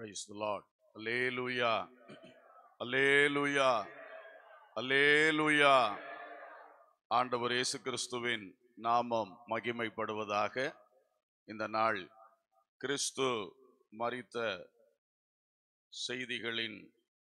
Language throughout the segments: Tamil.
Praise the Lord. Alleluia. Alleluia. Alleluia. ஆண்டவர் இயேசு கிறிஸ்துவின் நாமம் மகிமைப்படுவதாக இந்த நாள் கிறிஸ்து மரித்த செய்திகளின்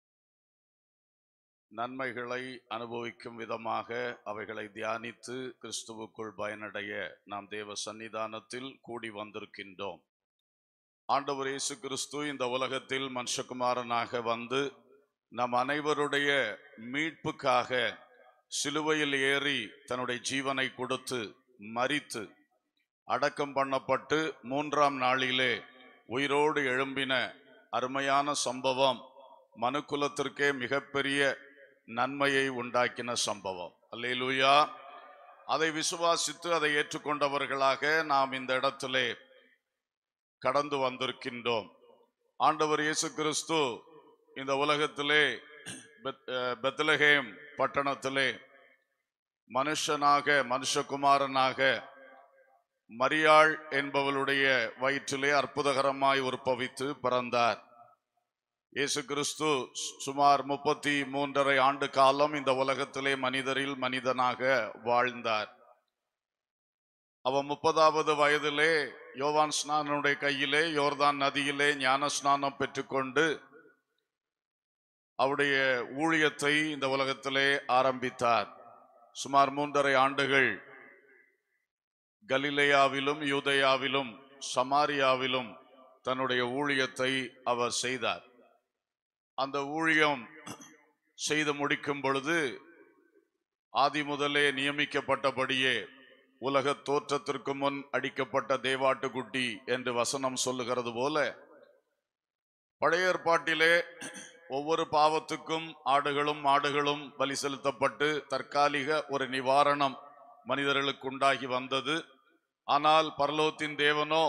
நன்மைகளை அனுபவிக்கும் விதமாக அவைகளை தியானித்து கிறிஸ்துவுக்குள் பயனடைய நாம் தேவ சன்னிதானத்தில் கூடி வந்திருக்கின்றோம் ஆண்டவர் இயேசு கிறிஸ்து இந்த உலகத்தில் மனுஷகுமாரனாக வந்து நம் அனைவருடைய மீட்புக்காக சிலுவையில் ஏறி தன்னுடைய ஜீவனை கொடுத்து மரித்து அடக்கம் பண்ணப்பட்டு மூன்றாம் நாளிலே உயிரோடு எழும்பின அருமையான சம்பவம் மனுக்குலத்திற்கே மிகப்பெரிய நன்மையை உண்டாக்கின சம்பவம் அல்லேலூயா அதை விசுவாசித்து அதை ஏற்றுக்கொண்டவர்களாக நாம் இந்த இடத்திலே கடந்து வந்திருக்கின்றோம் ஆண்டவர் இயேசு கிறிஸ்து இந்த உலகத்திலே பெத்- அஹ் பெத்லகேம் பட்டணத்திலே மனுஷனாக மனுஷகுமாரனாக மரியாள் என்பவளுடைய வயிற்றிலே அற்புதகரமாய் உற்பவித்து பிறந்தார் இயேசு கிறிஸ்து சு- சுமார் முப்பத்தி மூன்றரை ஆண்டு காலம் இந்த உலகத்திலே மனிதரில் மனிதனாக வாழ்ந்தார் அவன் முப்பதாவது வயதிலே யோவான் ஸ்நானனுடைய கையிலே யோர்தான் நதியிலே ஞான ஸ்நானம் பெற்றுக்கொண்டு அவருடைய ஊழியத்தை இந்த உலகத்திலே ஆரம்பித்தார் சுமார் மூன்றரை ஆண்டுகள் கலிலேயாவிலும் யூதேயாவிலும் சமாரியாவிலும் தன்னுடைய ஊழியத்தை அவர் செய்தார் அந்த ஊழியம் செய்து முடிக்கும் பொழுது ஆதி முதலே நியமிக்கப்பட்டபடியே உலக தோற்றத்திற்கு முன் அடிக்கப்பட்ட தேவாட்டுக்குட்டி என்று வசனம் சொல்லுகிறது போல பழைய ஏற்பாட்டிலே ஒவ்வொரு பாவத்துக்கும் ஆடுகளும் மாடுகளும் பலி செலுத்தப்பட்டு தற்காலிக ஒரு நிவாரணம் மனிதர்களுக்கு உண்டாகி வந்தது ஆனால் பரலோகத்தின் தேவனோ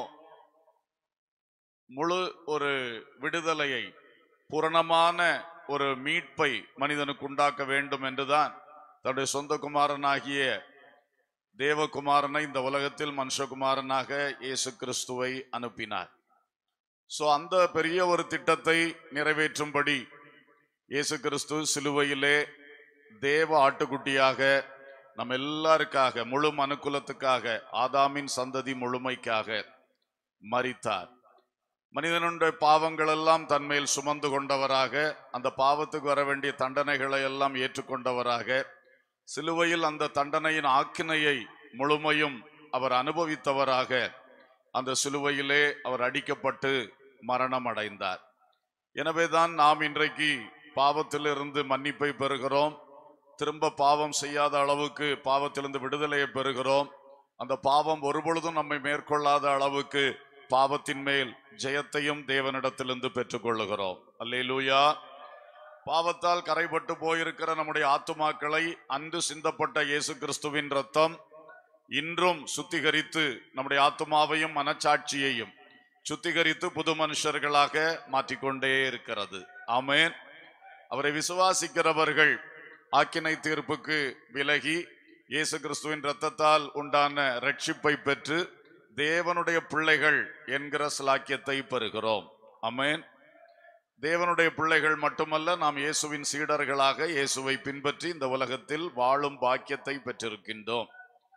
முழு ஒரு விடுதலையை பூரணமான ஒரு மீட்பை மனிதனுக்கு உண்டாக்க வேண்டும் என்றுதான் தன்னுடைய சொந்த குமாரனாகிய தேவகுமாரனை இந்த உலகத்தில் மனுஷகுமாரனாக இயேசு கிறிஸ்துவை அனுப்பினார் சோ அந்த பெரிய ஒரு திட்டத்தை நிறைவேற்றும்படி இயேசு கிறிஸ்து சிலுவையிலே தேவ ஆட்டுக்குட்டியாக நம்ம எல்லாருக்காக முழு மனுக்குலத்துக்காக ஆதாமின் சந்ததி முழுமைக்காக மரித்தார் மனிதனுடைய பாவங்கள் எல்லாம் தன்மேல் சுமந்து கொண்டவராக அந்த பாவத்துக்கு வர வேண்டிய தண்டனைகளை எல்லாம் ஏற்றுக்கொண்டவராக சிலுவையில் அந்த தண்டனையின் ஆக்கினையை முழுமையும் அவர் அனுபவித்தவராக அந்த சிலுவையிலே அவர் அடிக்கப்பட்டு மரணம் அடைந்தார் எனவேதான் நாம் இன்றைக்கு பாவத்திலிருந்து மன்னிப்பை பெறுகிறோம் திரும்ப பாவம் செய்யாத அளவுக்கு பாவத்திலிருந்து விடுதலையை பெறுகிறோம் அந்த பாவம் ஒருபொழுதும் நம்மை மேற்கொள்ளாத அளவுக்கு பாவத்தின் மேல் ஜெயத்தையும் தேவனிடத்திலிருந்து பெற்றுக்கொள்ளுகிறோம் அல்லேலூயா பாவத்தால் கரைபட்டு போயிருக்கிற நம்முடைய ஆத்துமாக்களை அன்று சிந்தப்பட்ட இயேசு கிறிஸ்துவின் ரத்தம் இன்றும் சுத்திகரித்து நம்முடைய ஆத்துமாவையும் மனச்சாட்சியையும் சுத்திகரித்து புது மனுஷர்களாக மாற்றிக்கொண்டே இருக்கிறது ஆமென் அவரை விசுவாசிக்கிறவர்கள் ஆக்கினை தீர்ப்புக்கு விலகி இயேசு கிறிஸ்துவின் இரத்தத்தால் உண்டான ரட்சிப்பை பெற்று தேவனுடைய பிள்ளைகள் என்கிற சிலாக்கியத்தை பெறுகிறோம் ஆமென் தேவனுடைய பிள்ளைகள் மட்டுமல்ல நாம் இயேசுவின் சீடர்களாக இயேசுவை பின்பற்றி இந்த உலகத்தில் வாழும் பாக்கியத்தை பெற்றிருக்கின்றோம்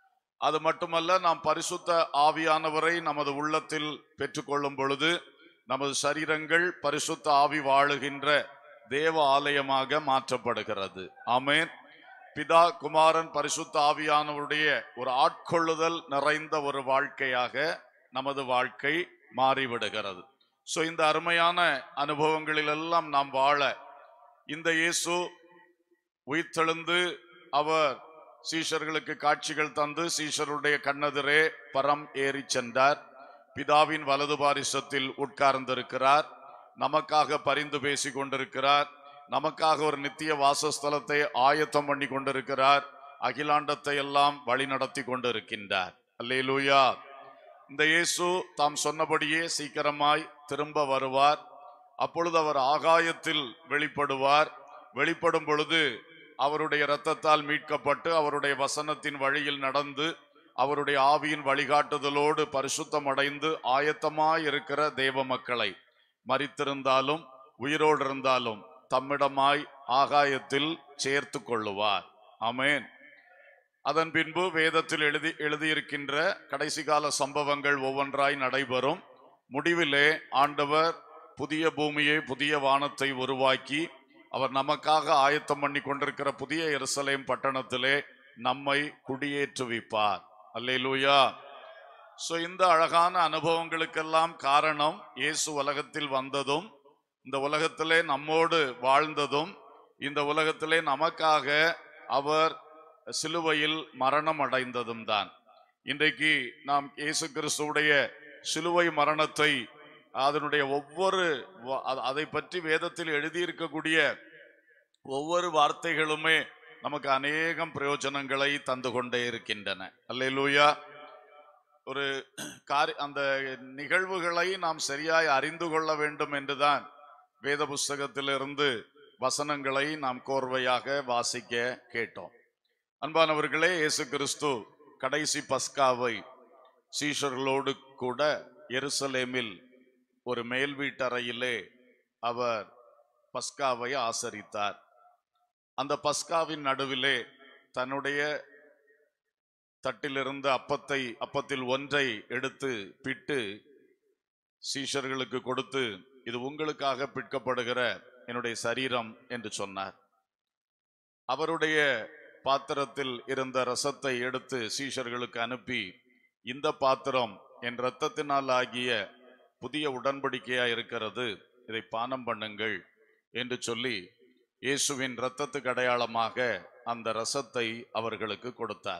அது மட்டுமல்ல நாம் பரிசுத்த ஆவியானவரை நமது உள்ளத்தில் பெற்றுக்கொள்ளும் பொழுது நமது சரீரங்கள் பரிசுத்த ஆவி வாழுகின்ற தேவ ஆலயமாக மாற்றப்படுகிறது ஆமென் பிதா குமாரன் பரிசுத்த ஆவியானவருடைய ஒரு ஆட்கொள்ளுதல் நிறைந்த ஒரு வாழ்க்கையாக நமது வாழ்க்கை மாறிவிடுகிறது சோ இந்த அருமையான அனுபவங்களில் எல்லாம் நாம் வாழ இந்த இயேசு உயிர்த்தெழுந்து அவர் சீஷர்களுக்கு காட்சிகள் தந்து சீஷருடைய கண்ணெதிரே பரம் ஏறி சென்றார் பிதாவின் வலது பாரிசத்தில் உட்கார்ந்திருக்கிறார் நமக்காக பரிந்து பேசி கொண்டிருக்கிறார் நமக்காக ஒரு நித்திய வாசஸ்தலத்தை ஆயத்தம் பண்ணி கொண்டிருக்கிறார் அகிலாண்டத்தை எல்லாம் வழி நடத்தி கொண்டிருக்கின்றார் அல்லேலூயா இந்த இயேசு தாம் சொன்னபடியே சீக்கிரமாய் திரும்ப வருவார் அப்பொழுது அவர் ஆகாயத்தில் வெளிப்படுவார் வெளிப்படும் பொழுது அவருடைய இரத்தத்தால் மீட்கப்பட்டு அவருடைய வசனத்தின் வழியில் நடந்து அவருடைய ஆவியின் வழிகாட்டுதலோடு பரிசுத்தம் அடைந்து ஆயத்தமாய் இருக்கிற தேவ மக்களை மரித்திருந்தாலும் உயிரோடு இருந்தாலும் தம்மிடமாய் ஆகாயத்தில் சேர்த்து கொள்ளுவார் ஆமென் அதன் பின்பு வேதத்தில் எழுதி எழுதியிருக்கின்ற கடைசி கால சம்பவங்கள் ஒவ்வொன்றாய் நடைபெறும் முடிவிலே ஆண்டவர் புதிய பூமியை புதிய வானத்தை உருவாக்கி அவர் நமக்காக ஆயத்தம் பண்ணி கொண்டிருக்கிற புதிய எருசலேம் பட்டணத்திலே நம்மை குடியேற்றுவிப்பார் அல்லேலூயா சோ இந்த அழகான அனுபவங்களுக்கெல்லாம் காரணம் இயேசு உலகத்தில் வந்ததும் இந்த உலகத்திலே நம்மோடு வாழ்ந்ததும் இந்த உலகத்திலே நமக்காக அவர் சிலுவையில் மரணம் அடைந்ததும் தான் இன்றைக்கு நாம் இயேசு கிறிஸ்துவுடைய சிலுவை மரணத்தை அதனுடைய ஒவ்வொரு வ- அ- அதை பற்றி வேதத்தில் எழுதியிருக்கக்கூடிய ஒவ்வொரு வார்த்தைகளுமே நமக்கு அநேகம் பிரயோஜனங்களை தந்து கொண்டே இருக்கின்றன அல்லேலூயா ஒரு காரி அந்த நிகழ்வுகளை நாம் சரியாய் அறிந்து கொள்ள வேண்டும் என்றுதான் வேத புஸ்தகத்திலிருந்து வசனங்களை நாம் கோர்வையாக வாசிக்க கேட்டோம் அன்பானவர்களே இயேசு கிறிஸ்து கடைசி பஸ்காவை சீஷர்களோடு கூட எருசலேமில் ஒரு மேல் வீட்டறையிலே அவர் பஸ்காவை ஆசரித்தார் அந்த பஸ்காவின் நடுவிலே தன்னுடைய தட்டிலிருந்த அப்பத்தை அப்பத்தில் ஒன்றை எடுத்து பிட்டு சீஷர்களுக்கு கொடுத்து இது உங்களுக்காக பிற்கப்படுகிற என்னுடைய சரீரம் என்று சொன்னார் அவருடைய பாத்திரத்தில் இருந்த ரசத்தை எடுத்து சீஷர்களுக்கு அனுப்பி இந்த பாத்திரம் என் இரத்தத்தினால் ஆகிய புதிய உடன்படிக்கையா இருக்கிறது இதை பானம் பண்ணுங்கள் என்று சொல்லி இயேசுவின் இரத்தத்துக்கு அடையாளமாக அந்த ரசத்தை அவர்களுக்கு கொடுத்தார்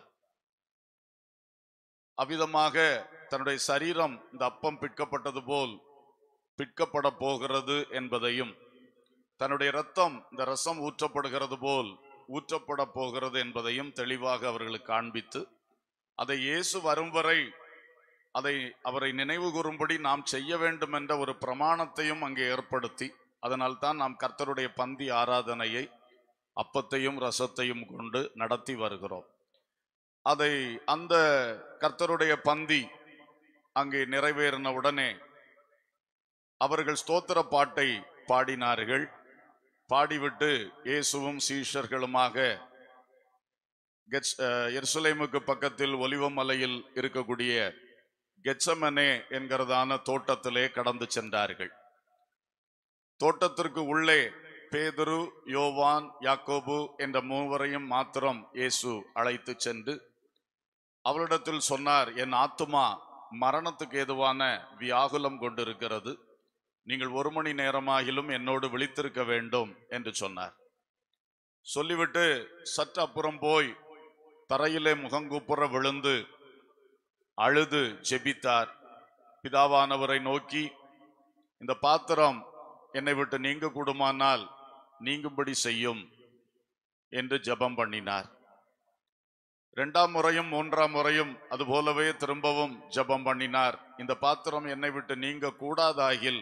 அவ்விதமாக தன்னுடைய சரீரம் இந்த அப்பம் பிற்கப்பட்டது போல் பிற்கப்பட போகிறது என்பதையும் தன்னுடைய இரத்தம் இந்த ரசம் ஊற்றப்படுகிறது போல் ஊற்றப்பட போகிறது என்பதையும் தெளிவாக அவர்களுக்கு காண்பித்து அதை இயேசு வரும் வரை அதை அவரை நினைவு கூறும்படி நாம் செய்ய வேண்டும் என்ற ஒரு பிரமாணத்தையும் அங்கே ஏற்படுத்தி அதனால் தான் நாம் கர்த்தருடைய பந்தி ஆராதனையை அப்பத்தையும் ரசத்தையும் கொண்டு நடத்தி வருகிறோம் அதை அந்த கர்த்தருடைய பந்தி அங்கே நிறைவேறின உடனே அவர்கள் ஸ்தோத்திர பாட்டை பாடினார்கள் பாடிவிட்டு இயேசுவும் சீஷர்களுமாக கெட்ஸ்- அஹ், எருசலேமுக்கு பக்கத்தில் ஒலிவமலையில் இருக்கக்கூடிய கெச்சமனே என்கிறதான தோட்டத்திலே கடந்து சென்றார்கள் தோட்டத்திற்கு உள்ளே பேதுரு யோவான் யாக்கோபு என்ற மூவரையும் மாத்திரம் இயேசு அழைத்து சென்று அவளிடத்தில் சொன்னார் என் ஆத்துமா மரணத்துக்கு ஏதுவான வியாகுலம் கொண்டிருக்கிறது நீங்கள் ஒரு மணி நேரமாகிலும் என்னோடு விழித்திருக்க வேண்டும் என்று சொன்னார் சொல்லிவிட்டு சற்று அப்புறம் போய் தரையிலே முகங்குப்புற விழுந்து அழுது ஜெபித்தார் பிதாவானவரை நோக்கி இந்த பாத்திரம் என்னை விட்டு நீங்க கூடுமானால் நீங்கும்படி செய்யும் என்று ஜெபம் பண்ணினார் இரண்டாம் முறையும் மூன்றாம் முறையும் அதுபோலவே திரும்பவும் ஜெபம் பண்ணினார் இந்த பாத்திரம் என்னை விட்டு நீங்க கூடாதாகில்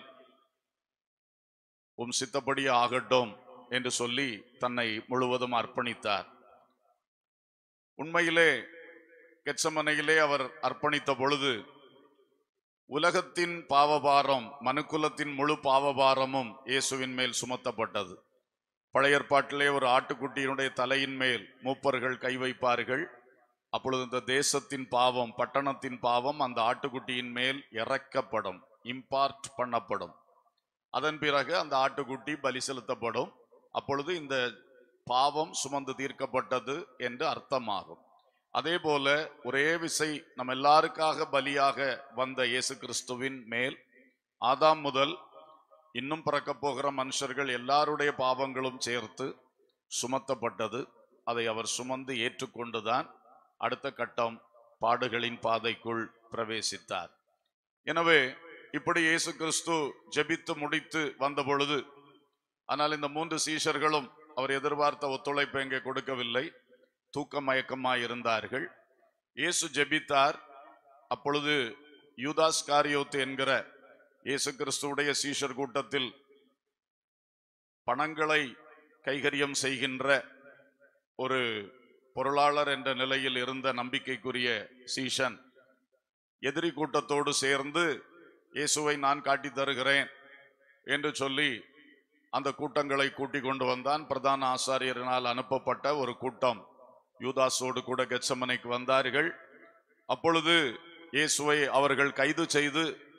உம் சித்தப்படி ஆகட்டும் என்று சொல்லி தன்னை முழுவதும் அர்ப்பணித்தார் உண்மையிலே கெச்சமனையிலே அவர் அர்ப்பணித்த பொழுது உலகத்தின் பாவபாரம் மனுக்குலத்தின் முழு பாவபாரமும் இயேசுவின் மேல் சுமத்தப்பட்டது பழைய ஏற்பாட்டிலே ஒரு ஆட்டுக்குட்டியினுடைய தலையின் மேல் மூப்பர்கள் கை வைப்பார்கள் அப்பொழுது இந்த தேசத்தின் பாவம் பட்டணத்தின் பாவம் அந்த ஆட்டுக்குட்டியின் மேல் இறக்கப்படும் இம்பார்ட் பண்ணப்படும் அதன் பிறகு அந்த ஆட்டுக்குட்டி பலி செலுத்தப்படும் அப்பொழுது இந்த பாவம் சுமந்து தீர்க்கப்பட்டது என்று அர்த்தமாகும் அதே போல ஒரே விசை நம்ம எல்லாருக்காக பலியாக வந்த இயேசு கிறிஸ்துவின் மேல் ஆதாம் முதல் இன்னும் பிறக்கப் போகிற மனுஷர்கள் எல்லாருடைய பாவங்களும் சேர்த்து சுமத்தப்பட்டது அதை அவர் சுமந்து ஏற்றுக்கொண்டுதான் அடுத்த கட்டம் பாடுகளின் பாதைக்குள் பிரவேசித்தார் எனவே இப்படி இயேசு கிறிஸ்து ஜெபித்து முடித்து வந்த பொழுது ஆனால் இந்த மூன்று சீஷர்களும் அவர் எதிர்பார்த்த ஒத்துழைப்பை இங்கே கொடுக்கவில்லை தூக்க மயக்கமாய் இருந்தார்கள் இயேசு ஜெபித்தார் அப்பொழுது யூதாஸ் காரியோத்து என்கிற இயேசு கிறிஸ்துவுடைய சீஷர் கூட்டத்தில் பணங்களை கைகரியம் செய்கின்ற ஒரு பொருளாளர் என்ற நிலையில் இருந்த நம்பிக்கைக்குரிய சீஷன் எதிரி கூட்டத்தோடு சேர்ந்து இயேசுவை நான் காட்டித் தருகிறேன் என்று சொல்லி அந்த கூட்டங்களை கூட்டிக் கொண்டு வந்தான் பிரதான ஆசாரியரினால் அனுப்பப்பட்ட ஒரு கூட்டம் யூதாஸோடு கூட கெச்சமனைக்கு வந்தார்கள் அப்பொழுது இயேசுவை அவர்கள் கைது செய்து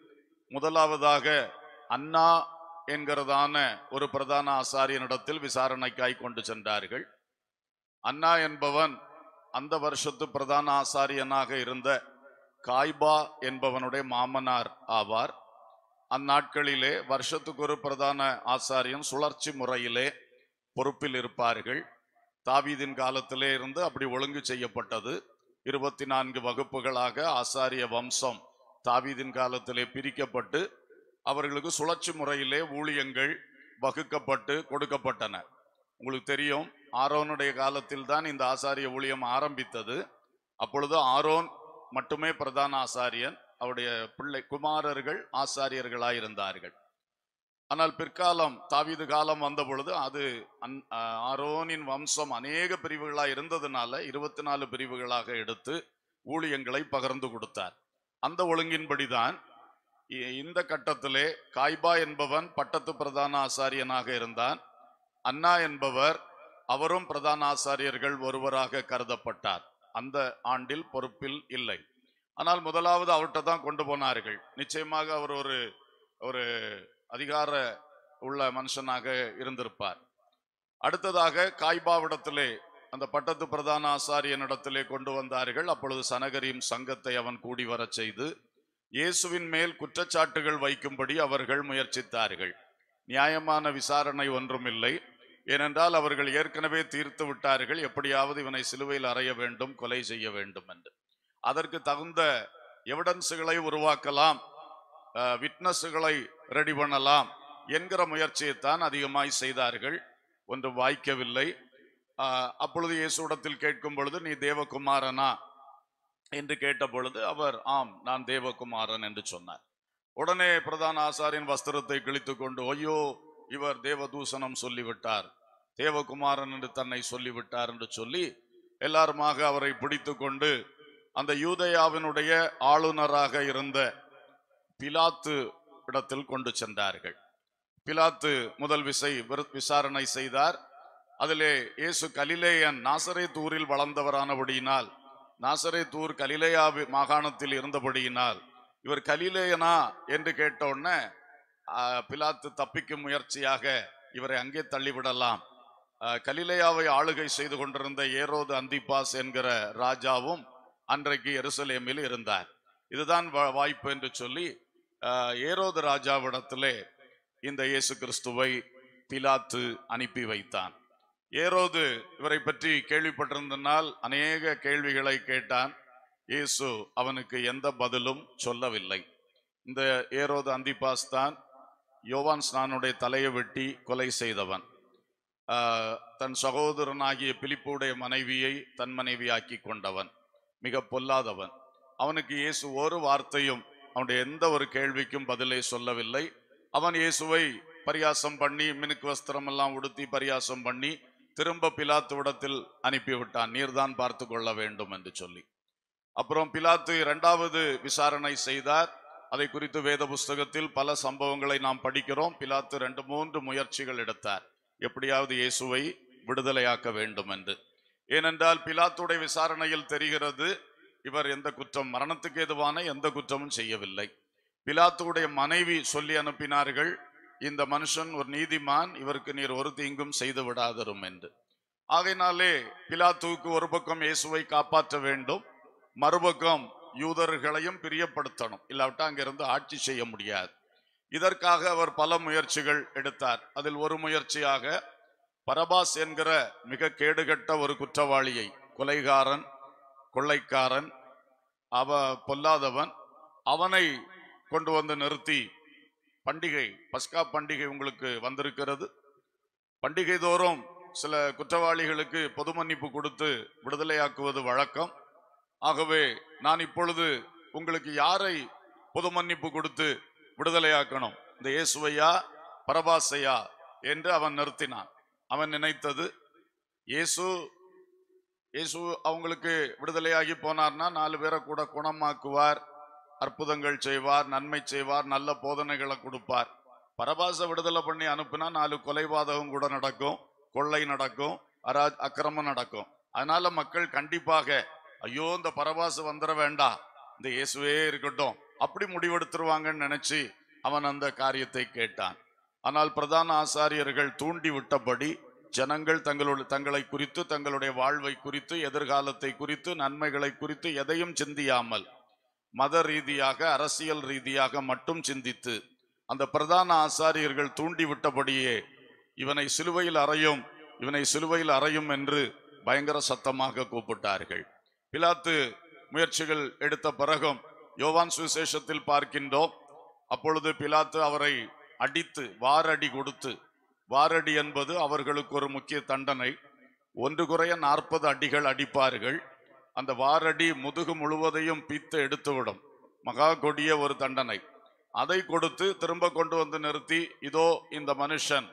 முதலாவதாக அண்ணா என்கிறதான ஒரு பிரதான ஆசாரியனிடத்தில் விசாரணைக்காய் கொண்டு சென்றார்கள் அண்ணா என்பவன் அந்த வருஷத்து பிரதான ஆசாரியனாக இருந்த காய்பா என்பவனுடைய மாமனார் ஆவார் அந்நாட்களிலே வருஷத்துக்கு ஒரு பிரதான ஆசாரியன் சுழற்சி முறையிலே பொறுப்பில் இருப்பார்கள் தாவீதின் காலத்திலே இருந்து அப்படி ஒழுங்கு செய்யப்பட்டது இருபத்தி நான்கு வகுப்புகளாக ஆசாரிய வம்சம் தாவீதின் காலத்திலே பிரிக்கப்பட்டு அவர்களுக்கு சுழற்சி முறையிலே ஊழியங்கள் வகுக்கப்பட்டு கொடுக்கப்பட்டன உங்களுக்கு தெரியும் ஆரோனுடைய காலத்தில் தான் இந்த ஆசாரிய ஊழியம் ஆரம்பித்தது அப்பொழுது ஆரோன் மட்டுமே பிரதான ஆசாரியன் அவருடைய பிள்ளை குமாரர்கள் ஆசாரியர்களாயிருந்தார்கள் ஆனால் பிற்காலம் தாவீது காலம் வந்த பொழுது அது அன்- ஆ- ஆரோனின் வம்சம் அநேக பிரிவுகளாக இருந்ததுனால இருபத்தி நாலு பிரிவுகளாக எடுத்து ஊழியங்களை பகிர்ந்து கொடுத்தார் அந்த ஒழுங்கின்படிதான் இ- இந்த கட்டத்திலே காய்பா என்பவன் பட்டத்து பிரதான ஆசாரியனாக இருந்தான் அண்ணா என்பவர் அவரும் பிரதான ஆசாரியர்கள் ஒருவராக கருதப்பட்டார் அந்த ஆண்டில் பொறுப்பில் இல்லை ஆனால் முதலாவது அவர்கிட்ட தான் கொண்டு போனார்கள் நிச்சயமாக அவர் ஒரு ஒரு அதிகார உள்ள மனுஷனாக இருந்திருப்பார் அடுத்ததாக காய்பாவிடத்திலே அந்த பட்டத்து பிரதான ஆசாரியனிடத்திலே கொண்டு வந்தார்கள் அப்பொழுது சனகரியும் சங்கத்தை அவன் கூடி வரச் செய்து இயேசுவின் மேல் குற்றச்சாட்டுகள் வைக்கும்படி அவர்கள் முயற்சித்தார்கள் நியாயமான விசாரணை ஒன்றுமில்லை ஏனென்றால் அவர்கள் ஏற்கனவே தீர்த்து விட்டார்கள் எப்படியாவது இவனை சிலுவையில் அறைய வேண்டும் கொலை செய்ய வேண்டும் என்று அதற்கு தகுந்த எவிடன்ஸுகளை உருவாக்கலாம் விட்னஸுகளை ரெடி பண்ணலாம் என்கிற முயற்சியைத்தான் அதிகமாய் செய்தார்கள் ஒன்றும் வாய்க்கவில்லை ஆஹ், அப்பொழுது இயேசுடத்தில் கேட்கும் பொழுது நீ தேவகுமாரனா என்று கேட்ட பொழுது அவர் ஆம் நான் தேவகுமாரன் என்று சொன்னார் உடனே பிரதான ஆசாரியின் வஸ்திரத்தை கிழித்து கொண்டு ஐயோ இவர் தேவதூசணம் சொல்லிவிட்டார் தேவகுமாரன் என்று தன்னை சொல்லிவிட்டார் என்று சொல்லி எல்லாருமாக அவரை பிடித்து கொண்டு அந்த யூதயாவினுடைய ஆளுநராக இருந்த பிலாத்து இடத்தில் கொண்டு சென்றார்கள் பிலாத்து முதல் விசை விரு- விசாரணை செய்தார் அதிலே இயேசு கலிலேயன் நாசரேத் ஊரில் வளர்ந்தவரானபடியினால் நாசரேத் ஊர் கலிலேயா வி- மாகாணத்தில் இருந்தபடியினால் இவர் கலிலேயனா என்று கேட்ட உடனே ஆ, பிலாத்து தப்பிக்கும் முயற்சியாக இவரை அங்கே தள்ளிவிடலாம் ஆ, கலிலேயாவை ஆளுகை செய்து கொண்டிருந்த ஏரோது அந்திபாஸ் என்கிற ராஜாவும் அன்றைக்கு எருசலேமில் இருந்தார் இதுதான் வா- வாய்ப்பு என்று சொல்லி ஆ, ஏரோது ராஜாவிடத்திலே இந்த இயேசு கிறிஸ்துவை பிலாத்து அனுப்பி வைத்தான் ஏரோது இவரை பற்றி கேள்விப்பட்டிருந்தனால் அநேக கேள்விகளை கேட்டான் இயேசு அவனுக்கு எந்த பதிலும் சொல்லவில்லை இந்த ஏரோது அந்திபாஸ் தான் யோவான் ஸ்நானுடைய தலையை வெட்டி கொலை செய்தவன் ஆஹ், தன் சகோதரனாகிய பிலிப்புடைய மனைவியை தன் மனைவியாக்கி கொண்டவன் மிக பொல்லாதவன் அவனுக்கு இயேசு ஒரு வார்த்தையும் அவனுடைய எந்த ஒரு கேள்விக்கும் பதிலை சொல்லவில்லை அவன் இயேசுவை பரியாசம் பண்ணி மினுக்கு வஸ்திரம் எல்லாம் உடுத்தி பரியாசம் பண்ணி திரும்ப பிலாத்து விடத்தில் அனுப்பிவிட்டான் நீர்தான் பார்த்து கொள்ள வேண்டும் என்று சொல்லி அப்புறம் பிலாத்து இரண்டாவது விசாரணை செய்தார் அதை குறித்து வேத புஸ்தகத்தில் பல சம்பவங்களை நாம் படிக்கிறோம் பிலாத்து ரெண்டு மூன்று முயற்சிகள் எடுத்தார் எப்படியாவது இயேசுவை விடுதலையாக்க வேண்டும் என்று ஏனென்றால் பிலாத்துடைய விசாரணையில் தெரிகிறது இவர் எந்த குற்றம் மரணத்துக்கு எதுவான எந்த குற்றமும் செய்யவில்லை பிலாத்துடைய மனைவி சொல்லி அனுப்பினார்கள் இந்த மனுஷன் ஒரு நீதிமான் இவருக்கு நீர் ஒரு தீங்கும் செய்து விடாதரும் என்று ஆகையினாலே பிலாத்துவுக்கு ஒரு பக்கம் இயேசுவை காப்பாற்ற வேண்டும் மறுபக்கம் யூதர்களையும் பிரியப்படுத்தணும் இல்லாவிட்டா அங்கிருந்து ஆட்சி செய்ய முடியாது இதற்காக அவர் பல முயற்சிகள் எடுத்தார் அதில் ஒரு முயற்சியாக பரபாஸ் என்கிற மிக கேடுகட்ட ஒரு குற்றவாளியை கொலைகாரன் கொள்ளைக்காரன் அவ பொல்லாதவன் அவனை கொண்டு வந்து நிறுத்தி பண்டிகை பஸ்கா பண்டிகை உங்களுக்கு வந்திருக்கிறது பண்டிகை தோறும் சில குற்றவாளிகளுக்கு பொது மன்னிப்பு கொடுத்து விடுதலையாக்குவது வழக்கம் ஆகவே நான் இப்பொழுது உங்களுக்கு யாரை பொது மன்னிப்பு கொடுத்து விடுதலையாக்கணும் இந்த இயேசுவையா பரபாசையா என்று அவன் நிறுத்தினான் அவன் நினைத்தது இயேசு இயேசு அவங்களுக்கு விடுதலையாகி போனார்னா நாலு பேரை கூட குணமாக்குவார் அற்புதங்கள் செய்வார் நன்மை செய்வார் நல்ல போதனைகளை கொடுப்பார் பரபாச விடுதலை பண்ணி அனுப்புனா நாலு கொலைபாதகம் கூட நடக்கும் கொள்ளை நடக்கும் அரா அக்கிரமம் நடக்கும் அதனால மக்கள் கண்டிப்பாக ஐயோ இந்த பரபாசு வந்துட வேண்டாம் இந்த இயேசுவே இருக்கட்டும் அப்படி முடிவெடுத்துருவாங்கன்னு நினைச்சு அவன் அந்த காரியத்தை கேட்டான் ஆனால் பிரதான ஆசாரியர்கள் தூண்டி விட்டபடி ஜனங்கள் தங்களுடைய தங்களை குறித்து தங்களுடைய வாழ்வை குறித்து எதிர்காலத்தை குறித்து நன்மைகளை குறித்து எதையும் சிந்தியாமல் மத ரீதியாக அரசியல் ரீதியாக மட்டும் சிந்தித்து அந்த பிரதான ஆசாரியர்கள் தூண்டி விட்டபடியே இவனை சிலுவையில் அறையும் இவனை சிலுவையில் அறையும் என்று பயங்கர சத்தமாக கூப்பிட்டார்கள் பிலாத்து முயற்சிகள் எடுத்த பிறகும் யோவான் சுவிசேஷத்தில் பார்க்கின்றோம் அப்பொழுது பிலாத்து அவரை அடித்து வாரடி கொடுத்து வாரடி என்பது அவர்களுக்கு ஒரு முக்கிய தண்டனை ஒன்று குறைய நாற்பது அடிகள் அடிப்பார்கள் அந்த வாரடி முதுகு முழுவதையும் பீத்து எடுத்துவிடும் மகா கொடிய ஒரு தண்டனை அதை கொடுத்து திரும்ப கொண்டு வந்து நிறுத்தி இதோ இந்த மனுஷன்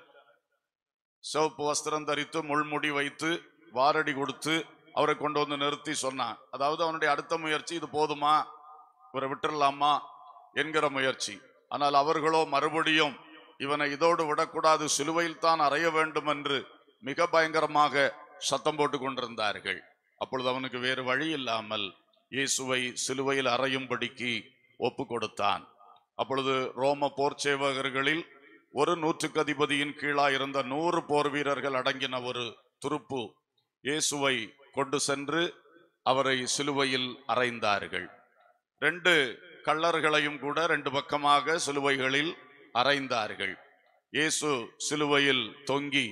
சிவப்பு வஸ்திரம் தரித்து முள்முடி வைத்து வாரடி கொடுத்து அவரை கொண்டு வந்து நிறுத்தி சொன்னான் அதாவது அவனுடைய அடுத்த முயற்சி இது போதுமா இவரை விட்டுறலாமா என்கிற முயற்சி ஆனால் அவர்களோ மறுபடியும் இவனை இதோடு விடக்கூடாது சிலுவையில் தான் அறைய வேண்டும் என்று மிக பயங்கரமாக சத்தம் போட்டு கொண்டிருந்தார்கள் அப்பொழுது அவனுக்கு வேறு வழி இல்லாமல் இயேசுவை சிலுவையில் அறையும்படிக்கு ஒப்பு கொடுத்தான் அப்பொழுது ரோம போர் சேவகர்களில் ஒரு நூற்றுக்கு அதிபதியின் கீழா இருந்த நூறு போர் வீரர்கள் அடங்கின ஒரு துருப்பு இயேசுவை கொண்டு சென்று அவரை சிலுவையில் அறைந்தார்கள் ரெண்டு கள்ளர்களையும் கூட ரெண்டு பக்கமாக சிலுவைகளில் அறைந்தார்கள் இயேசு சிலுவையில் தொங்கி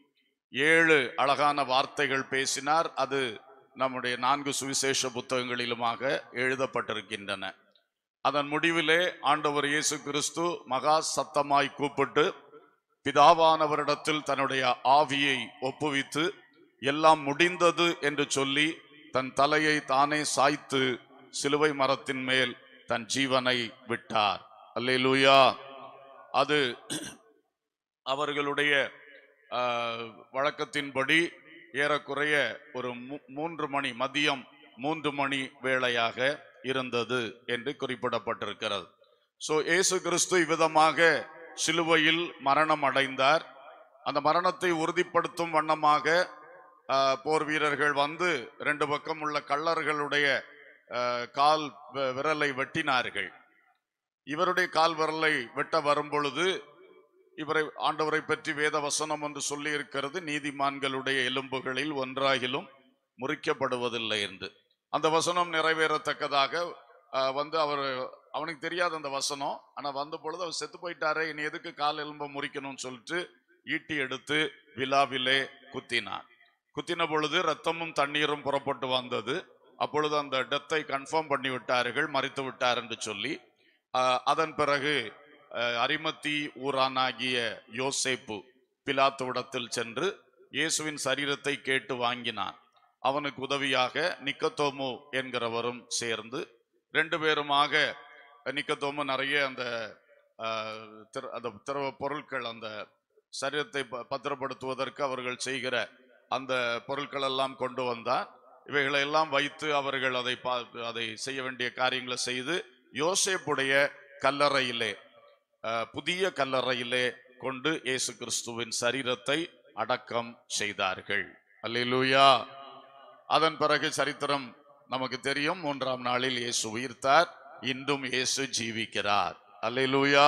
ஏழு அழகான வார்த்தைகள் பேசினார் அது நம்முடைய நான்கு சுவிசேஷ புத்தகங்களிலுமாக எழுதப்பட்டிருக்கின்றன அதன் முடிவிலே ஆண்டவர் இயேசு கிறிஸ்து மகா சத்தமாய் கூப்பிட்டு பிதாவானவரிடத்தில் தன்னுடைய ஆவியை ஒப்புவித்து எல்லாம் முடிந்தது என்று சொல்லி தன் தலையை தானே சாய்த்து சிலுவை மரத்தின் மேல் தன் ஜீவனை விட்டார் அல்லேலூயா அது அவர்களுடைய ஆஹ், வழக்கத்தின்படி ஏறக்குறைய ஒரு மூ- மூன்று மணி மதியம் மூன்று மணி வேளையாக இருந்தது என்று குறிப்பிடப்பட்டிருக்கிறது சோ இயேசு கிறிஸ்து இவ்விதமாக சிலுவையில் மரணம் அடைந்தார் அந்த மரணத்தை உறுதிப்படுத்தும் வண்ணமாக ஆஹ், போர் வீரர்கள் வந்து ரெண்டு பக்கம் உள்ள கள்ளர்களுடைய ஆஹ், கால் வி- விரலை வெட்டினார்கள் இவருடைய கால் விரலை வெட்ட வரும்பொழுது இவரை ஆண்டவரை பற்றி வேத வசனம் என்று சொல்லி இருக்கிறது நீதிமான்களுடைய எலும்புகளில் ஒன்றாகிலும் முறிக்கப்படுவதில்லை என்று அந்த வசனம் நிறைவேறத்தக்கதாக ஆஹ், வந்து அவர் அவனுக்கு தெரியாது அந்த வசனம் ஆனா வந்த பொழுது அவர் செத்து போயிட்டாரே இனி எதுக்கு கால் எலும்பை முறிக்கணும்னு சொல்லிட்டு ஈட்டி எடுத்து விழாவிலே குத்தினான் குத்தின பொழுது ரத்தமும் தண்ணீரும் புறப்பட்டு வந்தது அப்பொழுது அந்த டெத்தை கன்ஃபார்ம் பண்ணி விட்டார்கள் மறித்து விட்டார் என்று சொல்லி ஆஹ், அதன் பிறகு ஆஹ், அரிமத்தி ஊரானாகிய யோசேப்பு பிலாத்துவிடத்தில் சென்று இயேசுவின் சரீரத்தை கேட்டு வாங்கினான் அவனுக்கு உதவியாக நிக்கத்தோமு என்கிறவரும் சேர்ந்து ரெண்டு பேருமாக நிக்கத்தோமு நிறைய அந்த ஆஹ், திர- அந்த திரவ பொருட்கள் அந்த சரீரத்தை ப- பத்திரப்படுத்துவதற்கு அவர்கள் செய்கிற அந்த பொருட்கள் எல்லாம் கொண்டு வந்தார் இவைகளை எல்லாம் வைத்து அவர்கள் அதை பா- அதை செய்ய வேண்டிய காரியங்களை செய்து யோசேப்புடைய கல்லறையிலே அஹ், புதிய கல்லறையிலே கொண்டு இயேசு கிறிஸ்துவின் சரீரத்தை அடக்கம் செய்தார்கள் அல்லேலூயா அதன் பிறகு சரித்திரம் நமக்கு தெரியும் மூன்றாம் நாளில் இயேசு உயிர்த்தார் இன்றும் இயேசு ஜீவிக்கிறார் அல்லேலூயா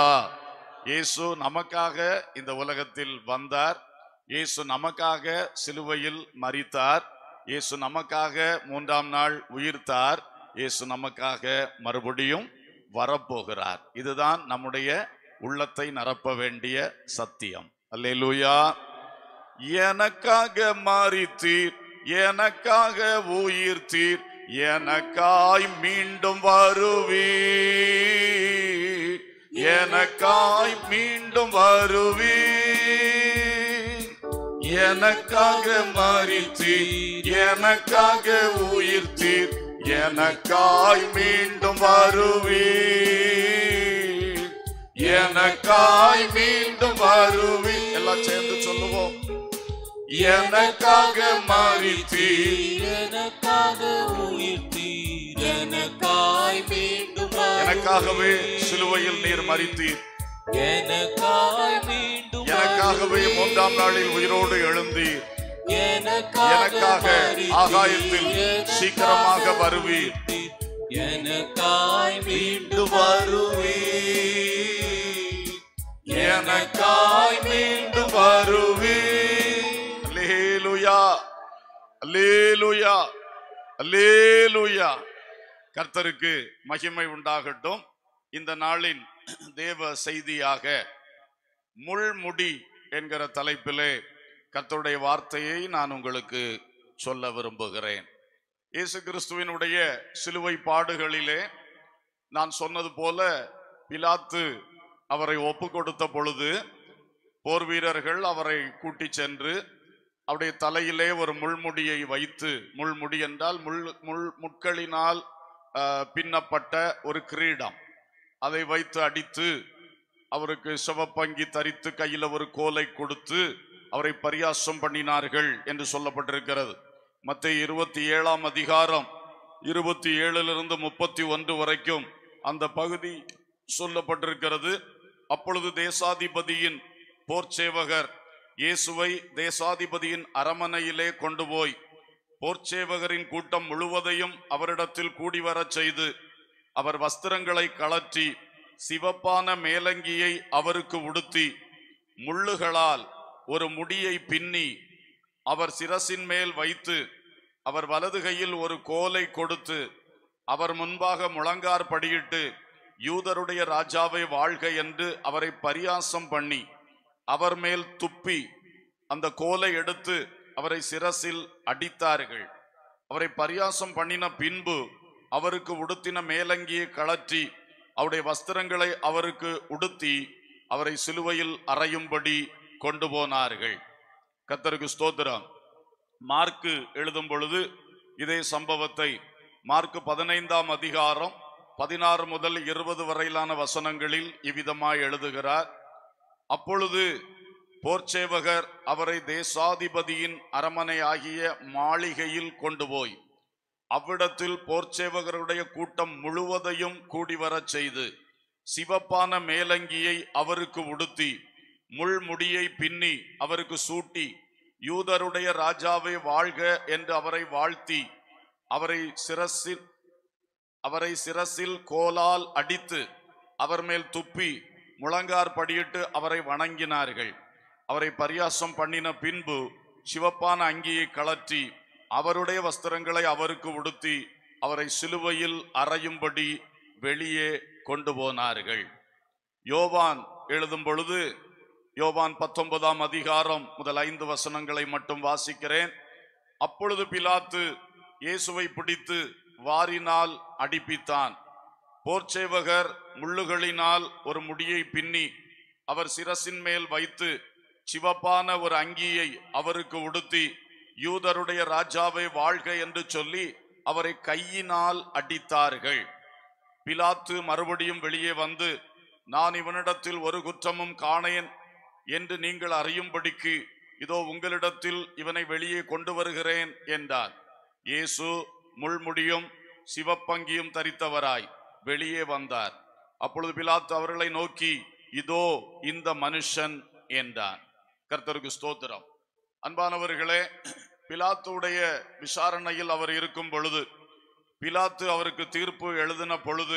இயேசு நமக்காக இந்த உலகத்தில் வந்தார் இயேசு நமக்காக சிலுவையில் மரித்தார் இயேசு நமக்காக மூன்றாம் நாள் உயிர்த்தார் இயேசு நமக்காக மறுபடியும் வரப்போகிறார் இதுதான் நம்முடைய உள்ளத்தை நிரப்ப வேண்டிய சத்தியம் அல்லேலூயா எனக்காக மாறித்தீர் எனக்காக உயிர்த்தீர் எனக்காய் மீண்டும் வருவீர் எனக்காய் மீண்டும் வருவீர் எனக்காக மாறித்தீர் எனக்காக உயிர்த்தீர் எனக்காய் மீண்டும் வருவீர் எனக்காய் மீண்டும் வருவீர் எல்லாம் சேர்ந்து சொல்லுவோம் எனக்காக மாறித்தீர் எனக்காக உயிர்த்தீர் எனக்காய் மீண்டும் எனக்காகவே சிலுவையில் நீர் மறித்தீர் எனக்காய் மீண்டும் எனக்காகவே வருவீர். மூன்றாம் நாளில் உயிரோடு எழுந்தீர் எனக்காக எனக்காக மரித்தீர். ஆகாயத்தில் எனக்காக சீக்கிரமாக வருவீர். உயிர்த்தீர். எனக்காய் மீண்டும் வருவீர் எனக்காய் மீண்டும் வருவீர் அல்லேலூயா அல்லேலூயா அல்லேலூயா கர்த்தருக்கு மகிமை உண்டாகட்டும் இந்த நாளின் தேவ செய்தியாக முள்முடி என்கிற தலைப்பிலே கர்த்தருடைய வார்த்தையை நான் உங்களுக்கு சொல்ல விரும்புகிறேன் இயேசு கிறிஸ்துவினுடைய சிலுவை பாடுகளிலே நான் சொன்னது போல பிலாத்து அவரை ஒப்பு கொடுத்த பொழுது போர் வீரர்கள் அவரை கூட்டிச் சென்று அவருடைய தலையிலே ஒரு முள்முடியை வைத்து முள்முடி என்றால் முள் முள் முட்களினால் ஆஹ், பின்னப்பட்ட ஒரு கிரீடம் அதை வைத்து அடித்து அவருக்கு சிவப்பங்கி தரித்து கையில ஒரு கோலை கொடுத்து அவரை பரியாசம் பண்ணினார்கள் என்று சொல்லப்பட்டிருக்கிறது மத்திய இருபத்தி ஏழாம் அதிகாரம் இருபத்தி ஏழிலிருந்து முப்பத்தி ஒன்று வரைக்கும் அந்த பகுதி சொல்லப்பட்டிருக்கிறது அப்பொழுது தேசாதிபதியின் போர்ச்சேவகர் இயேசுவை தேசாதிபதியின் அரமனையிலே கொண்டு போய் போர்ச்சேவகரின் கூட்டம் முழுவதையும் அவரிடத்தில் கூடி வரச் செய்து அவர் வஸ்திரங்களை கழற்றி சிவப்பான மேலங்கியை அவருக்கு உடுத்தி முள்ளுகளால் ஒரு முடியை பின்னி அவர் சிரசின் மேல் வைத்து அவர் வலது கையில் ஒரு கோலை கொடுத்து அவர் முன்பாக முழங்கார் படியிட்டு யூதருடைய ராஜாவை வாழ்க என்று அவரை பரியாசம் பண்ணி அவர் மேல் துப்பி அந்த கோலை எடுத்து அவரை சிரசில் அடித்தார்கள் அவரை பரியாசம் பண்ணின பின்பு அவருக்கு உடுத்தின மேலங்கியை கழற்றி அவருடைய வஸ்திரங்களை அவருக்கு உடுத்தி அவரை சிலுவையில் அறையும்படி கொண்டு போனார்கள் கத்தருக்கு ஸ்தோத்திரம் மார்க்கு எழுதும் பொழுது இதே சம்பவத்தை மார்க்கு பதினைந்தாம் அதிகாரம் பதினாறு முதல் இருபது வரையிலான வசனங்களில் இவ்விதமாய் எழுதுகிறார் அப்பொழுது போர்ச்சேவகர் அவரை தேசாதிபதியின் அரமனை ஆகிய மாளிகையில் கொண்டு போய் அவ்விடத்தில் போர்ச்சேவகருடைய கூட்டம் முழுவதையும் கூடி வரச் செய்து சிவப்பான மேலங்கியை அவருக்கு உடுத்தி முள்முடியை பின்னி அவருக்கு சூட்டி யூதருடைய ராஜாவை வாழ்க என்று அவரை வாழ்த்தி அவரை சிரசில் அவரை சிரசில் கோலால் அடித்து அவர் மேல் துப்பி முழங்கார் படியிட்டு அவரை வணங்கினார்கள் அவரை பரியாசம் பண்ணின பின்பு சிவப்பான அங்கியை கழற்றி அவருடைய வஸ்திரங்களை அவருக்கு உடுத்தி அவரை சிலுவையில் அறையும்படி வெளியே கொண்டு போனார்கள் யோவான் எழுதும் பொழுது யோவான் பத்தொன்பதாம் அதிகாரம் முதல் ஐந்து வசனங்களை மட்டும் வாசிக்கிறேன் அப்பொழுது பிலாத்து இயேசுவை பிடித்து வாரினால் அடிப்பித்தான் போர்ச்சேவகர் முள்ளுகளினால் ஒரு முடியை பின்னி அவர் சிரசின் மேல் வைத்து சிவப்பான ஒரு அங்கியை அவருக்கு உடுத்தி யூதருடைய ராஜாவை வாழ்க என்று சொல்லி அவரை கையினால் அடித்தார்கள் பிலாத்து மறுபடியும் வெளியே வந்து நான் இவனிடத்தில் ஒரு குற்றமும் காணேன் என்று நீங்கள் அறியும்படிக்கு இதோ உங்களிடத்தில் இவனை வெளியே கொண்டு வருகிறேன் என்றார் இயேசு முள்முடியும் சிவப்பங்கியும் தரித்தவராய் வெளியே வந்தார் அப்பொழுது பிலாத்து அவர்களை நோக்கி இதோ இந்த மனுஷன் என்றான் கர்த்தருக்கு ஸ்தோத்திரம் அன்பானவர்களே பிலாத்துடைய விசாரணையில் அவர் இருக்கும் பொழுது பிலாத்து அவருக்கு தீர்ப்பு எழுதின பொழுது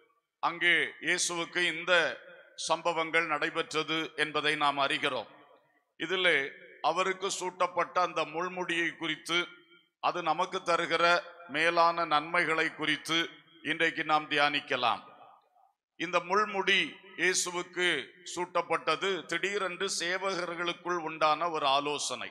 அங்கே இயேசுவுக்கு இந்த சம்பவங்கள் நடைபெற்றது என்பதை நாம் அறிகிறோம் இதிலே அவருக்கு சூட்டப்பட்ட அந்த முள்முடியை குறித்து அது நமக்கு தருகிற மேலான நன்மைகளை குறித்து இன்றைக்கு நாம் தியானிக்கலாம் இந்த முள்முடி இயேசுவுக்கு சூட்டப்பட்டது திடீரென்று சேவகர்களுக்குள் உண்டான ஒரு ஆலோசனை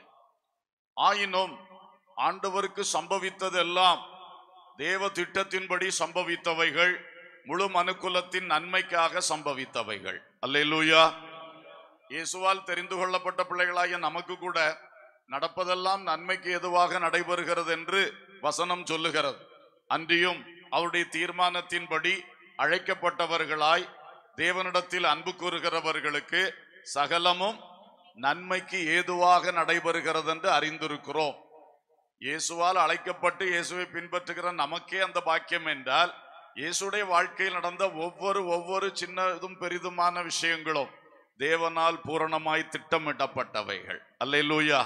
ஆயினும் ஆண்டவருக்கு சம்பவித்ததெல்லாம் தேவ திட்டத்தின்படி சம்பவித்தவைகள் முழு மனுக்குலத்தின் நன்மைக்காக சம்பவித்தவைகள் அல்லேலூயா இயேசுவால் தெரிந்து கொள்ளப்பட்ட பிள்ளைகளாகிய நமக்கு கூட நடப்பதெல்லாம் நன்மைக்கு எதுவாக நடைபெறுகிறது என்று வசனம் சொல்லுகிறது அன்றியும் அவருடைய தீர்மானத்தின்படி அழைக்கப்பட்டவர்களாய் தேவனிடத்தில் அன்பு கூறுகிறவர்களுக்கு சகலமும் நன்மைக்கு ஏதுவாக நடைபெறுகிறது என்று அறிந்திருக்கிறோம் இயேசுவால் அழைக்கப்பட்டு இயேசுவை பின்பற்றுகிற நமக்கே அந்த பாக்கியம் என்றால் இயேசுடைய வாழ்க்கையில் நடந்த ஒவ்வொரு ஒவ்வொரு சின்னதும் பெரிதுமான விஷயங்களும் தேவனால் பூரணமாய் திட்டமிடப்பட்டவைகள் அல்லேலூயா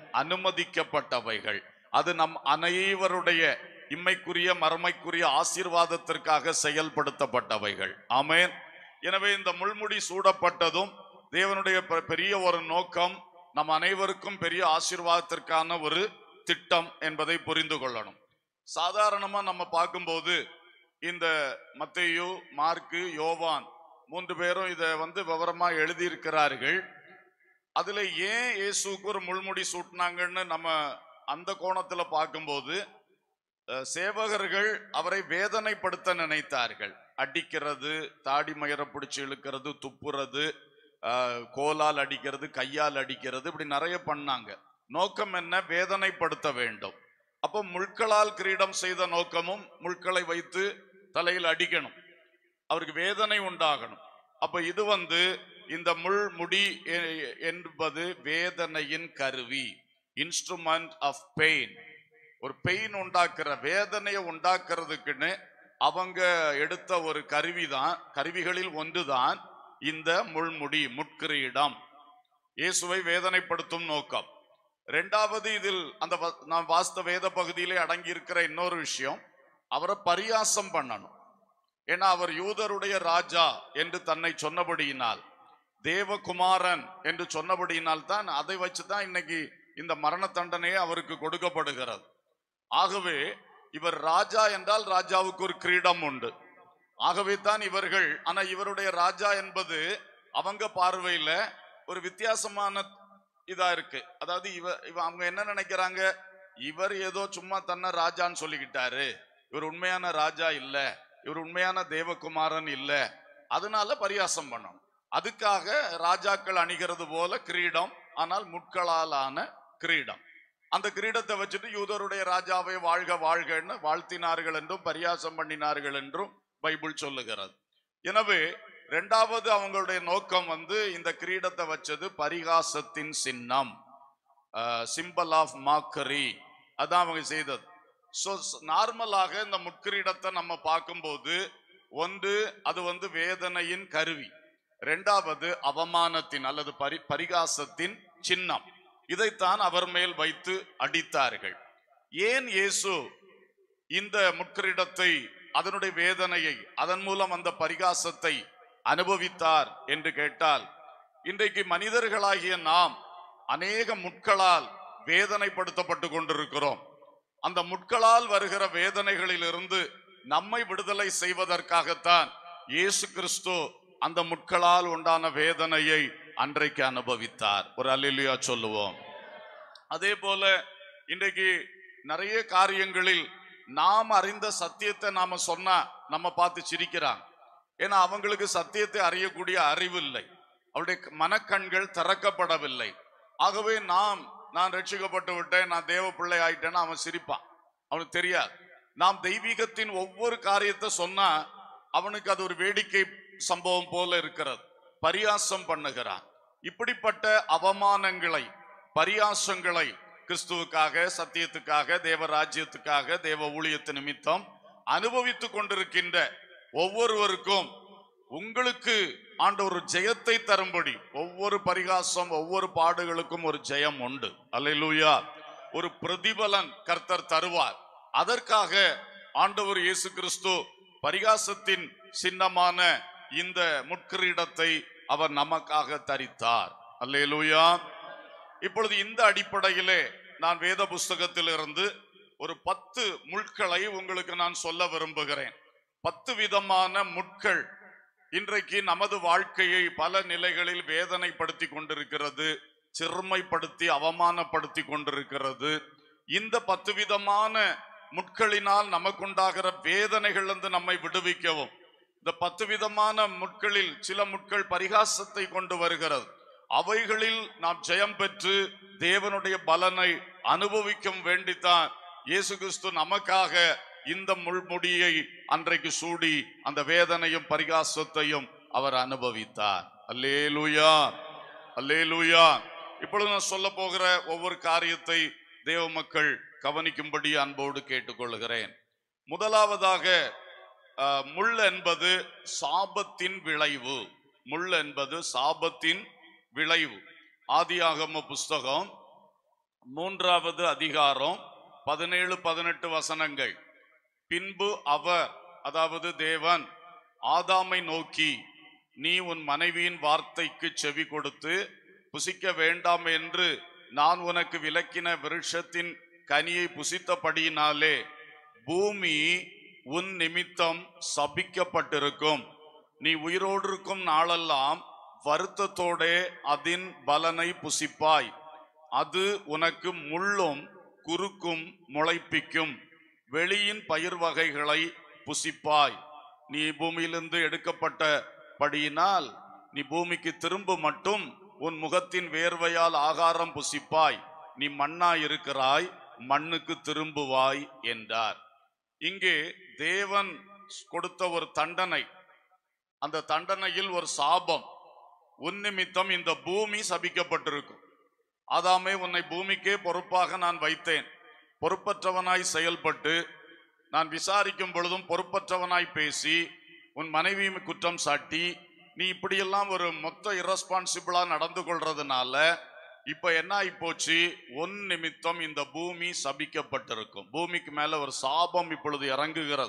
அனுமதிக்கப்பட்டவைகள் அது நம் அனைவருடைய இம்மைக்குரிய மறுமைக்குரிய ஆசீர்வாதத்திற்காக செயல்படுத்தப்பட்டவைகள் ஆமென் எனவே இந்த முள்முடி சூடப்பட்டதும் தேவனுடைய பெ- பெரிய ஒரு நோக்கம் நம் அனைவருக்கும் பெரிய ஆசீர்வாதத்திற்கான ஒரு திட்டம் என்பதை புரிந்து கொள்ளணும் சாதாரணமா நம்ம பார்க்கும்போது இந்த மத்தேயு மார்க்கு யோவான் மூன்று பேரும் இதை வந்து விவரமா எழுதியிருக்கிறார்கள் அதுல ஏன் இயேசுவுக்கு ஒரு முள்முடி சூட்டினாங்கன்னு நம்ம அந்த கோணத்துல பார்க்கும்போது அஹ், சேவகர்கள் அவரை வேதனைப்படுத்த நினைத்தார்கள் அடிக்கிறது தாடி மயர பிடிச்சு இழுக்கிறது துப்புறது அஹ், கோலால் அடிக்கிறது கையால் அடிக்கிறது இப்படி நிறைய பண்ணாங்க நோக்கம் என்ன வேதனைப்படுத்த வேண்டும் அப்போ முட்களால் கிரீடம் செய்த நோக்கமும் முட்களை வைத்து தலையில் அடிக்கணும் அவருக்கு வேதனை உண்டாகணும் அப்ப இது வந்து இந்த முள் முடி எ- என்பது வேதனையின் கருவி இன்ஸ்ட்ருமெண்ட் ஆஃப் பெயின் ஒரு பெயின் உண்டாக்குற வேதனையை உண்டாக்குறதுக்குன்னு அவங்க எடுத்த ஒரு கருவிதான் கருவிகளில் ஒன்றுதான் இந்த முள்முடி முட்கிரீடம் இயேசுவை வேதனைப்படுத்தும் நோக்கம் ரெண்டாவது இதில் அந்த வ- நாம் வாஸ்த வேத பகுதியிலே அடங்கி இருக்கிற இன்னொரு விஷயம் அவரை பரியாசம் பண்ணணும் ஏன்னா அவர் யூதருடைய ராஜா என்று தன்னை சொன்னபடியினால் தேவகுமாரன் என்று சொன்னபடியினால் தான் அதை வச்சுதான் இன்னைக்கு இந்த மரண தண்டனையே அவருக்கு கொடுக்கப்படுகிறது ஆகவே இவர் ராஜா என்றால் ராஜாவுக்கு ஒரு கிரீடம் உண்டு ஆகவே தான் இவர்கள் ஆனா இவருடைய ராஜா என்பது அவங்க பார்வையில ஒரு வித்தியாசமான இதா இருக்கு அதாவது இவ இவ அவங்க என்ன நினைக்கிறாங்க இவர் ஏதோ சும்மா தன்னை ராஜான்னு சொல்லிக்கிட்டாரு இவர் உண்மையான ராஜா இல்ல இவர் உண்மையான தேவகுமாரன் இல்ல அதனால பரியாசம் பண்ணணும் அதுக்காக ராஜாக்கள் அணிகிறது போல கிரீடம் ஆனால் முட்களாலான கிரீடம் அந்த கிரீடத்தை வச்சுட்டு யூதருடைய ராஜாவை வாழ்க வாழ்கன்னு வாழ்த்தினார்கள் என்றும் பரியாசம் பண்ணினார்கள் என்றும் பைபிள் சொல்லுகிறது எனவே இரண்டாவது அவங்களுடைய நோக்கம் வந்து இந்த கிரீடத்தை வச்சது பரிகாசத்தின் சின்னம் சிம்பிள் ஆஃப் மாக்கரி அதான் அவங்க செய்தது ஸோ நார்மலாக இந்த முட்கிரீடத்தை நம்ம பார்க்கும்போது ஒன்று அது வந்து வேதனையின் கருவி ரெண்டாவது அவமானத்தின் அல்லது பரி பரிகாசத்தின் சின்னம் இதைத்தான் அவர் மேல் வைத்து அடித்தார்கள் ஏன் இயேசு இந்த முட்கிரீடத்தை அதனுடைய வேதனையை அதன் மூலம் அந்த பரிகாசத்தை அனுபவித்தார் என்று கேட்டால் இன்றைக்கு மனிதர்களாகிய நாம் அநேக முட்களால் வேதனைப்படுத்தப்பட்டு கொண்டிருக்கிறோம் அந்த முட்களால் வருகிற வேதனைகளிலிருந்து நம்மை விடுதலை செய்வதற்காகத்தான் இயேசு கிறிஸ்து அந்த முட்களால் உண்டான வேதனையை அன்றைக்கு அனுபவித்தார் ஒரு அல்லிலியா சொல்லுவோம் அதே போல இன்றைக்கு நிறைய காரியங்களில் நாம் அறிந்த சத்தியத்தை நாம சொன்னா நம்ம பார்த்து சிரிக்கிறாங்க ஏன்னா அவங்களுக்கு சத்தியத்தை அறியக்கூடிய அறிவு இல்லை அவருடைய மனக்கண்கள் திறக்கப்படவில்லை ஆகவே நாம் நான் ரட்சிக்கப்பட்டு விட்டேன் நான் தேவ பிள்ளை ஆயிட்டேன்னு அவன் சிரிப்பான் அவனுக்கு தெரியாது நாம் தெய்வீகத்தின் ஒவ்வொரு காரியத்தை சொன்னா அவனுக்கு அது ஒரு வேடிக்கை சம்பவம் போல இருக்கிறது பரியாசம் பண்ணுகிறான் இப்படிப்பட்ட அவமானங்களை பரியாசங்களை கிறிஸ்துவுக்காக சத்தியத்துக்காக தேவ ராஜ்யத்துக்காக தேவ ஊழியத்து நிமித்தம் அனுபவித்துக் கொண்டிருக்கின்ற ஒவ்வொருவருக்கும் உங்களுக்கு ஆண்டவர் ஒரு ஜெயத்தை தரும்படி ஒவ்வொரு பரிகாசம் ஒவ்வொரு பாடுகளுக்கும் ஒரு ஜெயம் உண்டு அல்லேலூயா ஒரு பிரதிபலன் கர்த்தர் தருவார் அதற்காக ஆண்டவர் இயேசு கிறிஸ்து பரிகாசத்தின் சின்னமான இந்த முட்கிரீடத்தை அவர் நமக்காக தரித்தார் அல்லேலூயா இப்பொழுது இந்த அடிப்படையிலே நான் வேத புஸ்தகத்திலிருந்து ஒரு பத்து முட்களை உங்களுக்கு நான் சொல்ல விரும்புகிறேன் பத்து விதமான முட்கள் இன்றைக்கு நமது வாழ்க்கையை பல நிலைகளில் வேதனைப்படுத்தி கொண்டிருக்கிறது சிறுமைப்படுத்தி அவமானப்படுத்தி கொண்டிருக்கிறது இந்த பத்து விதமான முட்களினால் நமக்குண்டாகிற வேதனைகளிலிருந்து நம்மை விடுவிக்கவும் இந்த பத்து விதமான முட்களில் சில முட்கள் பரிகாசத்தை கொண்டு வருகிறது அவைகளில் நாம் ஜெயம் பெற்று தேவனுடைய பலனை அனுபவிக்கும் வேண்டித்தான் இயேசு கிறிஸ்து நமக்காக இந்த முள்முடியை அன்றைக்கு சூடி அந்த வேதனையும் பரிகாசத்தையும் அவர் அனுபவித்தார் அல்லேலூயா அல்லேலூயா இப்பொழுது நான் சொல்ல போகிற ஒவ்வொரு காரியத்தை தேவ மக்கள் கவனிக்கும்படி அன்போடு கேட்டுக்கொள்கிறேன் முதலாவதாக அஹ், முள் என்பது சாபத்தின் விளைவு முள் என்பது சாபத்தின் விளைவு ஆதியாகம புஸ்தகம் மூன்றாவது அதிகாரம் பதினேழு பதினெட்டு வசனங்கள் பின்பு அவர் அதாவது தேவன் ஆதாமை நோக்கி நீ உன் மனைவியின் வார்த்தைக்கு செவி கொடுத்து புசிக்க வேண்டாம் என்று நான் உனக்கு விலக்கின விருட்சத்தின் கனியை புசித்தபடியினாலே பூமி உன் நிமித்தம் சபிக்கப்பட்டிருக்கும் நீ உயிரோடு இருக்கும் நாளெல்லாம் வருத்தத்தோடே அதன் பலனை புசிப்பாய் அது உனக்கு முள்ளும் குறுக்கும் முளைப்பிக்கும் வெளியின் பயிர் வகைகளை புசிப்பாய் நீ பூமியிலிருந்து எடுக்கப்பட்டபடியினால் நீ பூமிக்கு திரும்ப மட்டும் உன் முகத்தின் வேர்வையால் ஆகாரம் புசிப்பாய் நீ மண்ணாய் இருக்கிறாய் மண்ணுக்கு திரும்புவாய் என்றார் இங்கே தேவன் கொடுத்த ஒரு தண்டனை அந்த தண்டனையில் ஒரு சாபம் உன் நிமித்தம் இந்த பூமி சபிக்கப்பட்டிருக்கும் ஆதாமே உன்னை பூமிக்கே பொறுப்பாக நான் வைத்தேன் பொறுப்பற்றவனாய் செயல்பட்டு நான் விசாரிக்கும் பொழுதும் பொறுப்பற்றவனாய் பேசி உன் மனைவியும் குற்றம் சாட்டி நீ இப்படியெல்லாம் ஒரு மொத்த இரஸ்பான்சிபிளா நடந்து கொள்றதுனால இப்ப என்ன ஆயிப்போச்சு உன் நிமித்தம் இந்த பூமி சபிக்கப்பட்டிருக்கும் பூமிக்கு மேல ஒரு சாபம் இப்பொழுது இறங்குகிறது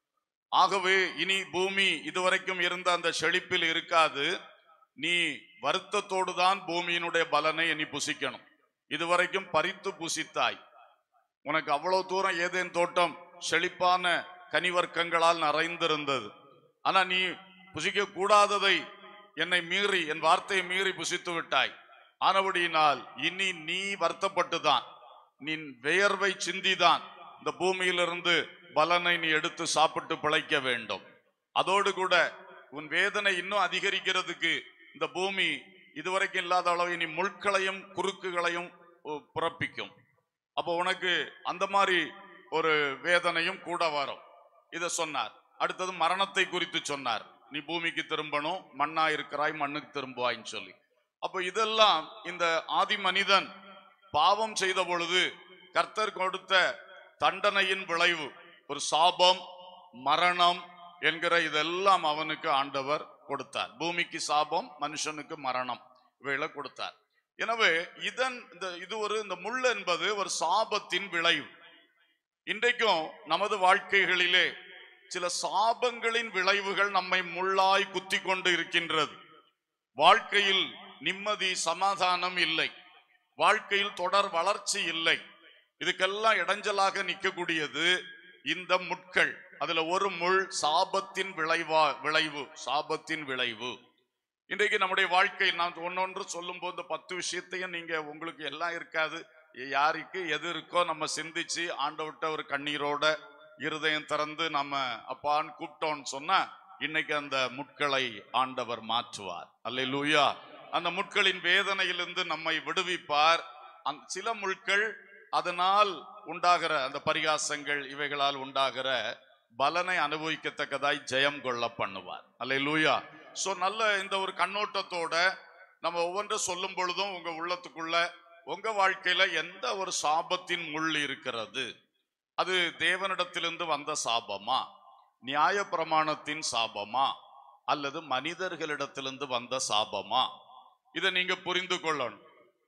ஆகவே இனி பூமி இதுவரைக்கும் இருந்த அந்த செழிப்பில் இருக்காது நீ வருத்தத்தோடு தான் பூமியினுடைய பலனை இனி புசிக்கணும் இதுவரைக்கும் பறித்து புசித்தாய் உனக்கு அவ்வளவு தூரம் ஏதேன் தோட்டம் செழிப்பான கனிவர்க்கங்களால் நிறைந்திருந்தது ஆனா நீ புசிக்க கூடாததை என்னை மீறி என் வார்த்தையை மீறி புசித்து விட்டாய் ஆனபடியினால் இனி நீ வருத்தப்பட்டுதான் நீ வியர்வை சிந்திதான் இந்த பூமியிலிருந்து பலனை நீ எடுத்து சாப்பிட்டு பிழைக்க வேண்டும் அதோடு கூட உன் வேதனை இன்னும் அதிகரிக்கிறதுக்கு இந்த பூமி இதுவரைக்கும் இல்லாத அளவு இனி முட்களையும் குறுக்குகளையும் உ- பிறப்பிக்கும் அப்போ உனக்கு அந்த மாதிரி ஒரு வேதனையும் கூட வரும் இத சொன்னார் அடுத்தது மரணத்தை குறித்து சொன்னார் நீ பூமிக்கு திரும்பணும் மண்ணா இருக்கிறாய் மண்ணுக்கு திரும்புவாய்ன்னு சொல்லி அப்போ இதெல்லாம் இந்த ஆதி மனிதன் பாவம் செய்த பொழுது கர்த்தர் கொடுத்த தண்டனையின் விளைவு ஒரு சாபம் மரணம் என்கிற இதெல்லாம் அவனுக்கு ஆண்டவர் கொடுத்தார் பூமிக்கு சாபம் மனுஷனுக்கு மரணம் இவைகளை கொடுத்தார் எனவே இதன் இந்த இது ஒரு இந்த முள் என்பது ஒரு சாபத்தின் விளைவு இன்றைக்கும் நமது வாழ்க்கைகளிலே சில சாபங்களின் விளைவுகள் நம்மை முள்ளாய் குத்தி கொண்டு இருக்கின்றது வாழ்க்கையில் நிம்மதி சமாதானம் இல்லை வாழ்க்கையில் தொடர் வளர்ச்சி இல்லை இதுக்கெல்லாம் இடைஞ்சலாக நிற்கக்கூடியது இந்த முட்கள் அதுல ஒரு முள் சாபத்தின் விளைவா விளைவு சாபத்தின் விளைவு இன்றைக்கு நம்முடைய வாழ்க்கை நான் ஒன்னொன்று சொல்லும் போது பத்து விஷயத்தையும் நீங்க உங்களுக்கு எல்லாம் இருக்காது யாருக்கு எது இருக்கோ நம்ம சிந்திச்சு ஆண்டவர்கிட்ட ஒரு கண்ணீரோட இருதயம் திறந்து நம்ம அப்பான்னு கூப்பிட்டோம்னு சொன்னா இன்னைக்கு அந்த முட்களை ஆண்டவர் மாற்றுவார் அல்லேலூயா அந்த முட்களின் வேதனையிலிருந்து நம்மை விடுவிப்பார் அந்த சில முட்கள் அதனால் உண்டாகிற அந்த பரிகாசங்கள் இவைகளால் உண்டாகிற பலனை அனுபவிக்கத்தக்கதாய் ஜெயம் கொள்ள பண்ணுவார் அல்லேலூயா சோ நல்ல இந்த ஒரு கண்ணோட்டத்தோட நம்ம ஒவ்வொன்றும் சொல்லும் பொழுதும் உங்க உள்ளத்துக்குள்ள உங்க வாழ்க்கையில எந்த ஒரு சாபத்தின் முள் இருக்கிறது அது தேவனிடத்திலிருந்து வந்த சாபமா நியாய பிரமாணத்தின் சாபமா அல்லது மனிதர்களிடத்திலிருந்து வந்த சாபமா இதை நீங்க புரிந்து கொள்ளணும்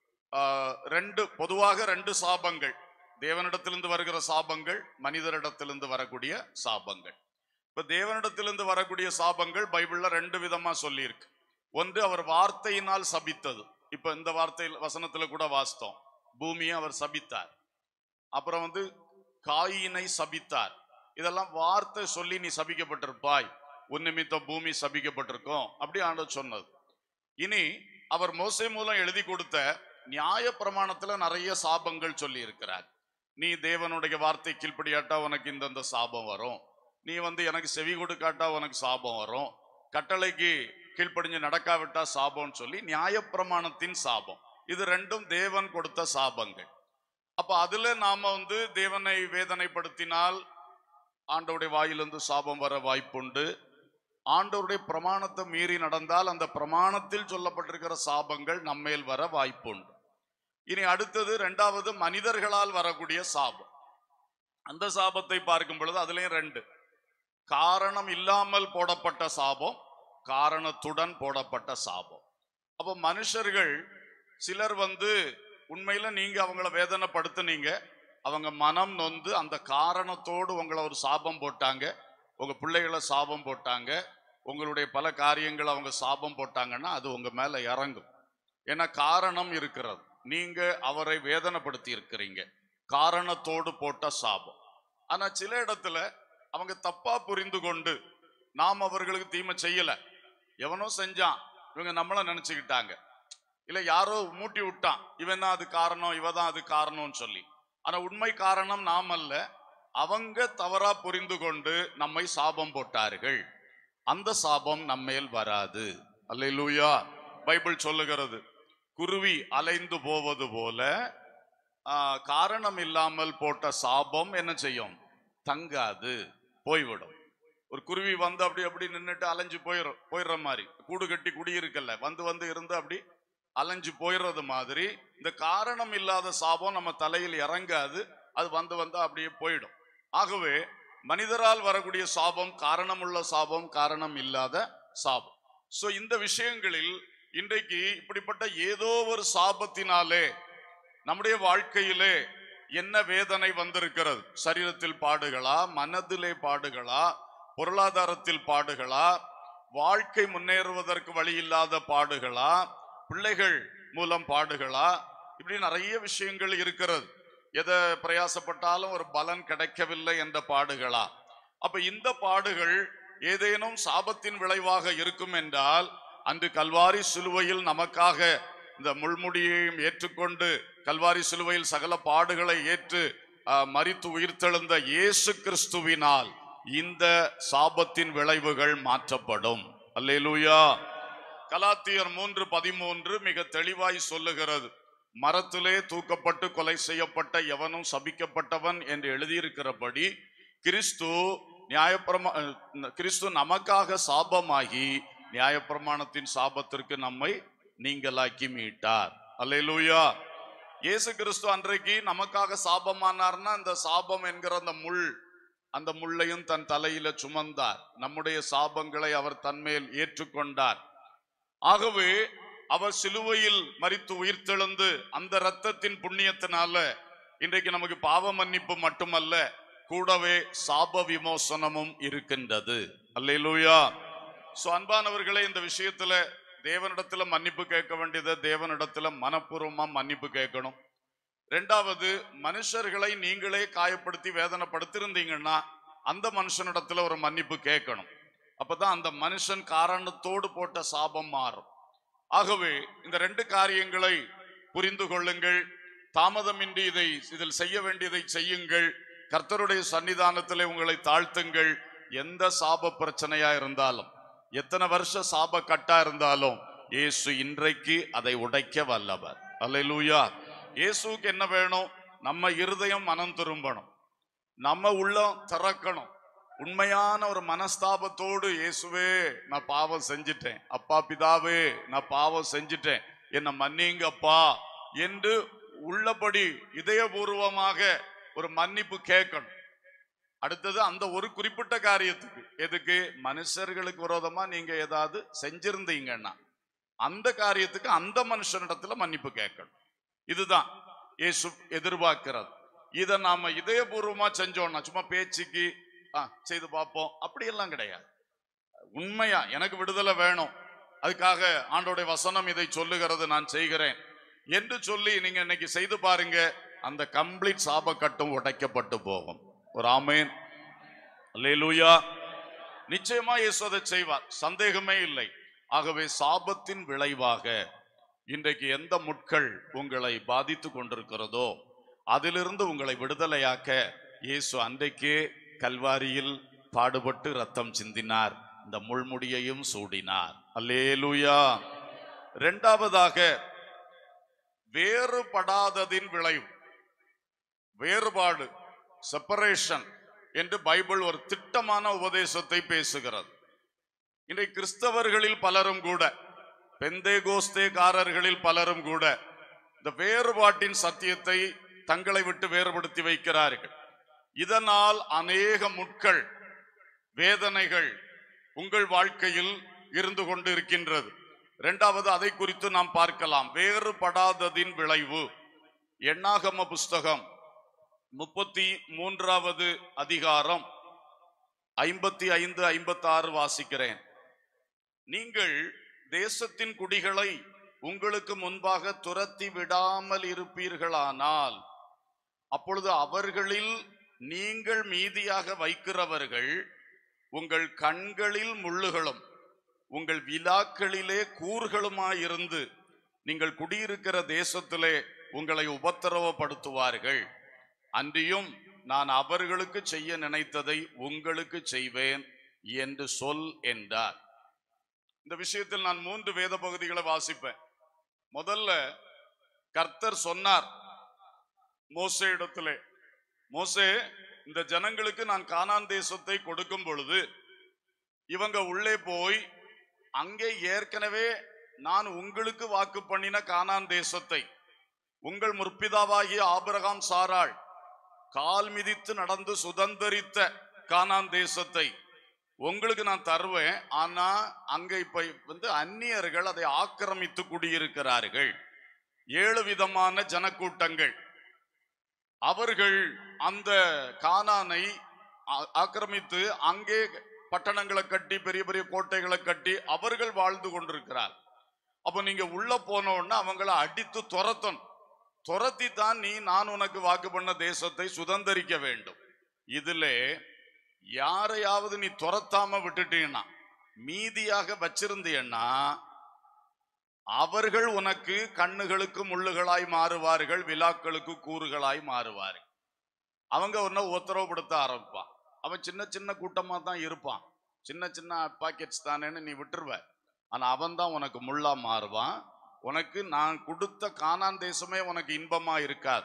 ஆஹ், ரெண்டு பொதுவாக ரெண்டு சாபங்கள் தேவனிடத்திலிருந்து வருகிற சாபங்கள் மனிதரிடத்திலிருந்து வரக்கூடிய சாபங்கள் இப்ப தேவனிடத்திலிருந்து வரக்கூடிய சாபங்கள் பைபிள்ல ரெண்டு விதமா சொல்லியிருக்கு ஒன்று அவர் வார்த்தையினால் சபித்தது இப்ப இந்த வார்த்தை வசனத்துல கூட வாஸ்தவம் பூமியை அவர் சபித்தார் அப்புறம் வந்து காயினை சபித்தார் இதெல்லாம் வார்த்தை சொல்லி நீ சபிக்கப்பட்டிருப்பாய் உன் நிமித்தம் பூமி சபிக்கப்பட்டிருக்கும் அப்படி ஆண்டவர் சொன்னது இனி அவர் மோசே மூலம் எழுதி கொடுத்த நியாய பிரமாணத்துல நிறைய சாபங்கள் சொல்லி இருக்கிறார் நீ தேவனுடைய வார்த்தை கீழ்ப்படியாட்டா உனக்கு இந்தந்த சாபம் வரும் நீ வந்து எனக்கு செவி கொடுக்காட்டா உனக்கு சாபம் வரும் கட்டளைக்கு கீழ்ப்படிஞ்சு நடக்காவிட்டா சாபம்னு சொல்லி நியாயப்பிரமாணத்தின் சாபம் இது ரெண்டும் தேவன் கொடுத்த சாபங்கள் அப்ப அதுல நாம வந்து தேவனை வேதனைப்படுத்தினால் ஆண்டவருடைய வாயிலிருந்து சாபம் வர வாய்ப்புண்டு ஆண்டவருடைய பிரமாணத்தை மீறி நடந்தால் அந்த பிரமாணத்தில் சொல்லப்பட்டிருக்கிற சாபங்கள் நம்மேல் வர வாய்ப்புண்டு இனி அடுத்தது இரண்டாவது மனிதர்களால் வரக்கூடிய சாபம் அந்த சாபத்தை பார்க்கும் பொழுது அதுலயும் ரெண்டு காரணம் இல்லாமல் போடப்பட்ட சாபம் காரணத்துடன் போடப்பட்ட சாபம் அப்போ மனுஷர்கள் சிலர் வந்து உண்மையில நீங்க அவங்கள வேதனைப்படுத்துனீங்க அவங்க மனம் நொந்து அந்த காரணத்தோடு உங்களை ஒரு சாபம் போட்டாங்க உங்க பிள்ளைகளை சாபம் போட்டாங்க உங்களுடைய பல காரியங்களை அவங்க சாபம் போட்டாங்கன்னா அது உங்க மேல இறங்கும் ஏன்னா காரணம் இருக்கிறது நீங்க அவரை வேதனைப்படுத்தி இருக்கிறீங்க காரணத்தோடு போட்ட சாபம் ஆனா சில இடத்துல அவங்க தப்பா புரிந்து கொண்டு நாம் அவர்களுக்கு தீமை செய்யல எவனோ செஞ்சான் இவங்க நம்மள நினைச்சுக்கிட்டாங்க இல்ல யாரோ மூட்டி விட்டான் இவன் தான் அது காரணம் இவ தான் அது காரணம்னு சொல்லி ஆனா உண்மை காரணம் நாம் அல்ல அவங்க தவறா புரிந்து கொண்டு நம்மை சாபம் போட்டார்கள் அந்த சாபம் நம்மேல் வராது அல்லேலூயா பைபிள் சொல்லுகிறது குருவி அலைந்து போவது போல ஆ, காரணம் இல்லாமல் போட்ட சாபம் என்ன செய்யும் தங்காது போய்விடும் ஒரு குருவி வந்து அப்படி அப்படி நின்னுட்டு அலைஞ்சு போயிடும் போயிடுற மாதிரி கூடு கட்டி குடியிருக்கல வந்து வந்து இருந்து அப்படி அலைஞ்சு போயிடுறது மாதிரி இந்த காரணம் இல்லாத சாபம் நம்ம தலையில் இறங்காது அது வந்து வந்து அப்படியே போயிடும் ஆகவே மனிதரால் வரக்கூடிய சாபம் காரணமுள்ள சாபம் காரணம் இல்லாத சாபம் சோ இந்த விஷயங்களில் இன்றைக்கு இப்படிப்பட்ட ஏதோ ஒரு சாபத்தினாலே நம்முடைய வாழ்க்கையிலே என்ன வேதனை வந்திருக்கிறது சரீரத்தில் பாடுகளா மனதிலே பாடுகளா பொருளாதாரத்தில் பாடுகளா வாழ்க்கை முன்னேறுவதற்கு வழி இல்லாத பாடுகளா பிள்ளைகள் மூலம் பாடுகளா இப்படி நிறைய விஷயங்கள் இருக்கிறது எதை பிரயாசப்பட்டாலும் ஒரு பலன் கிடைக்கவில்லை என்ற பாடுகளா அப்ப இந்த பாடுகள் ஏதேனும் சாபத்தின் விளைவாக இருக்கும் என்றால் அன்று கல்வாரி சிலுவையில் நமக்காக இந்த முள்முடியையும் ஏற்றுக்கொண்டு கல்வாரி சிலுவையில் சகல பாடுகளை ஏற்று ஆஹ், மரித்து உயிர்த்தெழுந்த இயேசு கிறிஸ்துவினால் இந்த சாபத்தின் விளைவுகள் மாற்றப்படும் அல்லேலூயா கலாத்தியர் மூன்று பதிமூன்று மிக தெளிவாய் சொல்லுகிறது மரத்திலே தூக்கப்பட்டு கொலை செய்யப்பட்ட எவனும் சபிக்கப்பட்டவன் என்று எழுதியிருக்கிறபடி கிறிஸ்து நியாயப்பிரமா அஹ் கிறிஸ்து நமக்காக சாபமாகி நியாயப்பிரமாணத்தின் சாபத்திற்கு நம்மை நீங்களாக்கி மீட்டார் அல்லேலூயா இயேசு கிறிஸ்து அன்றைக்கு நமக்காக சாபமானார்னா அந்த சாபம் என்கிற அந்த முள் அந்த முள்ளையும் தன் தலையில சுமந்தார் நம்முடைய சாபங்களை அவர் தன்மேல் ஏற்றுக்கொண்டார் ஆகவே அவர் சிலுவையில் மரித்து உயிர்த்தெழுந்து அந்த இரத்தத்தின் புண்ணியத்தினால இன்றைக்கு நமக்கு பாவ மன்னிப்பு மட்டுமல்ல கூடவே சாப விமோசனமும் இருக்கின்றது அல்லேலூயா சோ அன்பானவர்களே இந்த விஷயத்துல தேவனிடத்துல மன்னிப்பு கேட்க வேண்டியது தேவனிடத்துல மனப்பூர்வமா மன்னிப்பு கேட்கணும் ரெண்டாவது மனுஷர்களை நீங்களே காயப்படுத்தி வேதனைப்படுத்திருந்தீங்கன்னா அந்த மனுஷனிடத்துல ஒரு மன்னிப்பு கேட்கணும் அப்பதான் அந்த மனுஷன் காரணத்தோடு போட்ட சாபம் மாறும் ஆகவே இந்த ரெண்டு காரியங்களை புரிந்து கொள்ளுங்கள் தாமதமின்றி இதை இதில் செய்ய வேண்டியதை செய்யுங்கள் கர்த்தருடைய சன்னிதானத்திலே உங்களை தாழ்த்துங்கள் எந்த சாப பிரச்சனையா இருந்தாலும் எத்தனை வருஷ சாப கட்டா இருந்தாலும் இயேசு இன்றைக்கு அதை உடைக்க வல்லவர் அல்லேலூயா இயேசுவுக்கு என்ன வேணும் நம்ம இருதயம் மனம் திரும்பணும் நம்ம உள்ளம் திறக்கணும் உண்மையான ஒரு மனஸ்தாபத்தோடு இயேசுவே நான் பாவம் செஞ்சிட்டேன் அப்பா பிதாவே நான் பாவம் செஞ்சிட்டேன் என்னை மன்னிங்கப்பா என்று உள்ளபடி இதயபூர்வமாக ஒரு மன்னிப்பு கேட்கணும் அடுத்தது அந்த ஒரு குறிப்பிட்ட காரியத்துக்கு எதுக்கு மனுஷர்களுக்கு விரோதமா நீங்க ஏதாவது செஞ்சிருந்தீங்கன்னா அந்த காரியத்துக்கு அந்த மனுஷனிடத்துல மன்னிப்பு கேட்கணும் இதுதான் இயேசு எதிர்பார்க்கிறது இதை நாம இதயபூர்வமா செஞ்சோம்னா சும்மா பேச்சுக்கு ஆ செய்து பார்ப்போம் அப்படியெல்லாம் கிடையாது உண்மையா எனக்கு விடுதலை வேணும் அதுக்காக ஆண்டோடைய வசனம் இதை சொல்லுகிறது நான் செய்கிறேன் என்று சொல்லி நீங்க இன்னைக்கு செய்து பாருங்க அந்த கம்ப்ளீட் சாபக்கட்டும் உடைக்கப்பட்டு போகும் ஒரு ஆமேன் அல்லேலூயா நிச்சயமா இயேசு அதை செய்வார் சந்தேகமே இல்லை ஆகவே சாபத்தின் விளைவாக இன்றைக்கு எந்த முட்கள் உங்களை பாதித்து கொண்டிருக்கிறதோ அதிலிருந்து உங்களை விடுதலையாக்க இயேசு அன்றைக்கே கல்வாரியில் பாடுபட்டு ரத்தம் சிந்தினார் இந்த முள்முடியையும் சூடினார் அல்லேலூயா இரண்டாவதாக வேறுபடாததின் விளைவு வேறுபாடு செப்பரேஷன் என்று பைபிள் ஒரு திட்டமான உபதேசத்தை பேசுகிறது இன்றைக்கு கிறிஸ்தவர்களில் பலரும் கூட பெந்தேகோஸ்தேகாரர்களில் பலரும் கூட இந்த வேறுபாட்டின் சத்தியத்தை தங்களை விட்டு வேறுபடுத்தி வைக்கிறார்கள் இதனால் அநேக முட்கள் வேதனைகள் உங்கள் வாழ்க்கையில் இருந்து கொண்டு இருக்கின்றது இரண்டாவது அதை குறித்து நாம் பார்க்கலாம் வேறுபடாததின் விளைவு எண்ணாகம புஸ்தகம் முப்பத்தி மூன்றாவது அதிகாரம் ஐம்பத்தி ஐந்து ஐம்பத்தி ஆறு வாசிக்கிறேன் நீங்கள் தேசத்தின் குடிகளை உங்களுக்கு முன்பாக துரத்தி விடாமல் இருப்பீர்களானால் அப்பொழுது அவர்களில் நீங்கள் மீதியாக வைக்கிறவர்கள் உங்கள் கண்களில் முள்ளுகளும் உங்கள் விழாக்களிலே கூர்களுமாயிருந்து நீங்கள் குடியிருக்கிற தேசத்திலே உங்களை உபத்திரவப்படுத்துவார்கள் அன்றியும் நான் அவர்களுக்கு செய்ய நினைத்ததை உங்களுக்கு செய்வேன் என்று சொல் என்றார் இந்த விஷயத்தில் நான் மூன்று வேத பகுதிகளை வாசிப்பேன் முதல்ல கர்த்தர் சொன்னார் மோசே இடத்திலே மோசே இந்த ஜனங்களுக்கு நான் கானான் தேசத்தை கொடுக்கும் பொழுது இவங்க உள்ளே போய் அங்கே ஏற்கனவே நான் உங்களுக்கு வாக்கு பண்ணின கானான் தேசத்தை உங்கள் முற்பிதாவாகிய ஆபிரகாம் சாராள் கால் மிதித்து நடந்து சுதந்தரித்த கானான் தேசத்தை உங்களுக்கு நான் தருவேன் ஆனா அங்க இப்ப வந்து அந்நியர்கள் அதை ஆக்கிரமித்து குடியிருக்கிறார்கள் ஏழு விதமான ஜனக்கூட்டங்கள் அவர்கள் அந்த கானானை ஆ- ஆக்கிரமித்து அங்கே பட்டணங்களை கட்டி பெரிய பெரிய கோட்டைகளை கட்டி அவர்கள் வாழ்ந்து கொண்டிருக்கிறார் அப்ப நீங்க உள்ள போன உடனே அவங்கள அடித்து துரத்தணும் துரத்தி தான் நீ நான் உனக்கு வாக்கு பண்ண தேசத்தை சுதந்தரிக்க வேண்டும் இதுல யாரையாவது நீ துரத்தாம விட்டுட்டீன்னா மீதியாக வச்சிருந்தீன்னா அவர்கள் உனக்கு கண்ணுகளுக்கு முள்ளுகளாய் மாறுவார்கள் விழாக்களுக்கு கூறுகளாய் மாறுவார்கள் அவங்க உன்னை உத்தரவுப்படுத்த ஆரம்பிப்பான் அவன் சின்ன சின்ன கூட்டமா தான் இருப்பான் சின்ன சின்ன பாக்கெட்ஸ் தானேன்னு நீ விட்டுருவ ஆனா அவன் தான் உனக்கு முள்ளா மாறுவான் உனக்கு நான் கொடுத்த கானான் தேசமே உனக்கு இன்பமா இருக்காது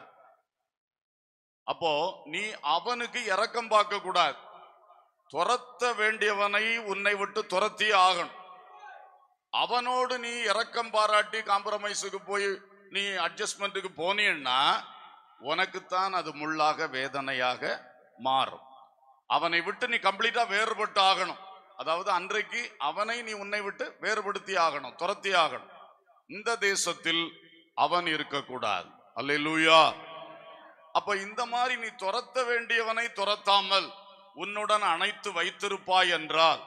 அப்போ நீ அவனுக்கு இரக்கம் பார்க்க கூடாது துரத்த வேண்டியவனை உன்னை விட்டு துரத்தி ஆகணும் அவனோடு நீ இரக்கம் பாராட்டி காம்ப்ரமைஸுக்கு போய் நீ அட்ஜஸ்ட்மெண்ட்டுக்கு போனீன்னா உனக்குத்தான் அது முள்ளாக வேதனையாக மாறும் அவனை விட்டு நீ கம்ப்ளீட்டா வேறுபட்டு ஆகணும் அதாவது அன்றைக்கு அவனை நீ உன்னை விட்டு வேறுபடுத்தி ஆகணும் துரத்தி ஆகணும் இந்த தேசத்தில் அவன் இருக்கக்கூடாது அல்லேலூயா அப்ப இந்த மாதிரி நீ துரத்த வேண்டியவனை துரத்தாமல் உன்னுடன் அணைத்து வைத்திருப்பாய் என்றால்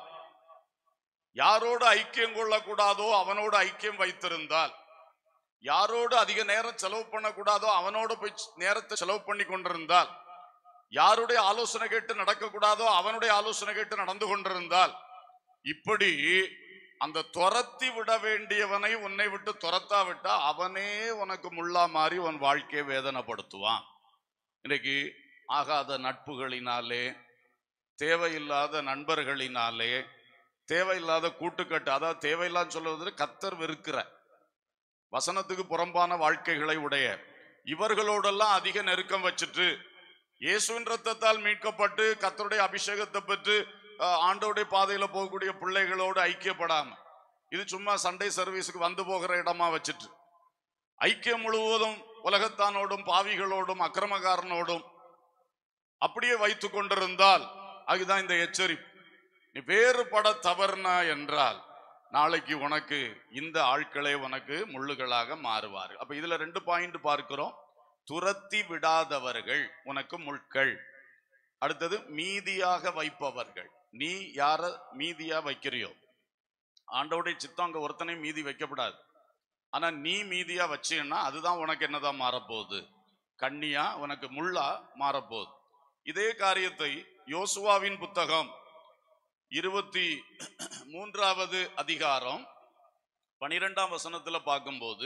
யாரோடு ஐக்கியம் கொள்ளக்கூடாதோ அவனோடு ஐக்கியம் வைத்திருந்தால் யாரோடு அதிக நேரம் செலவு பண்ணக்கூடாதோ அவனோடு போய் நேரத்தை செலவு பண்ணி கொண்டிருந்தால் யாருடைய ஆலோசனை கேட்டு நடக்கக்கூடாதோ அவனுடைய ஆலோசனை கேட்டு நடந்து கொண்டிருந்தால் இப்படி அந்த துரத்தி விட வேண்டியவனை உன்னை விட்டு துரத்தா விட்டா அவனே உனக்கு முள்ளா மாறி உன் வாழ்க்கையை வேதனைப்படுத்துவான் இன்னைக்கு ஆகாத நட்புகளினாலே தேவையில்லாத நண்பர்களினாலே தேவையில்லாத கூட்டுக்கட்டு அதாவது தேவையில்லான்னு சொல்வது கத்தர் வெறுக்கிற வசனத்துக்கு புறம்பான வாழ்க்கைகளை உடைய இவர்களோடெல்லாம் அதிக நெருக்கம் வச்சுட்டு இயேசுவின் ரத்தத்தால் மீட்கப்பட்டு கத்தருடைய அபிஷேகத்தை பெற்று அஹ், ஆண்டவருடைய பாதையில போகக்கூடிய பிள்ளைகளோடு ஐக்கியப்படாம இது சும்மா சண்டே சர்வீஸுக்கு வந்து போகிற இடமா வச்சுட்டு ஐக்கியம் முழுவதும் உலகத்தானோடும் பாவிகளோடும் அக்கிரமக்காரனோடும் அப்படியே வைத்து கொண்டிருந்தால் அதுதான் இந்த எச்சரிப்பு நீ வேறுபட தவறுனா என்றால் நாளைக்கு உனக்கு இந்த ஆட்களே உனக்கு முள்ளுகளாக மாறுவார்கள் அப்ப இதுல ரெண்டு பாயிண்ட் பார்க்கிறோம் துரத்தி விடாதவர்கள் உனக்கு முட்கள் அடுத்தது மீதியாக வைப்பவர்கள் நீ யார மீதியா வைக்கிறியோ ஆண்டவுடைய சித்தம் அங்க ஒருத்தனை மீதி வைக்கப்படாது ஆனா நீ மீதியா வச்சீன்னா அதுதான் உனக்கு என்னதான் மாறப்போகுது கண்ணியா உனக்கு முள்ளா மாறப்போகுது இதே காரியத்தை யோசுவாவின் புத்தகம் இருபத்தி மூன்றாவது அதிகாரம் பனிரெண்டாம் வசனத்துல பார்க்கும்போது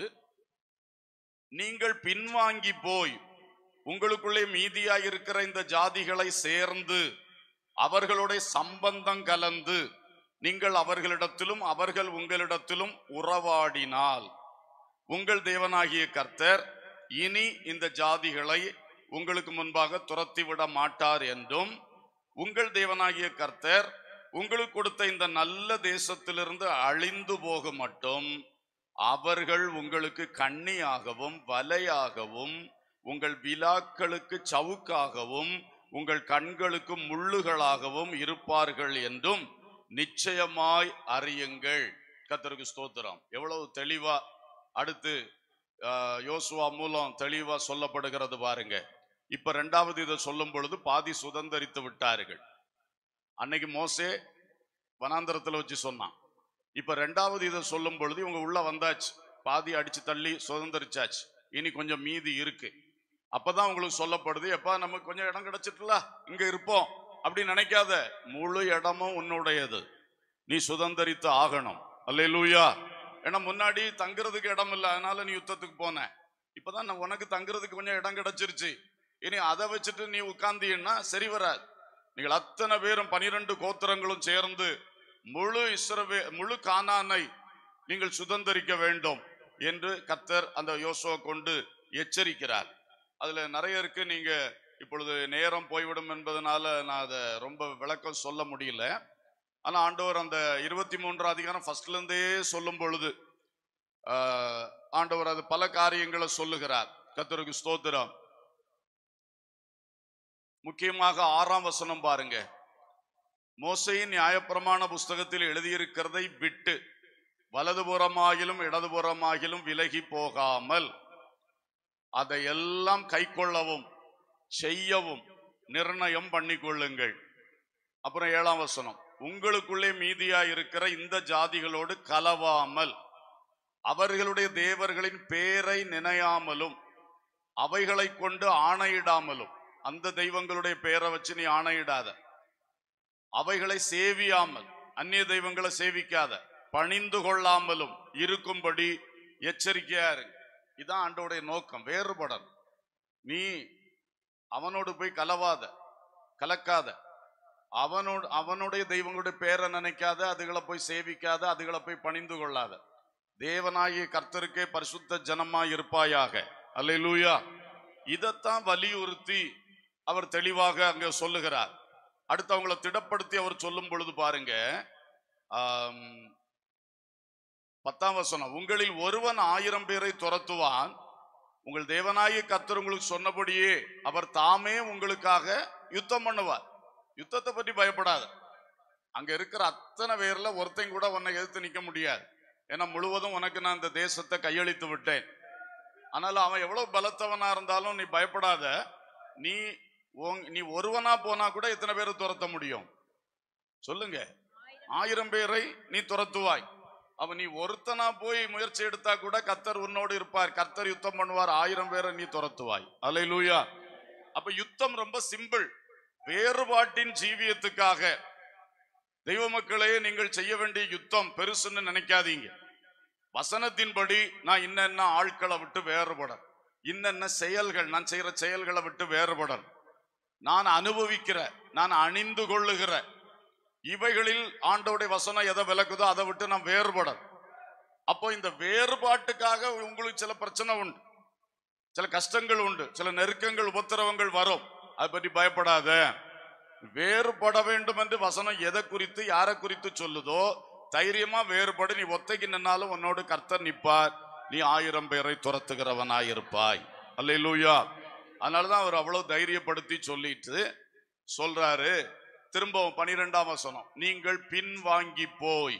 நீங்கள் பின்வாங்கி போய் உங்களுக்குள்ளே மீதியாய் இருக்கிற இந்த ஜாதிகளை சேர்ந்து அவர்களுடைய சம்பந்தம் கலந்து நீங்கள் அவர்களிடத்திலும் அவர்கள் உங்களிடத்திலும் உறவாடினால் உங்கள் தேவனாகிய கர்த்தர் இனி இந்த ஜாதிகளை உங்களுக்கு முன்பாக துரத்திவிட மாட்டார் என்றும் உங்கள் தேவனாகிய கர்த்தர் உங்களுக்கு கொடுத்த இந்த நல்ல தேசத்திலிருந்து அழிந்து போக மட்டும் அவர்கள் உங்களுக்கு கண்ணியாகவும் வலையாகவும் உங்கள் விழாக்களுக்கு சவுக்காகவும் உங்கள் கண்களுக்கு முள்ளுகளாகவும் இருப்பார்கள் என்றும் நிச்சயமாய் அறியுங்கள் கர்த்தருக்கு ஸ்தோத்திரம் எவ்வளவு தெளிவா அடுத்து ஆஹ், யோசுவா மூலம் தெளிவா சொல்லப்படுகிறது பாருங்க இப்ப ரெண்டாவது இதை சொல்லும் பொழுது பாதி சுதந்தரித்து விட்டார்கள் அன்னைக்கு மோசே வனாந்தரத்துல வச்சு சொன்னான் இப்ப ரெண்டாவது இதை சொல்லும் பொழுது இவங்க உள்ள வந்தாச்சு பாதி அடிச்சு தள்ளி சுதந்திரிச்சாச்சு இனி கொஞ்சம் மீதி இருக்கு அப்பதான் உங்களுக்கு சொல்லப்படுது எப்பா நமக்கு கொஞ்சம் இடம் கிடைச்சிட்டுல இங்க இருப்போம் அப்படி நினைக்காத முழு இடமும் உன்னுடையது நீ சுதந்திரித்து ஆகணும் அல்லேலூயா ஏன்னா முன்னாடி தங்குறதுக்கு இடம் இல்லை அதனால நீ யுத்தத்துக்கு போன இப்பதான் நான் உனக்கு தங்குறதுக்கு கொஞ்சம் இடம் கிடைச்சிருச்சு இனி அதை வச்சுட்டு நீ உட்கார்ந்தீன்னா சரி வராது நீங்கள் அத்தனை பேரும் பனிரெண்டு கோத்திரங்களும் சேர்ந்து முழு இஸ்ரவே முழு கானானை நீங்கள் சுதந்திரிக்க வேண்டும் என்று கர்த்தர் அந்த யோசுவா கொண்டு எச்சரிக்கிறார் அதுல நிறைய இருக்கு நீங்க இப்பொழுது நேரம் போய்விடும் என்பதனால நான் அதை ரொம்ப விளக்கம் சொல்ல முடியல ஆனா ஆண்டவர் அந்த இருபத்தி மூன்றாம் அதிகாரம் ஃபர்ஸ்ட்ல இருந்தே சொல்லும் பொழுது ஆஹ், ஆண்டவர் அது பல காரியங்களை சொல்லுகிறார் கர்த்தருக்கு ஸ்தோத்திரம் முக்கியமாக ஆறாம் வசனம் பாருங்க மோசையின் நியாயப்பிரமாண புஸ்தகத்தில் எழுதியிருக்கிறதை விட்டு வலதுபுறமாகிலும் இடதுபுறமாகிலும் விலகி போகாமல் அதையெல்லாம் கைக்கொள்ளவும் செய்யவும் நிர்ணயம் பண்ணிக்கொள்ளுங்கள் அப்புறம் ஏழாம் வசனம் உங்களுக்குள்ளே மீதியா இருக்கிற இந்த ஜாதிகளோடு கலவாமல் அவர்களுடைய தேவர்களின் பேரை நினையாமலும் அவைகளை கொண்டு ஆணையிடாமலும் அந்த தெய்வங்களுடைய பேரை வச்சு நீ ஆணையிடாத அவைகளை சேவியாமல் அந்நிய தெய்வங்களை சேவிக்காத பணிந்து கொள்ளாமலும் இருக்கும்படி எச்சரிக்கையா இருங்க இதான் ஆண்டோடைய நோக்கம் வேறுபடணும் நீ அவனோடு போய் கலவாத கலக்காத அவனோடு அவனுடைய தெய்வங்களுடைய பேரை நினைக்காத அதுகளை போய் சேவிக்காத அதுகளை போய் பணிந்து கொள்ளாத தேவனாகிய கர்த்தருக்கே பரிசுத்த ஜனமாய் இருப்பாயாக அல்லேலூயா இதைத்தான் வலியுறுத்தி அவர் தெளிவாக அங்க சொல்லுகிறார் அடுத்து அவங்கள திடப்படுத்தி அவர் சொல்லும் பொழுது பாருங்க ஆம், பத்தாம் வசனம் உங்களில் ஒருவன் ஆயிரம் பேரை துரத்துவான் உங்கள் தேவனாகிய கர்த்தர் உங்களுக்கு சொன்னபடியே அவர் தாமே உங்களுக்காக யுத்தம் பண்ணுவார் யுத்தத்தை பற்றி பயப்படாத அங்க இருக்கிற அத்தனை பேர்ல ஒருத்தன் கூட உன்னை எதிர்த்து நிக்க முடியாது ஏன்னா முழுவதும் உனக்கு நான் இந்த தேசத்தை கையளித்து விட்டேன் ஆனாலும் அவன் எவ்வளவு பலத்தவனா இருந்தாலும் நீ பயப்படாத நீ உன்- நீ ஒருவனா போனா கூட எத்தனை பேரை துரத்த முடியும் சொல்லுங்க ஆயிரம் பேரை நீ துரத்துவாய் அவன் நீ ஒருத்தனா போய் முயற்சி எடுத்தா கூட கர்த்தர் உன்னோடு இருப்பார் கர்த்தர் யுத்தம் பண்ணுவார் ஆயிரம் பேரை நீ துரத்துவாய் அல்லேலூயா அப்ப யுத்தம் ரொம்ப சிம்பிள் வேறுபாட்டின் ஜீவியத்துக்காக தெய்வ மக்களே நீங்கள் செய்ய வேண்டிய யுத்தம் பெருசுன்னு நினைக்காதீங்க வசனத்தின்படி நான் இன்னென்ன ஆட்களை விட்டு வேறுபட இன்னென்ன செயல்கள் நான் செய்யற செயல்களை விட்டு வேறுபட நான் அனுபவிக்கிற நான் அணிந்து கொள்ளுகிற இவைகளில் ஆண்டோடைய வசனம் எதை விளக்குதோ அதை விட்டு நான் வேறுபட அப்போ இந்த வேறுபாட்டுக்காக உங்களுக்கு சில பிரச்சனை உண்டு சில கஷ்டங்கள் உண்டு சில நெருக்கங்கள் உபத்திரவங்கள் வரும் அதை பற்றி பயப்படாத வேறுபட வேண்டும் என்று வசனம் எதை குறித்து யாரை குறித்து சொல்லுதோ தைரியமா வேறுபடு நீ ஒத்தைக்கு நின்னாலும் உன்னோடு கர்த்தர் நிப்பார் நீ ஆயிரம் பேரை துரத்துகிறவனாய் இருப்பாய் அல்லேலூயா அதனாலதான் அவர் அவ்வளவு தைரியப்படுத்தி சொல்லிட்டு சொல்றாரு திரும்பவும் பனிரெண்டாம் வசனம் நீங்கள் பின்வாங்கி போய்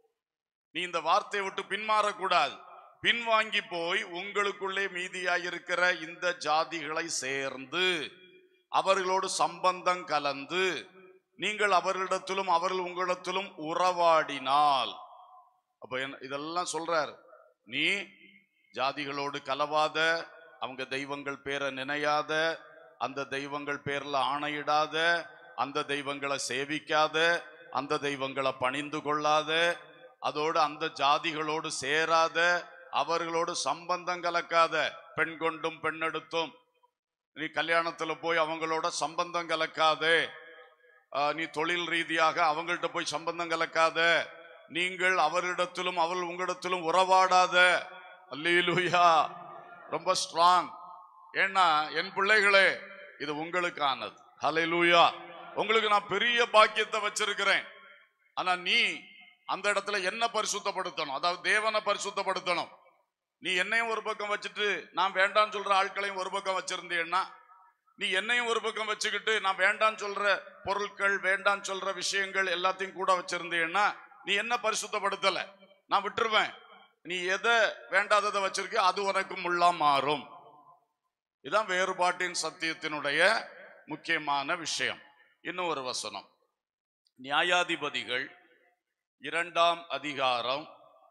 நீ இந்த வார்த்தையை விட்டு பின்மாறக்கூடாது பின்வாங்கி போய் உங்களுக்குள்ளே மீதியாயிருக்கிற இந்த ஜாதிகளை சேர்ந்து அவர்களோடு சம்பந்தம் கலந்து நீங்கள் அவர்களிடத்திலும் அவர்கள் உங்களிடத்திலும் உறவாடினால் அப்ப என்ன- இதெல்லாம் சொல்றார் நீ ஜாதிகளோடு கலவாத அவங்க தெய்வங்கள் பேரை நினையாத அந்த தெய்வங்கள் பேர்ல ஆணையிடாத அந்த தெய்வங்களை சேவிக்காத அந்த தெய்வங்களை பணிந்து கொள்ளாத அதோடு அந்த ஜாதிகளோடு சேராத அவர்களோடு சம்பந்தம் கலக்காத பெண் கொண்டும் பெண்ணெடுத்தும் நீ கல்யாணத்துல போய் அவங்களோட சம்பந்தம் கலக்காதே ஆஹ் நீ தொழில் ரீதியாக அவங்கள்ட்ட போய் சம்பந்தம் கலக்காத நீங்கள் அவரிடத்திலும் அவள் உங்களிடத்திலும் உறவாடாத அல்லேலூயா ரொம்ப ஸ்ட்ராங் ஏன்னா என் பிள்ளைகளே இது உங்களுக்கானது ஹalleluya உங்களுக்கு நான் பெரிய பாக்கியத்தை வச்சிருக்கிறேன் ஆனா நீ அந்த இடத்துல என்ன பரிசுத்தப்படுத்தணும் அதாவது தேவனை பரிசுத்தப்படுத்தணும் நீ என்னையும் ஒரு பக்கம் வச்சுட்டு நான் வேண்டாம்னு சொல்ற ஆட்களையும் ஒரு பக்கம் வச்சிருந்தீன்னா நீ என்னையும் ஒரு பக்கம் வச்சுக்கிட்டு நான் வேண்டாம் சொல்ற பொருட்கள் வேண்டாம் சொல்ற விஷயங்கள் எல்லாத்தையும் கூட வச்சிருந்தீன்னா நீ என்ன பரிசுத்தப்படுத்தல நான் விட்டுருவேன் நீ எதை வேண்டாததை வச்சிருக்கியோ அது உனக்கு முள்ளா மாறும் இதான் வேறுபாட்டின் சத்தியத்தினுடைய முக்கியமான விஷயம் இன்னும் ஒரு வசனம் நியாயாதிபதிகள் இரண்டாம் அதிகாரம்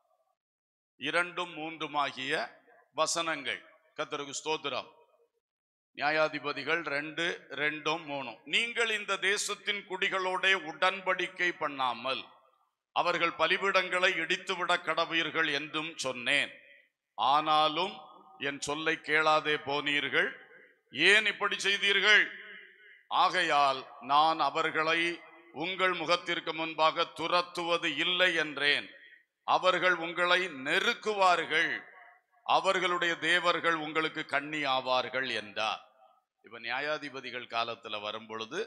இரண்டும் மூன்றுமாகிய வசனங்கள் கத்தருக்கு ஸ்தோத்திரம் நியாயாதிபதிகள் ரெண்டு ரெண்டும் மூணும் நீங்கள் இந்த தேசத்தின் குடிகளோட உடன்படிக்கை பண்ணாமல் அவர்கள் பலிபீடங்களை இடித்துவிட கடவீர்கள் என்றும் சொன்னேன் ஆனாலும் என் சொல்லை கேளாதே போனீர்கள் ஏன் இப்படி செய்தீர்கள் ஆகையால் நான் அவர்களை உங்கள் முகத்திற்கு முன்பாக துரத்துவது இல்லை என்றேன் அவர்கள் உங்களை நெருக்குவார்கள் அவர்களுடைய தேவர்கள் உங்களுக்கு கண்ணி ஆவார்கள் என்றார் இப்ப நியாயாதிபதிகள் காலத்துல வரும் பொழுது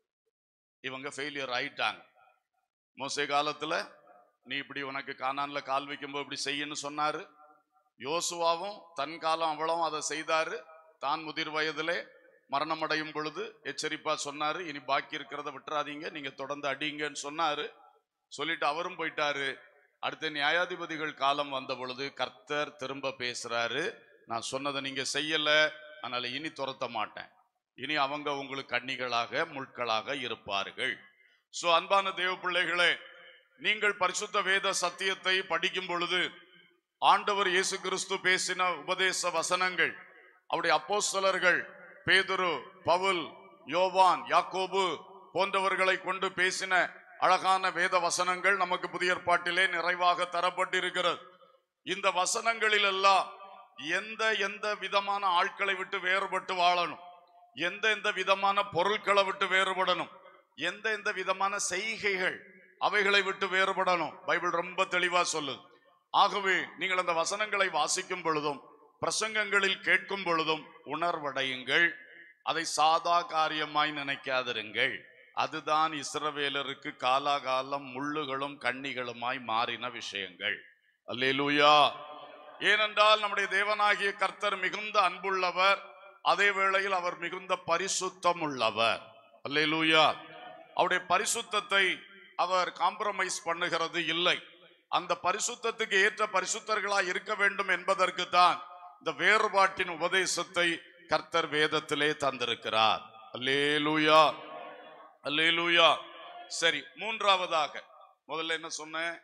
இவங்க ஃபெயிலியர் ஆயிட்டாங்க மோசே காலத்துல நீ இப்படி உனக்கு கானான்ல கால் வைக்கும்போது இப்படி செய்யன்னு சொன்னாரு யோசுவாவும் தன் காலம் அவ்வளவும் அதை செய்தாரு தான் முதிர் வயதிலே மரணமடையும் பொழுது எச்சரிப்பா சொன்னாரு இனி பாக்கி இருக்கிறத விட்டுறாதீங்க நீங்க தொடர்ந்து அடிங்கன்னு சொன்னாரு சொல்லிட்டு அவரும் போயிட்டாரு அடுத்த நியாயாதிபதிகள் காலம் வந்த பொழுது கர்த்தர் திரும்ப பேசுறாரு நான் சொன்னதை நீங்க செய்யல அதனால இனி துரத்த மாட்டேன் இனி அவங்க உங்களுக்கு கன்னிகளாக முட்களாக இருப்பார்கள் சோ அன்பான தேவ பிள்ளைகளே நீங்கள் பரிசுத்த வேத சத்தியத்தை படிக்கும் பொழுது ஆண்டவர் இயேசு கிறிஸ்து பேசின உபதேச வசனங்கள் அவருடைய அப்போஸ்தலர்கள் பேதுரு பவுல் யோவான் யாக்கோபு போன்றவர்களை கொண்டு பேசின அழகான வேத வசனங்கள் நமக்கு புதிய ஏற்பாட்டிலே நிறைவாக தரப்பட்டிருக்கிறது இந்த வசனங்களில் எல்லாம் எந்த எந்த விதமான ஆட்களை விட்டு வேறுபட்டு வாழணும் எந்த எந்த விதமான பொருட்களை விட்டு வேறுபடணும் எந்த எந்த விதமான செய்கைகள் அவைகளை விட்டு வேறுபடணும் பைபிள் ரொம்ப தெளிவா சொல்லுது ஆகவே நீங்கள் அந்த வசனங்களை வாசிக்கும் பொழுதும் பிரசங்கங்களில் கேட்கும் பொழுதும் உணர்வடையுங்கள் அதை சாதா காரியமாய் நினைக்காதிருங்கள் அதுதான் இஸ்ரவேலருக்கு காலாகாலம் முள்ளுகளும் கண்ணிகளுமாய் மாறின விஷயங்கள் அல்லேலூயா ஏனென்றால் நம்முடைய தேவனாகிய கர்த்தர் மிகுந்த அன்புள்ளவர் அதே வேளையில் அவர் மிகுந்த பரிசுத்தம் உள்ளவர் அல்லேலூயா அவருடைய பரிசுத்தத்தை அவர் காம்ப்ரமைஸ் பண்ணுகிறது இல்லை அந்த பரிசுத்தத்துக்கு ஏற்ற பரிசுத்தர்களாய் இருக்க வேண்டும் என்பதற்கு தான் இந்த வேறுபாட்டின் உபதேசத்தை கர்த்தர் வேதத்திலே தந்திருக்கிறார் அல்லேலூயா அல்லேலூயா சரி மூன்றாவதாக முதல்ல என்ன சொன்னேன்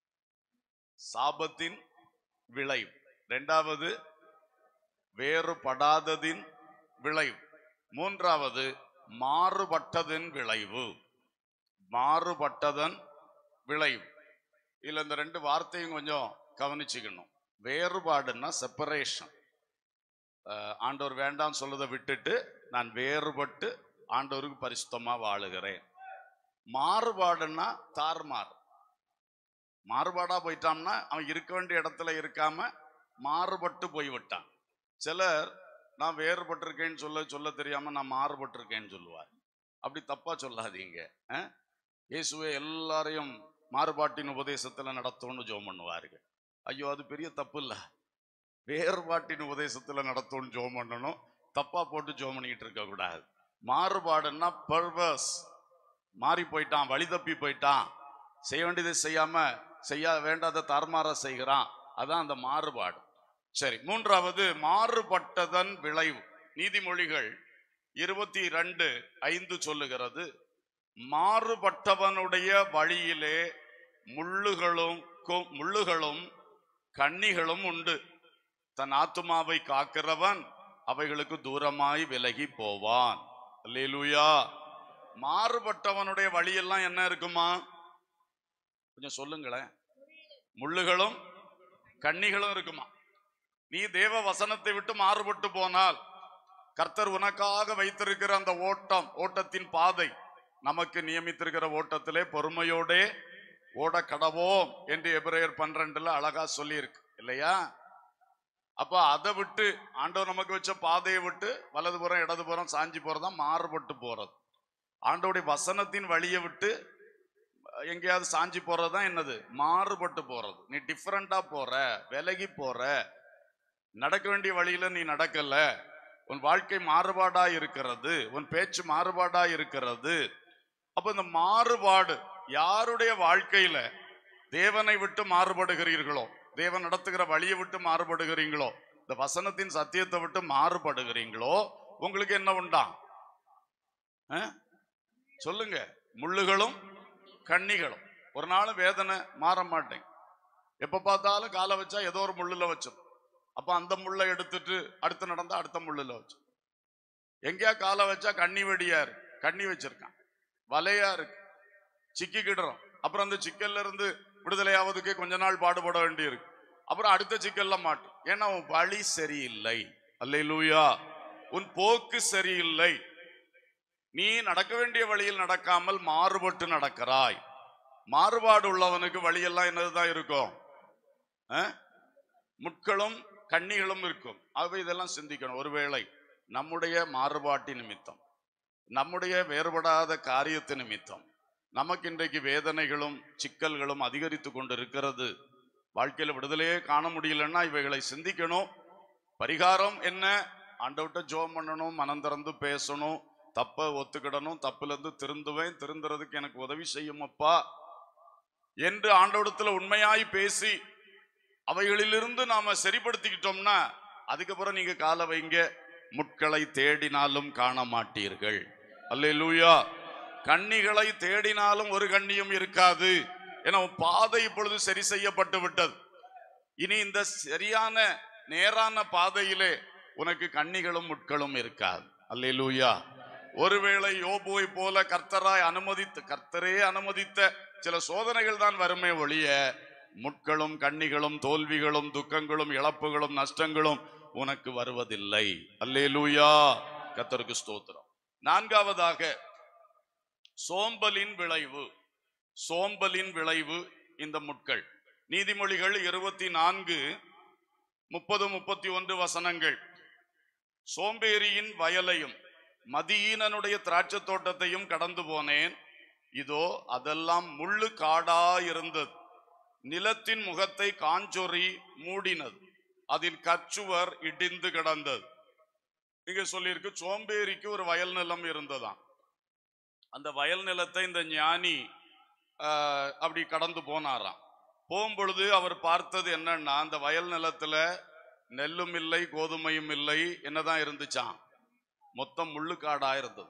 சாபத்தின் விளைவு இரண்டாவது வேறுபடாததின் விளைவு மூன்றாவது மாறுபட்டதின் விளைவு மாறுபட்டதன் விளைவு இதுல இந்த ரெண்டு வார்த்தையும் கொஞ்சம் கவனிச்சுக்கணும் வேறுபாடுன்னா செப்பரேஷன் ஆண்டவர் வேண்டாம் சொல்லதை விட்டுட்டு நான் வேறுபட்டு ஆண்டவருக்கு பரிசுத்தமா வாழுகிறேன் மாறுபாடுன்னா தார்மார் மாறுபாடா போயிட்டான்னா அவன் இருக்க வேண்டிய இடத்துல இருக்காம மாறுபட்டு போய்விட்டான் சிலர் நான் வேறுபட்டிருக்கேன்னு சொல்ல சொல்ல தெரியாம நான் மாறுபட்டிருக்கேன்னு சொல்லுவார் அப்படி தப்பா சொல்லாதீங்க அஹ்? இயேசுவே எல்லாரையும் மாறுபாட்டின் உபதேசத்துல நடத்தும்னு ஜோம் பண்ணுவார்கள் ஐயோ அது பெரிய தப்பு இல்ல வேறுபாட்டின் உபதேசத்துல நடத்தும்னு ஜோம் பண்ணணும் தப்பா போட்டு ஜோம் பண்ணிட்டு இருக்க கூடாது மாறுபாடுன்னா பர்வஸ் மாறி போயிட்டான் வழி தப்பி போயிட்டான் செய்ய வேண்டியதை செய்யாம செய்ய வேண்டாத தார்மாரா செய்கிறான் அதான் அந்த மாறுபாடு சரி மூன்றாவது மாறுபட்டதன் விளைவு நீதிமொழிகள் இருபத்தி ரெண்டு ஐந்து சொல்லுகிறது மாறுபட்டவனுடைய வழியிலே முள்ளுகளும் கு- முள்ளுகளும் கண்ணிகளும் உண்டு தன் ஆத்துமாவை காக்கிறவன் அவைகளுக்கு தூரமாய் விலகி போவான் அல்லேலூயா மாறுபட்டவனுடைய வழியெல்லாம் என்ன இருக்குமா கொஞ்சம் சொல்லுங்களேன் முள்ளுகளும் கண்ணிகளும் இருக்குமா நீ தேவ வசனத்தை விட்டு மாறுபட்டு போனால் கர்த்தர் உனக்காக வைத்திருக்கிற அந்த ஓட்டம் ஓட்டத்தின் பாதை நமக்கு நியமித்திருக்கிற ஓட்டத்திலே பொறுமையோடே ஓட கடவோம் என்று எபிரேயர் பன்னிரெண்டுல அழகா சொல்லியிருக்கு இல்லையா அப்ப அதை விட்டு ஆண்டவர் நமக்கு வச்ச பாதையை விட்டு வலதுபுறம் இடதுபுறம் சாஞ்சி போறதுதான் மாறுபட்டு போறது ஆண்டவருடைய வசனத்தின் வழியை விட்டு எங்கேயாவது சாஞ்சி போறதுதான் என்னது மாறுபட்டு போறது நீ டிஃப்ரெண்டா போற விலகி போற நடக்க வேண்டிய வழியில நீ நடக்கல உன் வாழ்க்கை மாறுபாடா இருக்கிறது உன் பேச்சு மாறுபாடா இருக்கிறது அப்ப இந்த மாறுபாடு யாருடைய வாழ்க்கையில தேவனை விட்டு மாறுபடுகிறீர்களோ தேவன் நடத்துகிற வழியை விட்டு மாறுபடுகிறீங்களோ இந்த வசனத்தின் சத்தியத்தை விட்டு மாறுபடுகிறீங்களோ உங்களுக்கு என்ன உண்டாம் ஆ? சொல்லுங்க முள்ளுகளும் கண்ணிகளும் ஒரு நாள் வேதனை மாற மாட்டேன் எப்ப பார்த்தாலும் காலை வச்சா ஏதோ ஒரு முள்ளுல வச்சோம் அப்ப அந்த முள்ளை எடுத்துட்டு அடுத்து நடந்தா அடுத்த முள்ளுல வச்சோம் எங்கேயா காலை வச்சா கண்ணி வெடியா இருக்கு கண்ணி வச்சிருக்கான் வலையா இருக்கு சிக்கிக்கிடுறோம் அப்புறம் அந்த சிக்கல்ல இருந்து விடுதலையாவதுக்கே கொஞ்ச நாள் பாடுபட வேண்டியிருக்கு அப்புறம் அடுத்த சிக்கல்ல மாட்டும் ஏன்னா உன் வழி சரியில்லை அல்லேலூயா உன் போக்கு சரியில்லை நீ நடக்க வேண்டிய வழியில் நடக்காமல் மாறுபட்டு நடக்கிறாய் மாறுபாடு உள்ளவனுக்கு வழியெல்லாம் என்னதுதான் இருக்கும் ஆ? முட்களும் கண்ணிகளும் இருக்கும் ஆகவே இதெல்லாம் சிந்திக்கணும் ஒருவேளை நம்முடைய மாறுபாட்டு நிமித்தம் நம்முடைய வேறுபடாத காரியத்து நிமித்தம் நமக்கு இன்றைக்கு வேதனைகளும் சிக்கல்களும் அதிகரித்து கொண்டு இருக்கிறது வாழ்க்கையில விடுதலையே காண முடியலன்னா இவைகளை சிந்திக்கணும் பரிகாரம் என்ன ஆண்டவட்ட ஜோம் பண்ணணும் மனம் திறந்து பேசணும் தப்ப ஒத்துக்கிடணும் தப்புல இருந்து திருந்துவேன் திருந்துறதுக்கு எனக்கு உதவி செய்யும் அப்பா என்று ஆண்டவடத்துல உண்மையாய் பேசி அவைகளிலிருந்து நாம சரிப்படுத்திக்கிட்டோம்னா அதுக்கப்புறம் நீங்க கால வைங்க முட்களை தேடினாலும் காண மாட்டீர்கள் அல்லேலூயா கண்ணிகளை தேடினாலும் ஒரு கண்ணியும் இருக்காது ஏன்னா உன் பாதை இப்பொழுது சரி செய்யப்பட்டு விட்டது இனி இந்த சரியான நேரான பாதையிலே உனக்கு கண்ணிகளும் முட்களும் இருக்காது அல்லேலூயா ஒருவேளை யோபுவை போல கர்த்தராய் அனுமதித்து கர்த்தரே அனுமதித்த சில சோதனைகள் தான் வருமே ஒழிய முட்களும் கண்ணிகளும் தோல்விகளும் துக்கங்களும் இழப்புகளும் நஷ்டங்களும் உனக்கு வருவதில்லை அல்லேலூயா கர்த்தருக்கு ஸ்தோத்திரம் நான்காவதாக சோம்பலின் விளைவு சோம்பலின் விளைவு இந்த முட்கள் நீதிமொழிகள் இருபத்தி நான்கு முப்பது முப்பத்தி ஒன்று வசனங்கள் சோம்பேறியின் வயலையும் மதியீனனுடைய திராட்சை தோட்டத்தையும் கடந்து போனேன் இதோ அதெல்லாம் முள்ளு காடா இருந்தது நிலத்தின் முகத்தை காஞ்சொறி மூடினது அதில் கச்சுவர் இடிந்து கிடந்தது இங்க சொல்லியிருக்கு சோம்பேறிக்கு ஒரு வயல் நிலம் இருந்ததாம் அந்த வயல் நிலத்தை இந்த ஞானி ஆஹ், அப்படி கடந்து போனாராம் போகும்பொழுது அவர் பார்த்தது என்னன்னா அந்த வயல் நிலத்துல நெல்லும் இல்லை கோதுமையும் இல்லை என்னதான் இருந்துச்சாம் மொத்தம் முள்ளுக்காடா இருந்தது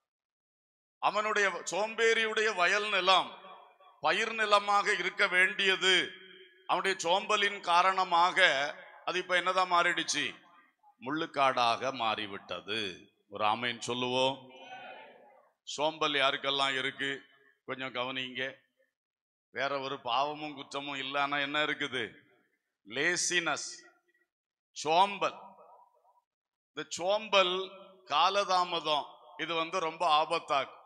அவனுடைய சோம்பேறியுடைய வயல் நிலம் பயிர் நிலமாக இருக்க வேண்டியது அவனுடைய சோம்பலின் காரணமாக அது இப்ப என்னதான் மாறிடுச்சு முள்ளுக்காடாக மாறிவிட்டது ஒரு ஆமைன்னு சொல்லுவோம் சோம்பல் யாருக்கெல்லாம் இருக்கு கொஞ்சம் கவனிங்க வேற ஒரு பாவமும் குற்றமும் இல்லைன்னா என்ன இருக்குது லேசினஸ் சோம்பல் இந்த சோம்பல் காலதாமதம் இது வந்து ரொம்ப ஆபத்தாக்கும்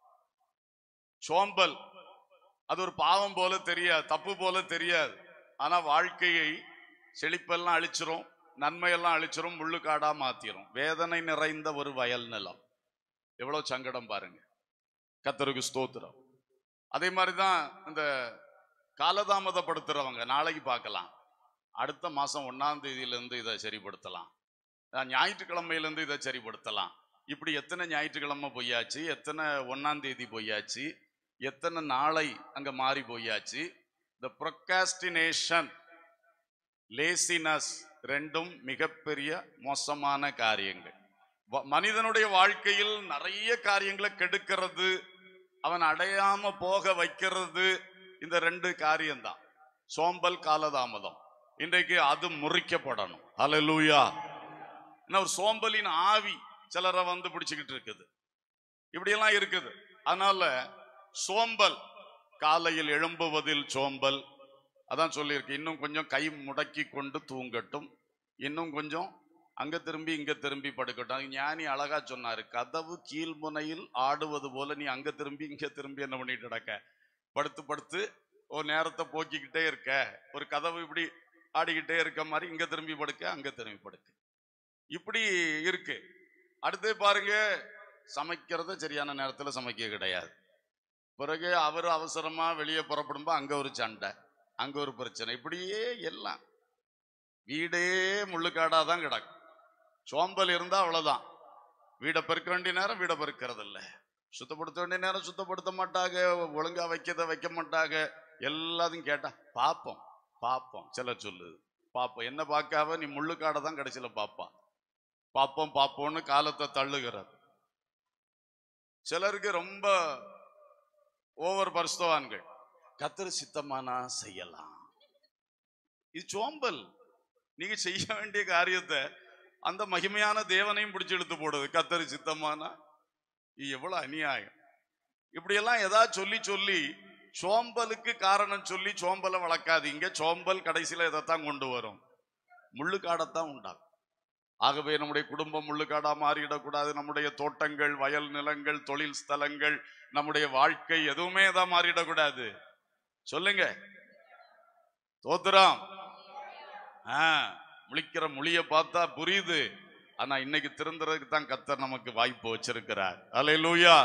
சோம்பல் அது ஒரு பாவம் போல தெரியாது தப்பு போல தெரியாது ஆனா வாழ்க்கையை செழிப்பெல்லாம் அழிச்சிரும் நன்மையெல்லாம் அழிச்சிரும் முள்ளுக்காடா மாத்திரும் வேதனை நிறைந்த ஒரு வயல் நிலம் எவ்வளவு சங்கடம் பாருங்க கத்தருக்கு ஸ்தோத்திரம் அதே மாதிரிதான் இந்த காலதாமதப்படுத்துறவங்க நாளைக்கு பார்க்கலாம் அடுத்த மாசம் ஒன்னாம் தேதியிலிருந்து இதை சரிப்படுத்தலாம் அஹ் ஞாயிற்றுக்கிழமையிலிருந்து இதை சரிப்படுத்தலாம் இப்படி எத்தனை ஞாயிற்றுக்கிழமை பொய்யாச்சு எத்தனை ஒன்னாம் தேதி பொய்யாச்சு எத்தனை நாளை அங்க மாறி போயாச்சு இந்த ப்ரொக்காஸ்டினேஷன் லேசினஸ் ரெண்டும் மிகப்பெரிய மோசமான காரியங்கள் வ- மனிதனுடைய வாழ்க்கையில் நிறைய காரியங்களை கெடுக்கிறது அவன் அடையாம போக வைக்கிறது இந்த ரெண்டு காரியம்தான் சோம்பல் காலதாமதம் இன்றைக்கு அது முறிக்கப்படணும் ஹalleluya என்ன ஒரு சோம்பலின் ஆவி சிலரை வந்து பிடிச்சுக்கிட்டு இருக்குது இப்படியெல்லாம் இருக்குது அதனால சோம்பல் காலையில் எழும்புவதில் சோம்பல் அதான் சொல்லியிருக்கு இன்னும் கொஞ்சம் கை முடக்கி கொண்டு தூங்கட்டும் இன்னும் கொஞ்சம் அங்க திரும்பி இங்க திரும்பி படுக்கட்டும் அது ஞானி அழகா சொன்னாரு கதவு கீழ்முனையில் ஆடுவது போல நீ அங்க திரும்பி இங்க திரும்பி என்ன பண்ணிட்டு நடக்க படுத்து படுத்து ஒரு நேரத்தை போக்கிக்கிட்டே இருக்க ஒரு கதவு இப்படி ஆடிக்கிட்டே இருக்க மாதிரி இங்க திரும்பி படுக்க அங்க திரும்பி படுக்க இப்படி இருக்கு அடுத்து பாருங்க சமைக்கிறத சரியான நேரத்துல சமைக்க கிடையாது பிறகு அவர் அவசரமா வெளியே புறப்படும்போது அங்க ஒரு சண்டை அங்க ஒரு பிரச்சனை இப்படியே எல்லாம் வீடே முள்ளுக்காடா தான் கிடக்கும் சோம்பல் இருந்தா அவ்வளவுதான் வீடை பெருக்க வேண்டிய நேரம் வீடை பெருக்கிறது இல்ல சுத்தப்படுத்த வேண்டிய நேரம் சுத்தப்படுத்த மாட்டாங்க ஒழுங்கா வைக்கிறத வைக்க மாட்டாங்க எல்லாத்தையும் கேட்டா பாப்போம் பாப்போம் சிலர் சொல்லுது பாப்போம் என்ன பார்க்காம நீ முள்ளுக்காடை தான் கடைசியில பாப்பா பாப்போம் பாப்போம்னு காலத்தை தள்ளுகிறார் சிலருக்கு ரொம்ப ஓவர் பரிசுத்தவான்கள் கத்திர சித்தமானா செய்யலாம் இது சோம்பல் நீங்க செய்ய வேண்டிய காரியத்தை அந்த மகிமையான தேவனையும் பிடிச்சு இழுத்து போடுது கத்தரி சித்தமானா இது எவ்வளவு அநியாயம் இப்படியெல்லாம் ஏதாவது சொல்லி சொல்லி சோம்பலுக்கு காரணம் சொல்லி சோம்பலை வளர்க்காதீங்க சோம்பல் கடைசியில இதைத்தான் கொண்டு வரும் முள்ளுக்காடத்தான் உண்டாகும் ஆகவே நம்முடைய குடும்பம் முள்ளுக்காடா மாறிடக்கூடாது நம்முடைய தோட்டங்கள் வயல் நிலங்கள் தொழில் ஸ்தலங்கள் நம்முடைய வாழ்க்கை எதுவுமே தான் மாறிடக்கூடாது சொல்லுங்க தோத்துறோம் ஆ முழிக்கிற மொழிய பார்த்தா புரியுது ஆனா இன்னைக்கு திருந்துறதுக்கு தான் கத்தர் நமக்கு வாய்ப்பு வச்சிருக்கிறார் அல்லேலூயா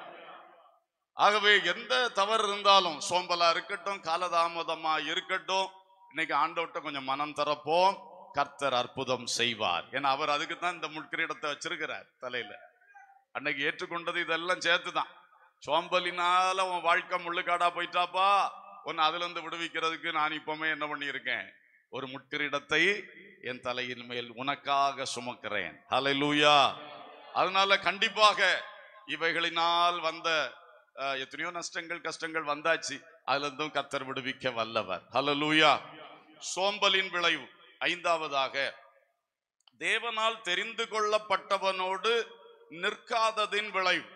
ஆகவே எந்த தவறு இருந்தாலும் சோம்பலா இருக்கட்டும் காலதாமதமா இருக்கட்டும் இன்னைக்கு ஆண்டவர்ட்ட கொஞ்சம் மனம் தரப்போம் கர்த்தர் அற்புதம் செய்வார் ஏன்னா அவர் அதுக்கு தான் இந்த முட்கிரீடத்தை வச்சிருக்கிறார் தலையில அன்னைக்கு ஏற்றுக்கொண்டது இதெல்லாம் சேர்த்து தான் சோம்பலினால உன் வாழ்க்கை முள்ளுக்காடா போயிட்டாப்பா உன்னை அதுல இருந்து விடுவிக்கிறதுக்கு நான் இப்பவுமே என்ன பண்ணியிருக்கேன் ஒரு முட்கிரீடத்தை என் தலையின் மேல் உனக்காக சுமக்கிறேன் ஹalleluya அதனால கண்டிப்பாக இவைகளினால் வந்த அஹ், எத்தனையோ நஷ்டங்கள் கஷ்டங்கள் வந்தாச்சு அதுல இருந்தும் கத்தர் விடுவிக்க வல்லவர் ஹalleluya சோம்பலின் விளைவு ஐந்தாவதாக தேவனால் தெரிந்து கொள்ளப்பட்டவனோடு நிற்காததின் விளைவு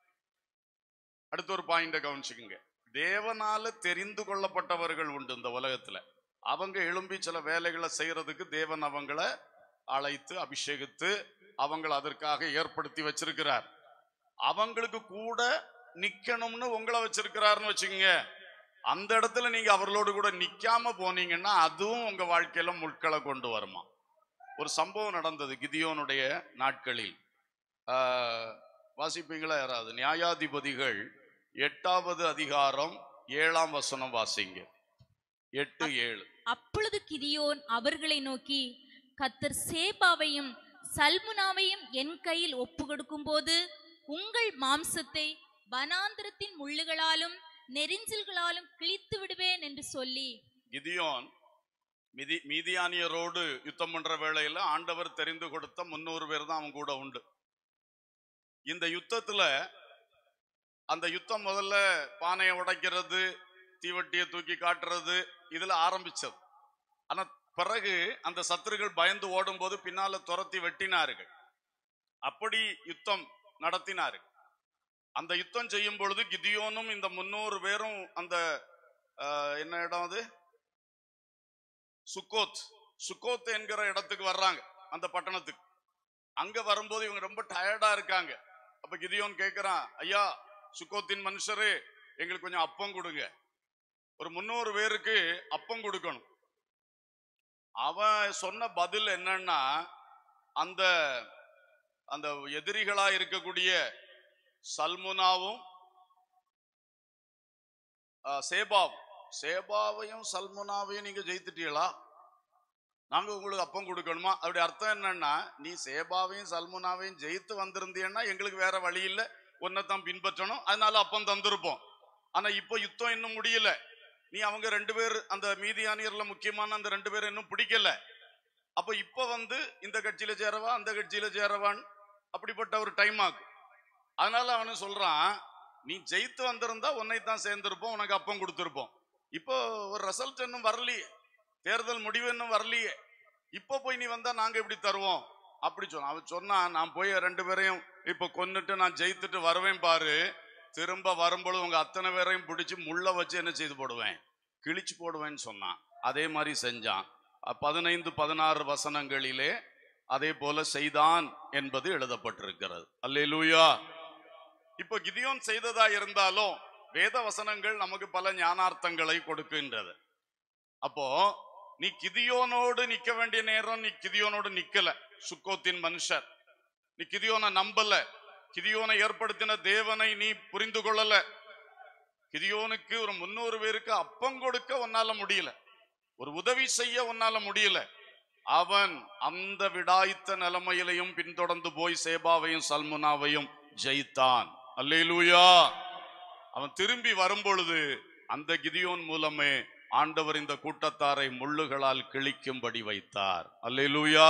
அடுத்த ஒரு பாயிண்ட கவனிச்சுக்குங்க தேவனால தெரிந்து கொள்ளப்பட்டவர்கள் உண்டு இந்த உலகத்துல அவங்க எழும்பி சில வேலைகளை செய்யறதுக்கு தேவன் அவங்கள அழைத்து அபிஷேகித்து அவங்கள அதற்காக ஏற்படுத்தி வச்சிருக்கிறார் அவங்களுக்கு கூட நிக்கணும்னு உங்களை வச்சிருக்கிறாருன்னு வச்சுக்கோங்க அந்த இடத்துல நீங்க அவர்களோடு கூட நிக்காம போனீங்கன்னா அதுவும் உங்க வாழ்க்கையில முட்களை கொண்டு வருமா ஒரு சம்பவம் நடந்தது கிதியோனுடைய நாட்களில் ஆஹ், வாசிப்பீங்களா யாராவது நியாயாதிபதிகள் எட்டாவது அதிகாரம் ஏழாம் வசனம் வாசிங்க எட்டு ஏழு அப்பொழுது கிதியோன் அவர்களை நோக்கி கத்தர் சேபாவையும் சல்முனாவையும் என் கையில் ஒப்பு கொடுக்கும்போது உங்கள் மாம்சத்தை வனாந்திரத்தின் முள்ளுகளாலும் நெரிஞ்சல்களாலும் கிழித்து விடுவேன் என்று சொல்லி கிதியோன் மிதி மீதியானியரோடு யுத்தம் பண்ற வேளையில ஆண்டவர் தெரிந்து கொடுத்த முன்னூறு பேர் தான் அவன் கூட உண்டு இந்த யுத்தத்துல அந்த யுத்தம் முதல்ல பானையை உடைக்கிறது தீவட்டியை தூக்கி காட்டுறது இதுல ஆரம்பிச்சது ஆனா பிறகு அந்த சத்துருகள் பயந்து ஓடும்போது பின்னால துரத்தி வெட்டினார்கள் அப்படி யுத்தம் நடத்தினார்கள் அந்த யுத்தம் செய்யும் பொழுது கிதியோனும் இந்த முன்னூறு பேரும் அந்த ஆஹ், என்ன இடம் அது சுக்கோத் சுக்கோத் என்கிற இடத்துக்கு வர்றாங்க அந்த பட்டணத்துக்கு அங்க வரும்போது இவங்க ரொம்ப டயர்டா இருக்காங்க அப்ப கிதியோன் கேக்குறான் ஐயா சுக்கோத்தின் மனுஷரே எங்களுக்கு கொஞ்சம் அப்பம் கொடுங்க ஒரு முன்னூறு பேருக்கு அப்பம் கொடுக்கணும் அவன் சொன்ன பதில் என்னன்னா அந்த அந்த எதிரிகளா இருக்கக்கூடிய சல்முனாவும் ஆ, சேபாவும் சேபாவையும் சல்முனாவையும் நீங்க ஜெயித்துட்டீங்களா நாங்க உங்களுக்கு அப்பம் கொடுக்கணுமா அப்படி அர்த்தம் என்னன்னா நீ சேபாவையும் சல்முனாவையும் ஜெயித்து வந்திருந்தீன்னா எங்களுக்கு வேற வழி இல்ல உன்னைத்தான் பின்பற்றணும் அதனால அப்பம் தந்திருப்போம் ஆனா இப்போ யுத்தம் இன்னும் முடியல நீ அவங்க ரெண்டு பேர் அந்த மீதியானியர்ல முக்கியமான அந்த ரெண்டு பேர் இன்னும் பிடிக்கல அப்ப இப்ப வந்து இந்த கட்சியில சேரவா அந்த கட்சியில சேரவான் அப்படிப்பட்ட ஒரு டைம் ஆகும் அதனால அவனு சொல்றான் நீ ஜெயித்து வந்திருந்தா உன்னை தான் சேர்ந்திருப்போம் உனக்கு அப்பம் கொடுத்திருப்போம் இப்போ ஒரு ரிசல்ட் இன்னும் வரலையே தேர்தல் முடிவு இன்னும் வரலையே இப்போ போய் நீ வந்தா நாங்க எப்படி தருவோம் அப்படி சொன்னான் அவன் சொன்னான் நான் போய் ரெண்டு பேரையும் இப்போ கொன்னுட்டு நான் ஜெயித்துட்டு வருவேன் பாரு திரும்ப வரும்பொழுது உங்க அத்தனை பேரையும் பிடிச்சு முள்ள வச்சு என்ன செய்து போடுவேன் கிழிச்சு போடுவேன்னு சொன்னான் அதே மாதிரி செஞ்சான் அஹ் பதினைந்து பதினாறு வசனங்களிலே அதே போல செய்தான் என்பது எழுதப்பட்டிருக்கிறது அல்லேலூயா இப்போ கிதியோன் செய்ததா இருந்தாலும் வேத வசனங்கள் நமக்கு பல ஞானார்த்தங்களை கொடுக்கின்றது அப்போ நீ கிதியோனோடு நிக்க வேண்டிய நேரம் நீ கிதியோனோடு நிக்கல சுக்கோத்தின் மனுஷர் நீ கிதியோனை நம்பல கிதியோனை ஏற்படுத்தின தேவனை நீ புரிந்து கொள்ளல கிதியோனுக்கு ஒரு முன்னூறு பேருக்கு அப்பம் கொடுக்க உன்னால முடியல ஒரு உதவி செய்ய உன்னால முடியல அவன் அந்த விடாய்த்த நிலைமையிலையும் பின்தொடர்ந்து போய் சேபாவையும் சல்முனாவையும் ஜெயித்தான் அல்லேலூயா அவன் திரும்பி வரும்பொழுது அந்த கிதியோன் மூலமே ஆண்டவர் இந்த கூட்டத்தாரை முள்ளுகளால் கிழிக்கும்படி வைத்தார் அல்லேலூயா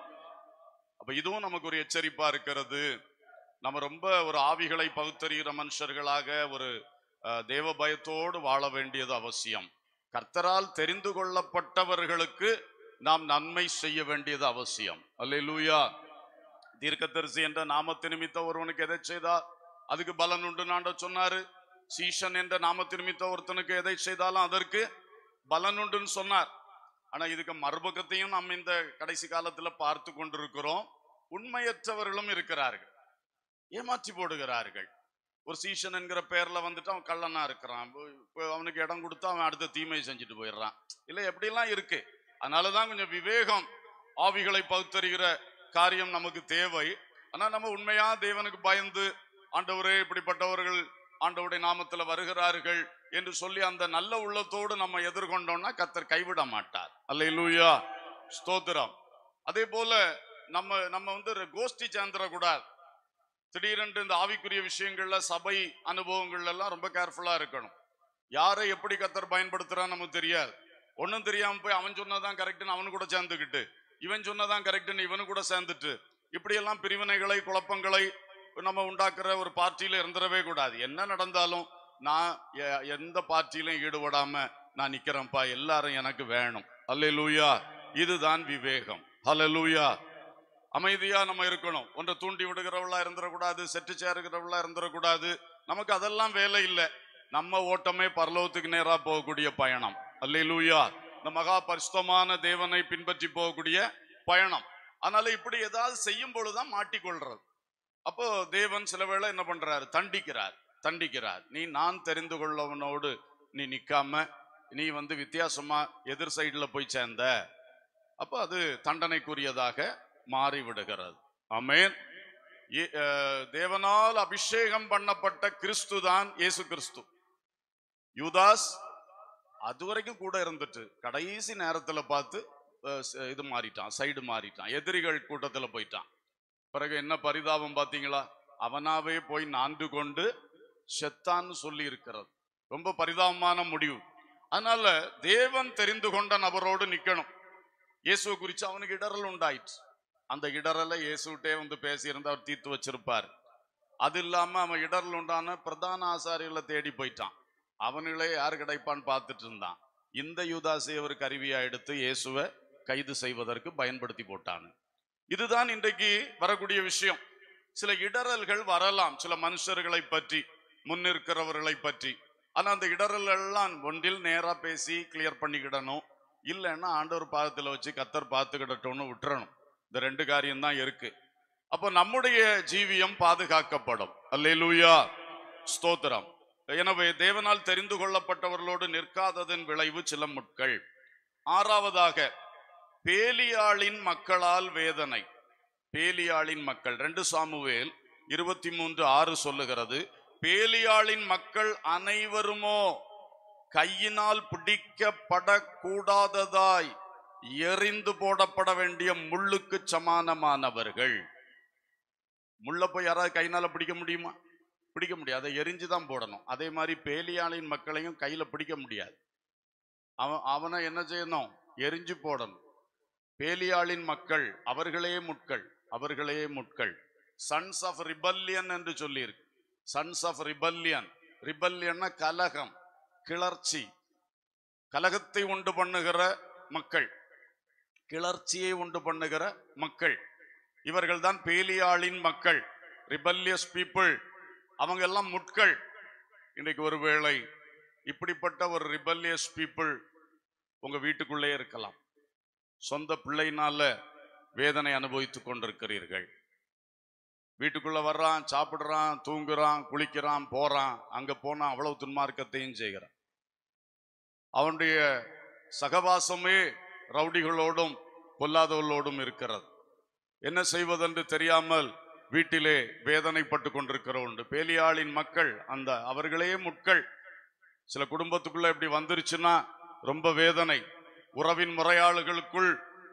அப்ப இதுவும் நமக்கு ஒரு எச்சரிப்பா இருக்கிறது நம்ம ரொம்ப ஒரு ஆவிகளை பகுத்தறிகிற மனுஷர்களாக ஒரு அஹ், தேவ பயத்தோடு வாழ வேண்டியது அவசியம் கர்த்தரால் தெரிந்து கொள்ளப்பட்டவர்களுக்கு நாம் நன்மை செய்ய வேண்டியது அவசியம் அல்லேலூயா தீர்க்கதரிசி என்ற நாமத்து நிமித்த ஒருவனுக்கு எதை செய்தா அதுக்கு பலன் உண்டு நாண்ட சொன்னாரு சீஷன் என்ற நாமத்து நிமித்த ஒருத்தனுக்கு எதை செய்தாலும் அதற்கு பலன் உண்டுன்னு சொன்னார் ஆனா இதுக்கு மறுபக்கத்தையும் நம்ம இந்த கடைசி காலத்துல பார்த்து கொண்டிருக்கிறோம் உண்மையற்றவர்களும் இருக்கிறார்கள் ஏமாற்றி போடுகிறார்கள் ஒரு சீஷன் என்கிற பேர்ல வந்துட்டு அவன் கள்ளனா இருக்கிறான் இப்ப அவனுக்கு இடம் கொடுத்தா அவன் அடுத்த தீமையை செஞ்சுட்டு போயிடுறான் இல்ல எப்படிலாம் இருக்கு அதனாலதான் கொஞ்சம் விவேகம் ஆவிகளை பகுத்தறிகிற காரியம் நமக்கு தேவை ஆனா நம்ம உண்மையா தேவனுக்கு பயந்து ஆண்டவரே இப்படிப்பட்டவர்கள் ஆண்டவருடைய நாமத்துல வருகிறார்கள் என்று சொல்லி அந்த நல்ல உள்ளத்தோடு நம்ம எதிர்கொண்டோம்னா கத்தர் கைவிட மாட்டார் அல்லேலூயா ஸ்தோத்திரம் அதே போல நம்ம நம்ம வந்து ஒரு கோஷ்டி சேர்ந்துடக்கூடாது திடீரென்று இந்த ஆவிக்குரிய விஷயங்கள்ல சபை அனுபவங்கள்ல எல்லாம் ரொம்ப கேர்ஃபுல்லா இருக்கணும் யாரை எப்படி கத்தர் பயன்படுத்துறான்னு நமக்கு தெரியாது ஒண்ணும் தெரியாம போய் அவன் சொன்னதான் கரெக்ட்னு அவனு கூட சேர்ந்துக்கிட்டு இவன் சொன்னதான் கரெக்ட்னு இவனு கூட சேர்ந்துட்டு இப்படியெல்லாம் பிரிவினைகளை குழப்பங்களை நம்ம உண்டாக்குற ஒரு பார்ட்டியில இருந்துடவே கூடாது என்ன நடந்தாலும் நான் எ- எந்த பார்ட்டியிலும் ஈடுபடாம நான் நிக்கிறேன்ப்பா எல்லாரும் எனக்கு வேணும் அல்லேலூயா இதுதான் விவேகம் ஹalleluya அமைதியா நம்ம இருக்கணும் ஒன்றை தூண்டி விடுகிறவளா இருந்துடக்கூடாது செட்டு சேருகிறவளா இருந்துடக்கூடாது நமக்கு அதெல்லாம் வேலை இல்லை நம்ம ஓட்டமே பரலோகத்துக்கு நேரா போகக்கூடிய பயணம் அல்லேலூயா இந்த மகா பரிசுத்தமான தேவனை பின்பற்றி போகக்கூடிய பயணம் அதனால இப்படி ஏதாவது செய்யும் பொழுதுதான் மாட்டிக்கொள்றது அப்போ தேவன் சில வேளை என்ன பண்றாரு தண்டிக்கிறார் தண்டிக்கிறார் நீ நான் தெரிந்து கொள்ளவனோடு நீ நிக்காம நீ வந்து வித்தியாசமா எதிர் சைடுல போய் சேர்ந்த அப்போ அது தண்டனைக்குரியதாக மாறி விடுகிறது ஆமென் ஏ- அஹ், தேவனால் அபிஷேகம் பண்ணப்பட்ட கிறிஸ்து தான் இயேசு கிறிஸ்து யூதாஸ் அது வரைக்கும் கூட இருந்துட்டு கடைசி நேரத்துல பார்த்து அஹ், ச- இது மாறிட்டான் சைடு மாறிட்டான் எதிரிகள் கூட்டத்துல போயிட்டான் பிறகு என்ன பரிதாபம் பாத்தீங்களா அவனாவே போய் நான்கு கொண்டு செத்தான்னு சொல்லி இருக்கிறது ரொம்ப பரிதாபமான முடிவு அதனால தேவன் தெரிந்து கொண்ட நபரோடு நிக்கணும் இயேசுவை குறித்து அவனுக்கு இடரல் உண்டாயிற்று அந்த இடரலை இயேசுகிட்டே வந்து பேசியிருந்தா அவர் தீர்த்து வச்சிருப்பார் அது இல்லாம அவன் இடரல் உண்டான பிரதான ஆசாரியர்களை தேடி போயிட்டான் அவனுங்களே யார் கிடைப்பான்னு பார்த்துட்டு இருந்தான் இந்த யூதாசை அவர் கருவியா எடுத்து இயேசுவை கைது செய்வதற்கு பயன்படுத்தி போட்டான் இதுதான் இன்றைக்கு வரக்கூடிய விஷயம் சில இடரல்கள் வரலாம் சில மனுஷர்களை பற்றி முன்னிற்கிறவர்களை பற்றி ஆனா அந்த இடரல் எல்லாம் ஒன்றில் நேரா பேசி கிளியர் பண்ணிக்கிடணும் இல்லைன்னா ஆண்டவர் பாதத்துல வச்சு கத்தர் பார்த்துக்கிடட்டும்னு விட்டுறணும் இந்த ரெண்டு காரியம் தான் இருக்கு அப்போ நம்முடைய ஜீவியம் பாதுகாக்கப்படும் அல்லேலூயா ஸ்தோத்திரம் எனவே தேவனால் தெரிந்து கொள்ளப்பட்டவர்களோடு நிற்காததன் விளைவு சில முட்கள் ஆறாவதாக பேலியாளின் மக்களால் வேதனை பேலியாளின் மக்கள் ரெண்டு சாமுவேல் இருபத்தி மூன்று ஆறு சொல்லுகிறது பேலியாளின் மக்கள் அனைவருமோ கையினால் பிடிக்கப்படக்கூடாததாய் எரிந்து போடப்பட வேண்டிய முள்ளுக்கு சமானமானவர்கள் முள்ள போய் யாராவது கையினால பிடிக்க முடியுமா பிடிக்க முடியாது அதை எரிஞ்சு தான் போடணும் அதே மாதிரி பேலியாளின் மக்களையும் கையில பிடிக்க முடியாது அவன் அவனை என்ன செய்யணும் எரிஞ்சு போடணும் பேலியாளின் மக்கள் அவர்களே முட்கள் அவர்களே முட்கள் சன்ஸ் ஆஃப் ரிபல்லியன் என்று சொல்லியிருக்கு சன்ஸ் ஆஃப் ரிபல்லியன் ரிபல்லியன்னா கலகம் கிளர்ச்சி கலகத்தை உண்டு பண்ணுகிற மக்கள் கிளர்ச்சியை உண்டு பண்ணுகிற மக்கள் இவர்கள் தான் பேலியாளின் மக்கள் ரிபல்லியஸ் பீப்புள் அவங்க எல்லாம் முட்கள் இன்றைக்கு ஒருவேளை இப்படிப்பட்ட ஒரு ரிபல்லியஸ் பீப்புள் உங்க வீட்டுக்குள்ளே இருக்கலாம் சொந்த பிள்ளையினால வேதனை அனுபவித்துக் கொண்டிருக்கிறீர்கள் வீட்டுக்குள்ள வர்றான் சாப்பிடுறான் தூங்குறான் குளிக்கிறான் போறான் அங்க போனா அவ்வளவு துன்மார்க்கத்தையும் செய்கிறான் அவனுடைய சகவாசமே ரவுடிகளோடும் பொல்லாதவர்களோடும் இருக்கிறது என்ன செய்வதென்று தெரியாமல் வீட்டிலே வேதனைப்பட்டு கொண்டிருக்கிற உண்டு பேலியாளின் மக்கள் அந்த அவர்களே முட்கள் சில குடும்பத்துக்குள்ள இப்படி வந்துருச்சுன்னா ரொம்ப வேதனை உறவின் முறையாளுகளுக்குள்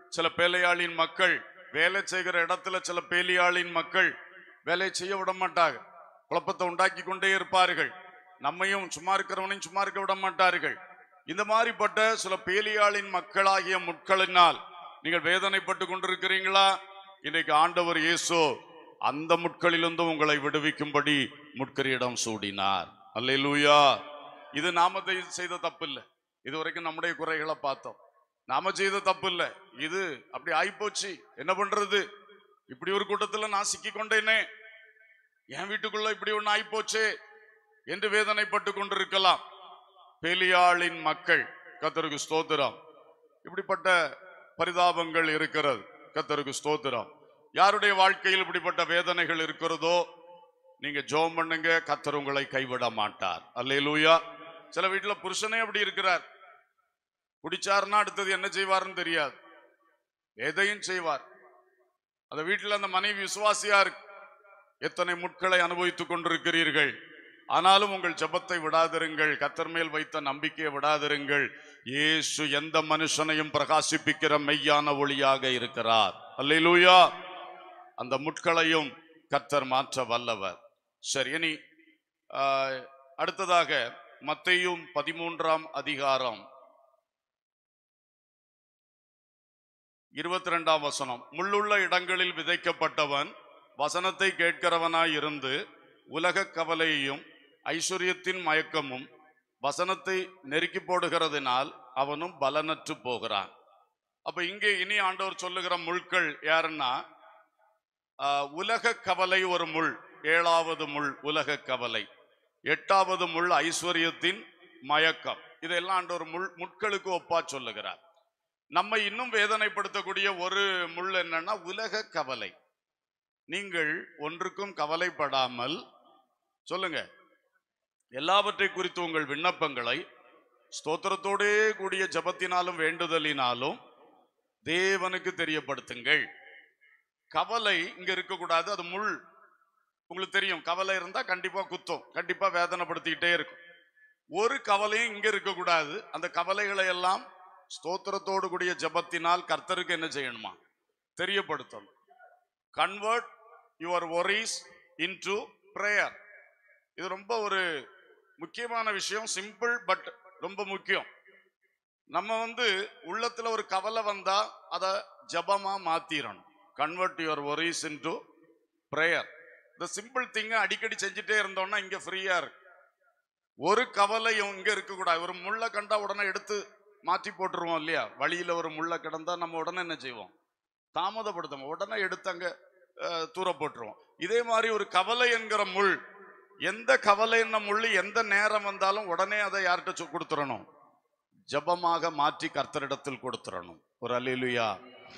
சில பேலையாளின் மக்கள் வேலை செய்கிற இடத்துல சில பேலியாளின் மக்கள் வேலை செய்ய விட மாட்டாங்க குழப்பத்தை உண்டாக்கி கொண்டே இருப்பார்கள் நம்மையும் சும்மா இருக்கிறவனையும் சும்மா இருக்க விட மாட்டார்கள் இந்த மாதிரிப்பட்ட சில பேலியாளின் மக்களாகிய முட்களினால் நீங்கள் வேதனைப்பட்டு கொண்டிருக்கிறீங்களா இன்றைக்கு ஆண்டவர் இயேசு அந்த முட்களிலிருந்து உங்களை விடுவிக்கும்படி முட்கரியிடம் சூடினார் அல்லேலூயா இது நாம தெய்- செய்த தப்பு இல்லை இது வரைக்கும் நம்முடைய குறைகளை பார்த்தோம் நாம செய்த தப்பு இல்லை இது அப்படி ஆயிப்போச்சு என்ன பண்றது இப்படி ஒரு கூட்டத்துல நான் சிக்கி கொண்டேனே என் வீட்டுக்குள்ள இப்படி ஒண்ணு ஆயிப்போச்சே என்று வேதனைப்பட்டு கொண்டிருக்கலாம் பேலியாளின் மக்கள் கத்தருக்கு ஸ்தோத்திரம் இப்படிப்பட்ட பரிதாபங்கள் இருக்கிறது கத்தருக்கு ஸ்தோத்திரம் யாருடைய வாழ்க்கையில் இப்படிப்பட்ட வேதனைகள் இருக்கிறதோ நீங்க ஜோம் பண்ணுங்க கத்தர் உங்களை கைவிட மாட்டார் அல்லேலூயா சில வீட்டுல புருஷனே அப்படி இருக்கிறார் குடிச்சாருன்னா அடுத்தது என்ன செய்வாருன்னு தெரியாது எதையும் செய்வார் அந்த வீட்டுல அந்த மனைவி விசுவாசியா இருக்கு எத்தனை முட்களை அனுபவித்துக் கொண்டிருக்கிறீர்கள் ஆனாலும் உங்கள் ஜெபத்தை விடாதிருங்கள் கத்தர் மேல் வைத்த நம்பிக்கையை விடாதிருங்கள் இயேசு எந்த மனுஷனையும் பிரகாசிப்பிக்கிற மெய்யான ஒளியாக இருக்கிறார் அல்லேலூயா அந்த முட்களையும் கத்தர் மாற்ற வல்லவர் சரி இனி ஆஹ், அடுத்ததாக மத்தேயும் பதிமூன்றாம் அதிகாரம் இருபத்தி ரெண்டாம் வசனம் முள்ளுள்ள இடங்களில் விதைக்கப்பட்டவன் வசனத்தை கேட்கிறவனாய் இருந்து உலக கவலையையும் ஐஸ்வர்யத்தின் மயக்கமும் வசனத்தை நெருக்கி போடுகிறதினால் அவனும் பலனற்று போகிறான் அப்ப இங்கே இனி ஆண்டவர் சொல்லுகிற முள்கள் யாருன்னா ஆஹ், உலக கவலை ஒரு முள் ஏழாவது முள் உலக கவலை எட்டாவது முள் ஐஸ்வர்யத்தின் மயக்கம் இதெல்லாம் ஆண்டவர் முள் முட்களுக்கு ஒப்பா சொல்லுகிறார் நம்மை இன்னும் வேதனைப்படுத்தக்கூடிய ஒரு முள் என்னன்னா உலக கவலை நீங்கள் ஒன்றுக்கும் கவலைப்படாமல் சொல்லுங்க எல்லாவற்றை குறித்து உங்கள் விண்ணப்பங்களை ஸ்தோத்திரத்தோடே கூடிய ஜபத்தினாலும் வேண்டுதலினாலும் தேவனுக்கு தெரியப்படுத்துங்கள் கவலை இங்க இருக்கக்கூடாது அது முள் உங்களுக்கு தெரியும் கவலை இருந்தா கண்டிப்பா குத்தும் கண்டிப்பா வேதனைப்படுத்திக்கிட்டே இருக்கும் ஒரு கவலையும் இங்க இருக்கக்கூடாது அந்த கவலைகளை எல்லாம் ஸ்தோத்திரத்தோடு கூடிய ஜபத்தினால் கர்த்தருக்கு என்ன செய்யணுமா தெரியப்படுத்தணும் convert your worries into prayer இது ரொம்ப ஒரு முக்கியமான விஷயம் சிம்பிள் பட் ரொம்ப முக்கியம் நம்ம வந்து உள்ளத்துல ஒரு கவலை வந்தா அதை ஜபமா மாத்திரணும் convert your worries into prayer இந்த சிம்பிள் திங்கை அடிக்கடி செஞ்சுட்டே இருந்தோம்னா இங்க ஃப்ரீயா இருக்கு ஒரு கவலையும் இங்க இருக்கக்கூடாது ஒரு முள்ளை கண்டா உடனே எடுத்து மாற்றி போட்டுருவோம் இல்லையா வழியில ஒரு முள்ளை கிடந்தா நம்ம உடனே என்ன செய்வோம் தாமதப்படுத்துவோம் உடனே எடுத்து அங்க அஹ், தூர போட்டுருவோம் இதே மாதிரி ஒரு கவலை என்கிற முள் எந்த கவலை என்ன முள் எந்த நேரம் வந்தாலும் உடனே அதை யார்கிட்ட சொ- கொடுத்துறணும் ஜபமாக மாற்றி கர்த்தரிடத்தில் கொடுத்துறணும் ஒரு அலையிலுயா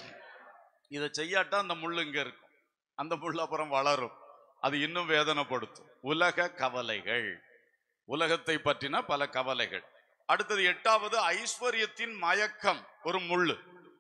இதை செய்யாட்டா அந்த முள் இங்க இருக்கும் அந்த முள் அப்புறம் வளரும் அது இன்னும் வேதனைப்படுத்தும் உலக கவலைகள் உலகத்தை பற்றின பல கவலைகள் அடுத்தது எட்டாவது ஐஸ்வர்யத்தின் மயக்கம் ஒரு முள்ளு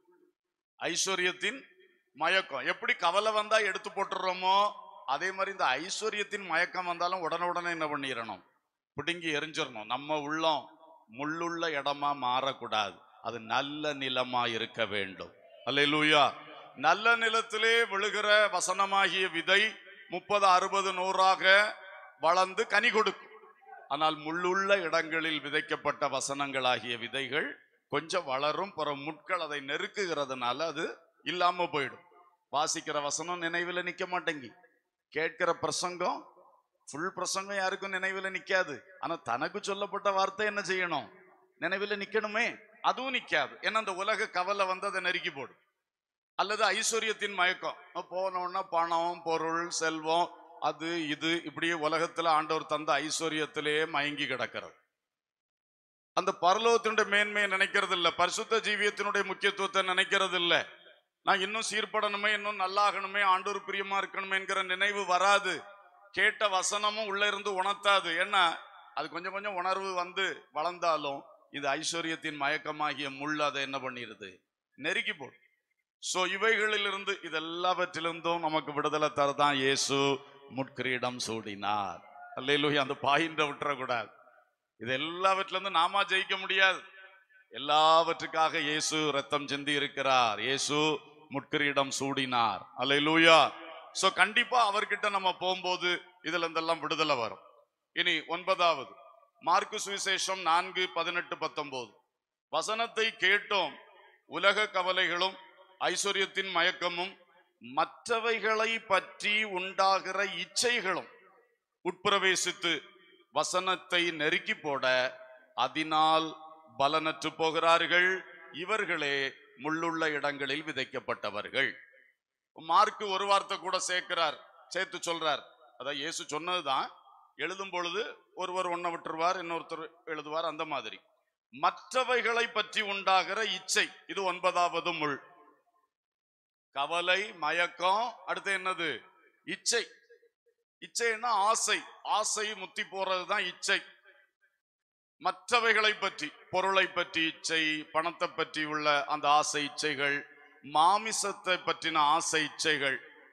ஐஸ்வர்யத்தின் மயக்கம் எப்படி கவலை வந்தா எடுத்து போட்டுறோமோ அதே மாதிரி இந்த ஐஸ்வர்யத்தின் மயக்கம் வந்தாலும் உடனுடனே என்ன பண்ணிடணும் பிடுங்கி எரிஞ்சிடணும் நம்ம உள்ளம் முள்ளுள்ள இடமா மாறக்கூடாது அது நல்ல நிலமா இருக்க வேண்டும் அல்லேலூயா நல்ல நிலத்திலே விழுகிற வசனமாகிய விதை முப்பது அறுபது நூறாக வளர்ந்து கனி கொடுக்கும் ஆனால் முள்ளுள்ள இடங்களில் விதைக்கப்பட்ட வசனங்களாகிய விதைகள் கொஞ்சம் வளரும் பிற முட்கள் அதை நெருக்குகிறதுனால அது இல்லாம போயிடும் வாசிக்கிற வசனம் நினைவில் நிக்க மாட்டேங்கி கேட்கிற பிரசங்கம் ஃபுல் பிரசங்கம் யாருக்கும் நினைவில் நிக்காது ஆனா தனக்கு சொல்லப்பட்ட வார்த்தை என்ன செய்யணும் நினைவில் நிக்கணுமே அதுவும் நிக்காது ஏன்னா அந்த உலக கவலை வந்து அதை நெருக்கி போடும் அல்லது ஐஸ்வர்யத்தின் மயக்கம் போனோன்னா பணம் பொருள் செல்வம் அது இது இப்படியே உலகத்துல ஆண்டவர் தந்த ஐஸ்வர்யத்திலேயே மயங்கி கிடக்கிறது அந்த பரலோகத்தினுடைய மேன்மையை நினைக்கிறது இல்ல பரிசுத்த ஜீவியத்தினுடைய முக்கியத்துவத்தை நினைக்கிறது இல்ல நான் இன்னும் சீர்படணுமே இன்னும் நல்லாகணுமே ஆண்டவர் பிரியமா இருக்கணுமே என்கிற நினைவு வராது கேட்ட வசனமும் உள்ள இருந்து உணர்த்தாது ஏன்னா அது கொஞ்சம் கொஞ்சம் உணர்வு வந்து வளர்ந்தாலும் இது ஐஸ்வர்யத்தின் மயக்கமாகிய முள் அதை என்ன பண்ணிடுது நெருக்கி போடும் சோ இவைகளிலிருந்து இதெல்லாவற்றிலிருந்தும் நமக்கு விடுதலை தரதான் இயேசு முட்கிரீடம் சூடினார் அல்லேலூயா அந்த பாயிண்ட விட்டுறக்கூடாது இது எல்லாவற்றிலிருந்து நாமா ஜெயிக்க முடியாது எல்லாவற்றுக்காக இயேசு ரத்தம் சிந்தி இருக்கிறார் இயேசு முட்கிரீடம் சூடினார் அல்லேலூயா சோ கண்டிப்பா அவர்கிட்ட நம்ம போகும்போது இதுல இருந்தெல்லாம் விடுதலை வரும் இனி ஒன்பதாவது மார்க்கு சுவிசேஷம் நான்கு பதினெட்டு பத்தொன்பது வசனத்தை கேட்டோம் உலக கவலைகளும் ஐஸ்வர்யத்தின் மயக்கமும் மற்றவைகளை பற்றி உண்டாகிற இச்சைகளும் உட்பிரவேசித்து வசனத்தை நெருக்கி போட அதனால் பலனற்று போகிறார்கள் இவர்களே முள்ளுள்ள இடங்களில் விதைக்கப்பட்டவர்கள் மார்க்கு ஒரு வார்த்தை கூட சேர்க்கிறார் சேர்த்து சொல்றார் அதான் இயேசு சொன்னதுதான் எழுதும் பொழுது ஒருவர் ஒன்ன விட்டுருவார் இன்னொருத்தர் எழுதுவார் அந்த மாதிரி மற்றவைகளை பற்றி உண்டாகிற இச்சை இது ஒன்பதாவது முள் கவலை மயக்கம் அடுத்து என்னது இச்சை இச்சைன்னா ஆசை ஆசை முத்தி போறதுதான் இச்சை மற்றவைகளை பற்றி பொருளை பற்றி இச்சை பணத்தை பற்றி உள்ள அந்த ஆசை இச்சைகள் மாமிசத்தை பற்றின ஆசை இச்சைகள்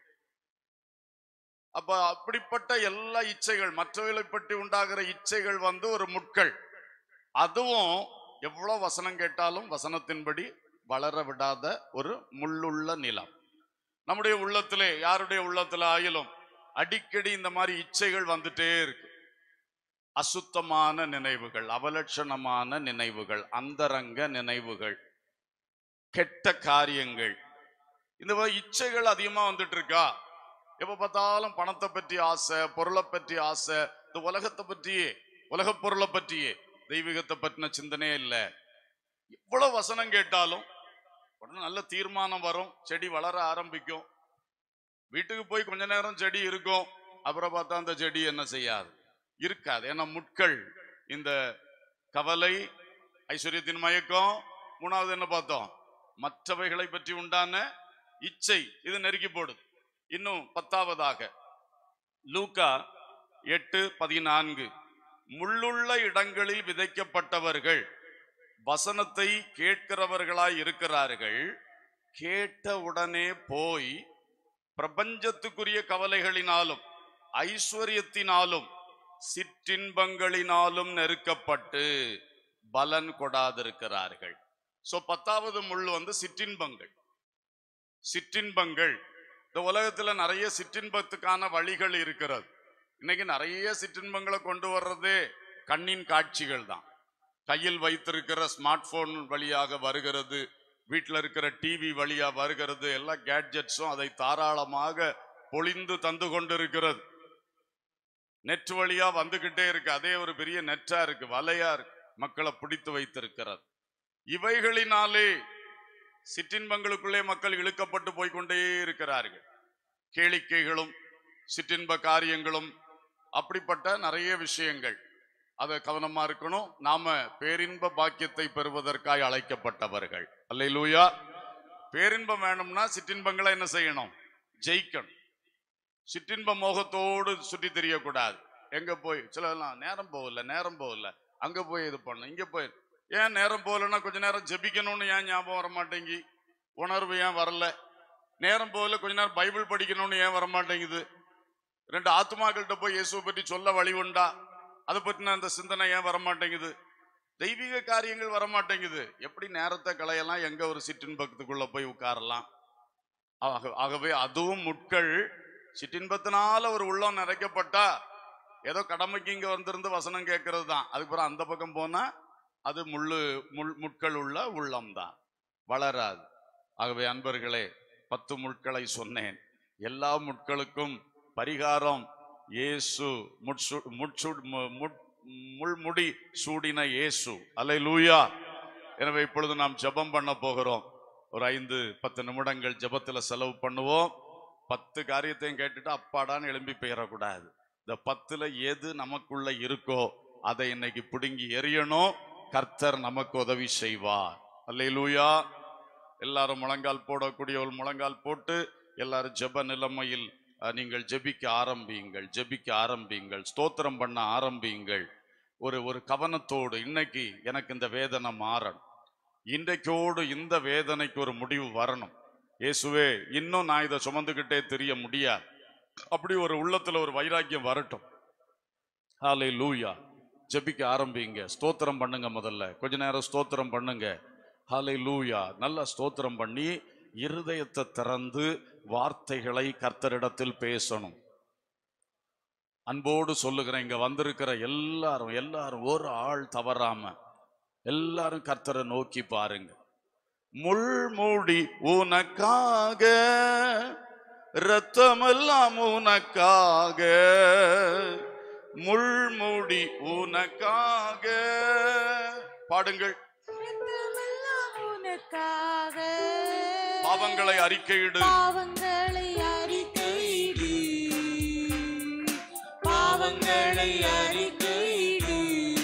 அப்ப அப்படிப்பட்ட எல்லா இச்சைகள் மற்றவைகளை பற்றி உண்டாகிற இச்சைகள் வந்து ஒரு முட்கள் அதுவும் எவ்வளவு வசனம் கேட்டாலும் வசனத்தின்படி வளர விடாத ஒரு முள்ளுள்ள நிலம் நம்முடைய உள்ளத்திலே யாருடைய உள்ளத்துல ஆயிலும் அடிக்கடி இந்த மாதிரி இச்சைகள் வந்துட்டே இருக்கு அசுத்தமான நினைவுகள் அவலட்சணமான நினைவுகள் அந்தரங்க நினைவுகள் கெட்ட காரியங்கள் இந்த மாதிரி இச்சைகள் அதிகமா வந்துட்டு இருக்கா எப்ப பார்த்தாலும் பணத்தை பற்றி ஆசை பொருளை பற்றி ஆசை இந்த உலகத்தை பற்றியே உலகப் பொருளை பற்றியே தெய்வீகத்தை பற்றின சிந்தனையே இல்லை எவ்வளவு வசனம் கேட்டாலும் உடனே நல்ல தீர்மானம் வரும் செடி வளர ஆரம்பிக்கும் வீட்டுக்கு போய் கொஞ்ச நேரம் செடி இருக்கும் அப்புறம் பார்த்தா அந்த செடி என்ன செய்யாது இருக்காது ஏன்னா முட்கள் இந்த கவலை ஐஸ்வர்யத்தின் மயக்கம் மூணாவது என்ன பார்த்தோம் மற்றவைகளை பற்றி உண்டான இச்சை இது நெருக்கி போடுது இன்னும் பத்தாவதாக லூக்கா எட்டு பதினான்கு முள்ளுள்ள இடங்களில் விதைக்கப்பட்டவர்கள் வசனத்தை கேட்கிறவர்களாய் இருக்கிறார்கள் கேட்ட உடனே போய் பிரபஞ்சத்துக்குரிய கவலைகளினாலும் ஐஸ்வர்யத்தினாலும் சிற்றின்பங்களினாலும் நெருக்கப்பட்டு பலன் கொடாதிருக்கிறார்கள் சோ பத்தாவது முள் வந்து சிற்றின்பங்கள் சிற்றின்பங்கள் இந்த உலகத்துல நிறைய சிற்றின்பத்துக்கான வழிகள் இருக்கிறது இன்னைக்கு நிறைய சிற்றின்பங்களை கொண்டு வர்றதே கண்ணின் காட்சிகள் தான் கையில் வைத்திருக்கிற ஸ்மார்ட் போன் வழியாக வருகிறது வீட்டில் இருக்கிற டிவி வழியா வருகிறது எல்லா கேட்ஜெட்ஸும் அதை தாராளமாக பொழிந்து தந்து கொண்டிருக்கிறது நெட் வழியா வந்துகிட்டே இருக்கு அதே ஒரு பெரிய நெட்டா இருக்கு வலையா இருக்கு மக்களை பிடித்து வைத்திருக்கிறது இவைகளினாலே சிற்றின்பங்களுக்குள்ளே மக்கள் இழுக்கப்பட்டு போய்க்கொண்டே இருக்கிறார்கள் கேளிக்கைகளும் சிற்றின்ப காரியங்களும் அப்படிப்பட்ட நிறைய விஷயங்கள் அதை கவனமா இருக்கணும் நாம பேரின்ப பாக்கியத்தை பெறுவதற்காய் அழைக்கப்பட்டவர்கள் அல்லேலூயா பேரின்பம் வேணும்னா சிற்றின்பங்களை என்ன செய்யணும் ஜெயிக்கணும் சிற்றின்ப மோகத்தோடு சுற்றி தெரியக்கூடாது எங்க போய் சிலலாம் நேரம் போகல நேரம் போகல அங்க போய் இது பண்ணணும் இங்க போய் ஏன் நேரம் போகலன்னா கொஞ்ச நேரம் ஜெபிக்கணும்னு ஏன் ஞாபகம் வர மாட்டேங்கி உணர்வு ஏன் வரல நேரம் போகல கொஞ்ச நேரம் பைபிள் படிக்கணும்னு ஏன் வர மாட்டேங்குது ரெண்டு ஆத்மாக்கள்கிட்ட போய் இயேசுவை பற்றி சொல்ல வழி உண்டா அதை பற்றின அந்த சிந்தனை ஏன் வர மாட்டேங்குது தெய்வீக காரியங்கள் வர மாட்டேங்குது எப்படி நேரத்தை களையலாம் எங்க ஒரு சிற்றின்பத்துக்குள்ள போய் உட்காரலாம் ஆக- ஆகவே அதுவும் முட்கள் சிற்றின்பத்தினால ஒரு உள்ளம் நிறைக்கப்பட்டா ஏதோ கடமைக்கு இங்க வந்திருந்து வசனம் கேட்கறது தான் அதுக்கப்புறம் அந்த பக்கம் போனா அது முள்ளு முள் முட்கள் உள்ள உள்ளம் தான் வளராது ஆகவே அன்பர்களே பத்து முட்களை சொன்னேன் எல்லா முட்களுக்கும் பரிகாரம் இயேசு முட்சு முட்சு மு- முட்- முள்முடி சூடின இயேசு அல்லை லூயா எனவே இப்பொழுது நாம் ஜெபம் பண்ண போகிறோம் ஒரு ஐந்து பத்து நிமிடங்கள் ஜெபத்துல செலவு பண்ணுவோம் பத்து காரியத்தையும் கேட்டுட்டு அப்பாடான்னு எழும்பி போயிடக்கூடாது இந்த பத்துல எது நமக்குள்ள இருக்கோ அதை இன்னைக்கு பிடுங்கி எறியணும் கர்த்தர் நமக்கு உதவி செய்வார் அல்லேலூயா எல்லாரும் முழங்கால் போடக்கூடியவள் முழங்கால் போட்டு எல்லாரும் ஜெப நிலைமையில் அஹ், நீங்கள் ஜெபிக்க ஆரம்பியுங்கள் ஜெபிக்க ஆரம்பியுங்கள் ஸ்தோத்திரம் பண்ண ஆரம்பியுங்கள் ஒரு ஒரு கவனத்தோடு இன்னைக்கு எனக்கு இந்த வேதனை மாறணும் இன்றைக்கோடு இந்த வேதனைக்கு ஒரு முடிவு வரணும் இயேசுவே இன்னும் நான் இதை சுமந்துக்கிட்டே தெரிய முடியாது அப்படி ஒரு உள்ளத்துல ஒரு வைராக்கியம் வரட்டும் ஹாலே லூயா ஜெபிக்க ஆரம்பிங்க ஸ்தோத்திரம் பண்ணுங்க முதல்ல கொஞ்ச நேரம் ஸ்தோத்திரம் பண்ணுங்க ஹலை லூயா நல்லா ஸ்தோத்திரம் பண்ணி இருதயத்தை திறந்து வார்த்தைகளை கர்த்தரிடத்தில் பேசணும் அன்போடு சொல்லுகிறேன் இங்க வந்திருக்கிற எல்லாரும் எல்லாரும் ஒரு ஆள் தவறாம எல்லாரும் கர்த்தரை நோக்கி பாருங்க முள்மூடி உனக்காக ரத்தமெல்லாம் உனக்காக முள்மூடி உனக்காக பாடுங்கள் ரத்தமெல்லாம் உனக்காக பாவங்களை அறிக்கையிடு பாவங்களை அறிக்கையிடு பாவங்களை அறிக்கையிடு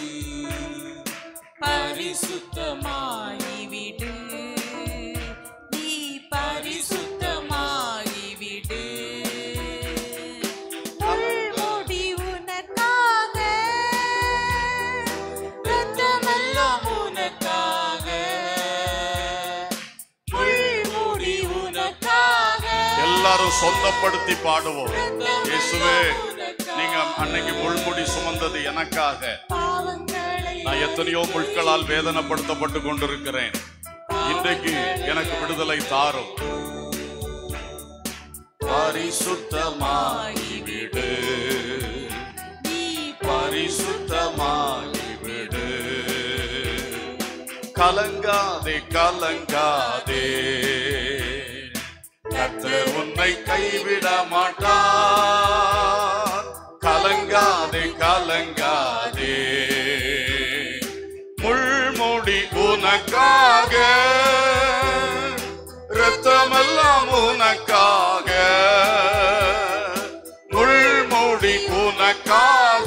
பரிசுத்தமாகிவிடு நீ பரிசுத்தமாகிவிடு முள்முடி உனக்காக ரத்தமெல்லாம் உனக்காக முள்முடி உனக்காக எல்லாரும் சொந்தப்படுத்தி பாடுவோம் ரத்தமெல்லாம் இயேசுவே உனக்காக. நீங்க அன்னைக்கு முள்முடி சுமந்தது எனக்காக பாவங்களை நான் எத்தனையோ முட்களால் வேதனைப்படுத்தப்பட்டு கொண்டிருக்கிறேன் இன்றைக்கு எனக்கு விடுதலை தாரும் பரிசுத்தமாகிவிடு நீ பரிசுத்தமாகிவிடு கலங்காதே கலங்காதே கர்த்தர் உன்னை கைவிட மாட்டார் கலங்காதே கலங்காதே முள்முடி உனக்காக ரத்தமெல்லாம் உனக்காக முள்முடி உனக்காக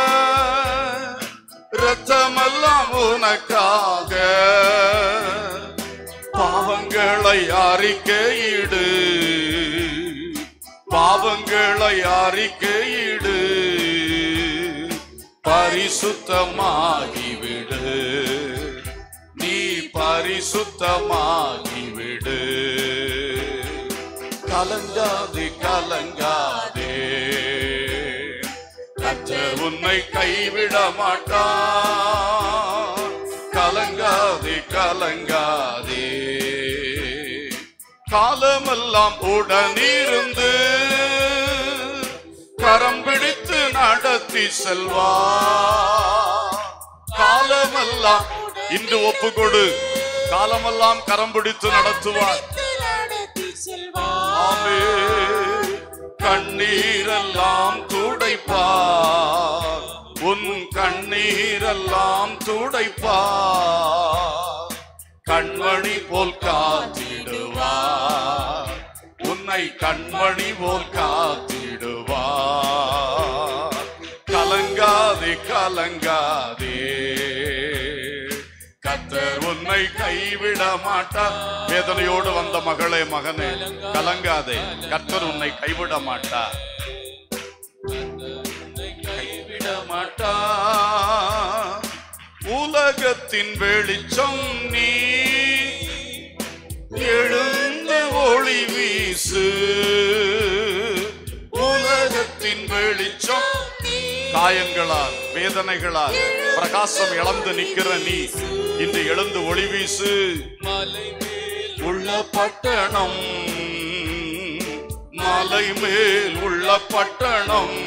ரத்தமெல்லாம் உனக்காக பாவங்களை அறிக்கையிடு பாவங்களை அறிக்கையிடு பரிசுத்தமாகிவிடு நீ பரிசுத்தமாகிவிடு கலங்காதே கலங்காதே கர்த்தர் உன்னை கைவிட மாட்டார் கலங்காதே கலங்காதே காலமெல்லாம் உடனிருந்து கரம் பிடித்து நடத்தி செல்வா காலமெல்லாம் இன்று ஒப்பு கொடு காலமெல்லாம் கரம் பிடித்து நடத்துவார் நடத்தி செல்வார் ஆமே கண்ணீரெல்லாம் துடைப்பார் உன் கண்ணீரெல்லாம் துடைப்பார் கண்மணி போல் காத்திடுவார் உன்னை கண்மணி போல் காத்திடுவார் கலங்காதே கலங்காதே கத்தர் உன்னை கைவிட மாட்டார் வேதனையோடு வந்த மகளே மகனே கலங்காதே கர்த்தர் உன்னை கைவிட மாட்டார் கைவிட மாட்டார் உலகத்தின் வெளிச்சம் நீ எழுந்து ஒளி வீசு உலகத்தின் வெளிச்சம் காயங்களால் வேதனைகளால் பிரகாசம் இழந்து நிக்கிற நீ இன்று எழுந்து ஒளி வீசு மலை மேல் உள்ள பட்டணம் மலை மேல் உள்ள பட்டணம்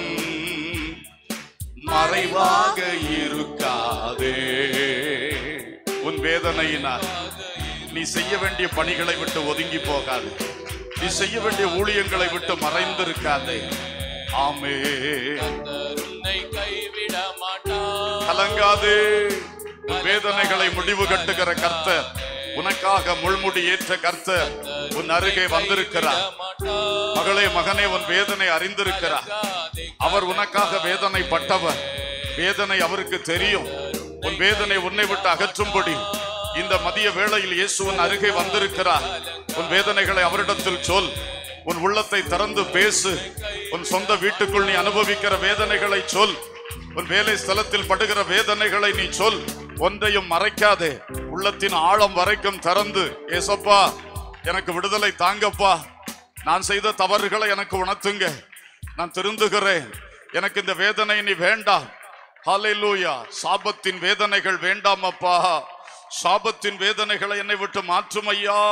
மறைவாக இருக்காதே உன் வேதனையினால் நீ செய்ய வேண்டிய பணிகளை விட்டு ஒதுங்கி போகாது நீ செய்ய வேண்டிய ஊழியங்களை விட்டு மறைந்திருக்காதே ஆமே கர்த்தர் உன்னை கைவிட மாட்டார் கலங்காதே உன் வேதனைகளை முடிவு கட்டுகிற கர்த்தர் உனக்காக முள்முடி ஏற்ற கர்த்தர் உன் அருகே வந்திருக்கிறார் மகளே மகனே உன் வேதனை அறிந்திருக்கிறார் அவர் உனக்காக வேதனைப்பட்டவர் வேதனை அவருக்கு தெரியும் உன் வேதனை உன்னை விட்டு அகற்றும்படி இந்த மதிய வேளையில் இயேசு உன் அருகே வந்திருக்கிறார் உன் வேதனைகளை அவரிடத்தில் சொல் உன் உள்ளத்தை திறந்து பேசு உன் சொந்த வீட்டுக்குள் நீ அனுபவிக்கிற வேதனைகளை சொல் உன் வேலை ஸ்தலத்தில் படுகிற வேதனைகளை நீ சொல் ஒன்றையும் மறைக்காதே உள்ளத்தின் ஆழம் வரைக்கும் திறந்து ஏசப்பா எனக்கு விடுதலை தாங்கப்பா நான் செய்த தவறுகளை எனக்கு உணர்த்துங்க நான் திருந்துகிறேன் எனக்கு இந்த வேதனை நீ வேண்டாம் ஹalleluya சாபத்தின் வேதனைகள் வேண்டாம் அப்பா சாபத்தின் வேதனைகளை என்னை விட்டு மாற்றும் ஐயா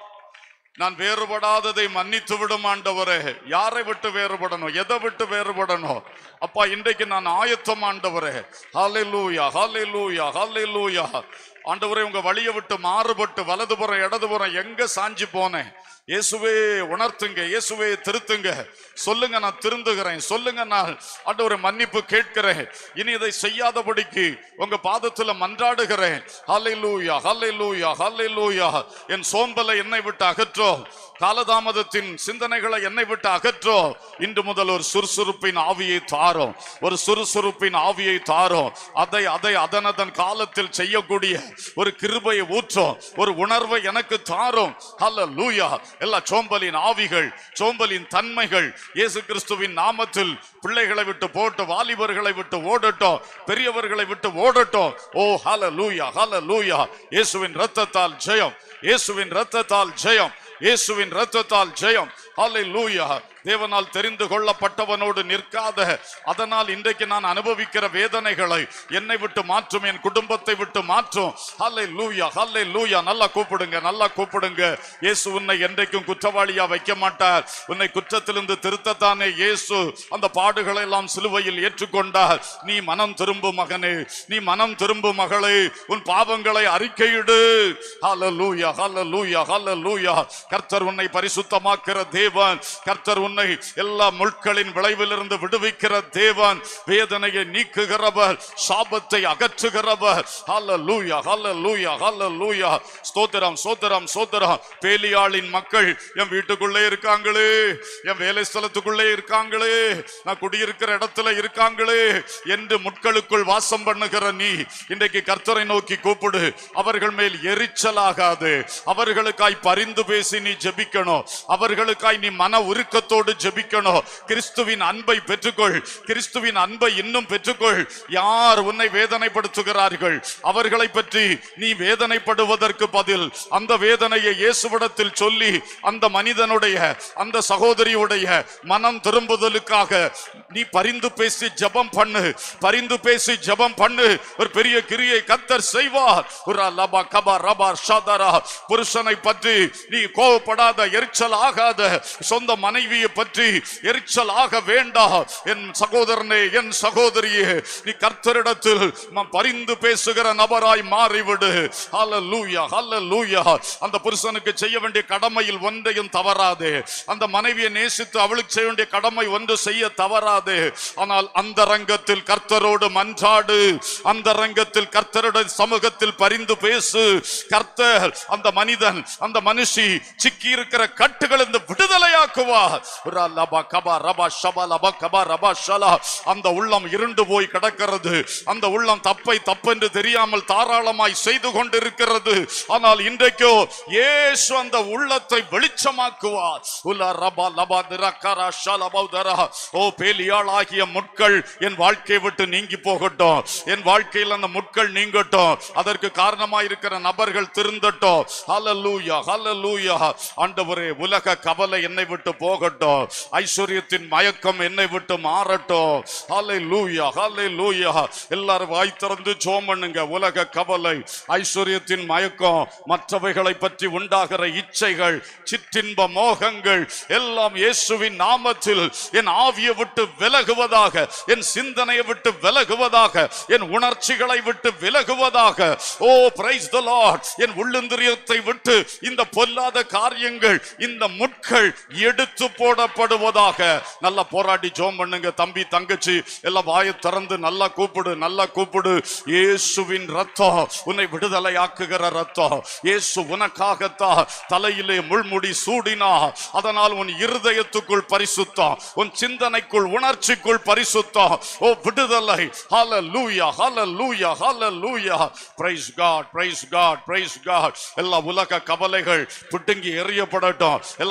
நான் வேறுபடாததை மன்னித்து விடும் ஆண்டவரே யாரை விட்டு வேறுபடணும் எதை விட்டு வேறுபடணும் அப்பா இன்றைக்கு நான் ஆயத்தம் ஆண்டவரே ஹalleluya ஹalleluya ஹalleluya ஆண்டவரே உங்க வழியை விட்டு மாறுபட்டு வலதுபுறம் இடதுபுறம் எங்க சாஞ்சி போனேன் இயேசுவே உணர்த்துங்க இயேசுவே திருத்துங்க சொல்லுங்க நான் திருந்துகிறேன் சொல்லுங்க நான் ஆண்டவரை மன்னிப்பு கேட்கிறேன் இனி இதை செய்யாதபடிக்கு உங்க பாதத்துல மன்றாடுகிறேன் ஹalleluya ஹalleluya ஹalleluya என் சோம்பலை என்னை விட்டு அகற்றோ காலதாமதத்தின் சிந்தனைகளை என்னை விட்டு அகற்றோ இன்று முதல் ஒரு சுறுசுறுப்பின் ஆவியை தாரும் ஒரு சுறுசுறுப்பின் ஆவியை தாரும் அதை அதை அதனதன் காலத்தில் செய்யக்கூடிய ஒரு கிருபையை ஊற்றும் ஒரு உணர்வை எனக்கு தாரும் ஹalleluya எல்லா சோம்பலின் ஆவிகள் சோம்பலின் தன்மைகள் இயேசு கிறிஸ்துவின் நாமத்தில் பிள்ளைகளை விட்டு போட்டு வாலிபர்களை விட்டு ஓடட்டும் பெரியவர்களை விட்டு ஓடட்டும் ஓ ஹalleluya ஹalleluya இயேசுவின் இரத்தத்தால் ஜெயம் இயேசுவின் இரத்தத்தால் ஜெயம் இயேசுவின் இரத்தத்தால் ஜெயம் ஹalleluya தேவனால் தெரிந்து கொள்ளப்பட்டவனோடு நிற்காத அதனால் இன்றைக்கு நான் அனுபவிக்கிற வேதனைகளை என்னை விட்டு மாற்றும் என் குடும்பத்தை விட்டு மாற்றும் ஹல்லை லூயா ஹல்லை லூயா நல்லா கூப்பிடுங்க நல்லா கூப்பிடுங்க இயேசு உன்னை என்றைக்கும் குற்றவாளியா வைக்க மாட்டார் உன்னை குற்றத்திலிருந்து திருத்தத்தானே இயேசு அந்த பாடுகளை எல்லாம் சிலுவையில் ஏற்றுக்கொண்டார் நீ மனம் திரும்பு மகனே நீ மனம் திரும்பு மகளே உன் பாவங்களை அறிக்கையிடு ஹalleluya ஹalleluya ஹalleluya கர்த்தர் உன்னை பரிசுத்தமாக்குற தேவன் கர்த்தர் உன்னை எல்லா முட்களின் விளைவிலிருந்து விடுவிக்கிற தேவன் வேதனையை நீக்குகிறவர் சாபத்தை அகற்றுகிறவர் ஹalleluya ஹalleluya ஹalleluya ஸ்தோத்திரம் ஸ்தோத்திரம் ஸ்தோத்திரம் பேலியாளின் மக்கள் என் வீட்டுக்குள்ளே இருக்காங்களே என் வேலை ஸ்தலத்துக்குள்ளே இருக்காங்களே நான் குடியிருக்கிற இடத்துல இருக்காங்களே என்று முட்களுக்குள் வாசம் பண்ணுகிற நீ இன்றைக்கு கர்த்தரை நோக்கி கூப்பிடு அவர்கள் மேல் எரிச்சலாகாது அவர்களுக்காய் பரிந்து பேசி நீ ஜெபிக்கணும் அவர்களுக்காய் நீ மன உருக்கத்தோடு ஜெபிக்கணும் கிறிஸ்துவின் அன்பை பெற்றுக்கொள் கிறிஸ்துவின் அன்பை இன்னும் பெற்றுக்கொள் யார் உன்னை வேதனைப்படுத்துகிறார்கள் அவர்களை பற்றி நீ வேதனைப்படுவதற்கு பதில் அந்த வேதனையை இயேசுவிடத்தில் சொல்லி அந்த மனிதனுடைய அந்த சகோதரியுடைய மனம் திரும்புதலுக்காக நீ பரிந்து பேசி ஜெபம் பண்ணு பரிந்து பேசி ஜெபம் பண்ணு ஒரு பெரிய கிரியை கத்தர் செய்வார் உரா லபா கபா ரபா ஷாதரா புருஷனை பற்றி நீ கோவப்படாத எரிச்சல் ஆகாத சொந்த மனைவியை பற்றி எரிச்சல் ஆக வேண்டாம் என் சகோதரனே என் சகோதரியே நீ கர்த்தரிடத்தில் ம- பரிந்து பேசுகிற நபராய் மாறிவிடு ஹalleluya ஹalleluya அந்த புருஷனுக்கு செய்ய வேண்டிய கடமையில் ஒன்றையும் தவறாதே அந்த மனைவியை நேசித்து அவளுக்கு செய்ய வேண்டிய கடமை ஒன்று செய்ய தவறாதே ஆனால் அந்த ரங்கத்தில் கர்த்தரோடு மன்றாடு அந்த ரங்கத்தில் கர்த்தருடைய சமூகத்தில் பரிந்து பேசு கர்த்தர் அந்த மனிதன் அந்த மனுஷி சிக்கி இருக்கிற கட்டுகள் இந்த விடுதலையாக்குவார் ரா லபா கபா ரபா ஷபா லபா கபா ரபா ஷலா அந்த உள்ளம் இருண்டு போய் கிடக்கிறது அந்த உள்ளம் தப்பை தப்பென்று தெரியாமல் தாராளமாய் செய்து கொண்டிருக்கிறது ஆனால் இன்றைக்கோ இயேசு அந்த உள்ளத்தை வெளிச்சமாக்குவார் உலா ரபா லபா திரக்கரா ஷலபௌதரா ஓ பேலியாளாகிய முட்கள் என் வாழ்க்கையை விட்டு நீங்கி போகட்டும் என் வாழ்க்கையில் அந்த முட்கள் நீங்கட்டும் அதற்கு காரணமாய் இருக்கிற நபர்கள் திருந்தட்டும் ஹalleluya ஹalleluya ஆண்டவரே உலக கவலை என்னை விட்டு போகட்டும் ஐஸ்வர்யத்தின் மயக்கம் என்னை விட்டு மாறட்டும் ஹalleluya ஹalleluya எல்லாரும் வாய் திறந்து ஜெபம் பண்ணுங்க உலக கவலை ஐஸ்வர்யத்தின் மயக்கம் மற்றவைகளை பற்றி உண்டாகிற இச்சைகள் சிற்றின்ப மோகங்கள் எல்லாம் இயேசுவின் நாமத்தில் என் ஆவியை விட்டு விலகுவதாக என் சிந்தனையை விட்டு விலகுவதாக என் உணர்ச்சிகளை விட்டு விலகுவதாக ஓ பிரைஸ் த லார்ட் என் உள்ளந்திரியத்தை விட்டு இந்த பொல்லாத காரியங்கள் இந்த முட்கள் எடுத்து போடப்படுவதாக நல்லா போராடி ஜோம் பண்ணுங்க தம்பி தங்கச்சி எல்லாம் வாயை திறந்து நல்லா கூப்பிடு நல்லா கூப்பிடு இயேசுவின் ரத்தம் உன்னை விடுதலையாக்குகிற ரத்தம் இயேசு உனக்காகத்தான் தலையிலே முள்முடி சூடினா அதனால் உன் இருதயத்துக்குள் பரிசுத்தம் உன் சிந்தனைக்குள் உணர்ச்சிக்குள் பரிசுத்தம் ஓ விடுதலை ஹalleluya ஹalleluya ஹalleluya praise god praise god praise god எல்லா உலக கவலைகள் பிடுங்கி எறியப்படட்டும் எல்லா ஐஸ்வர்ய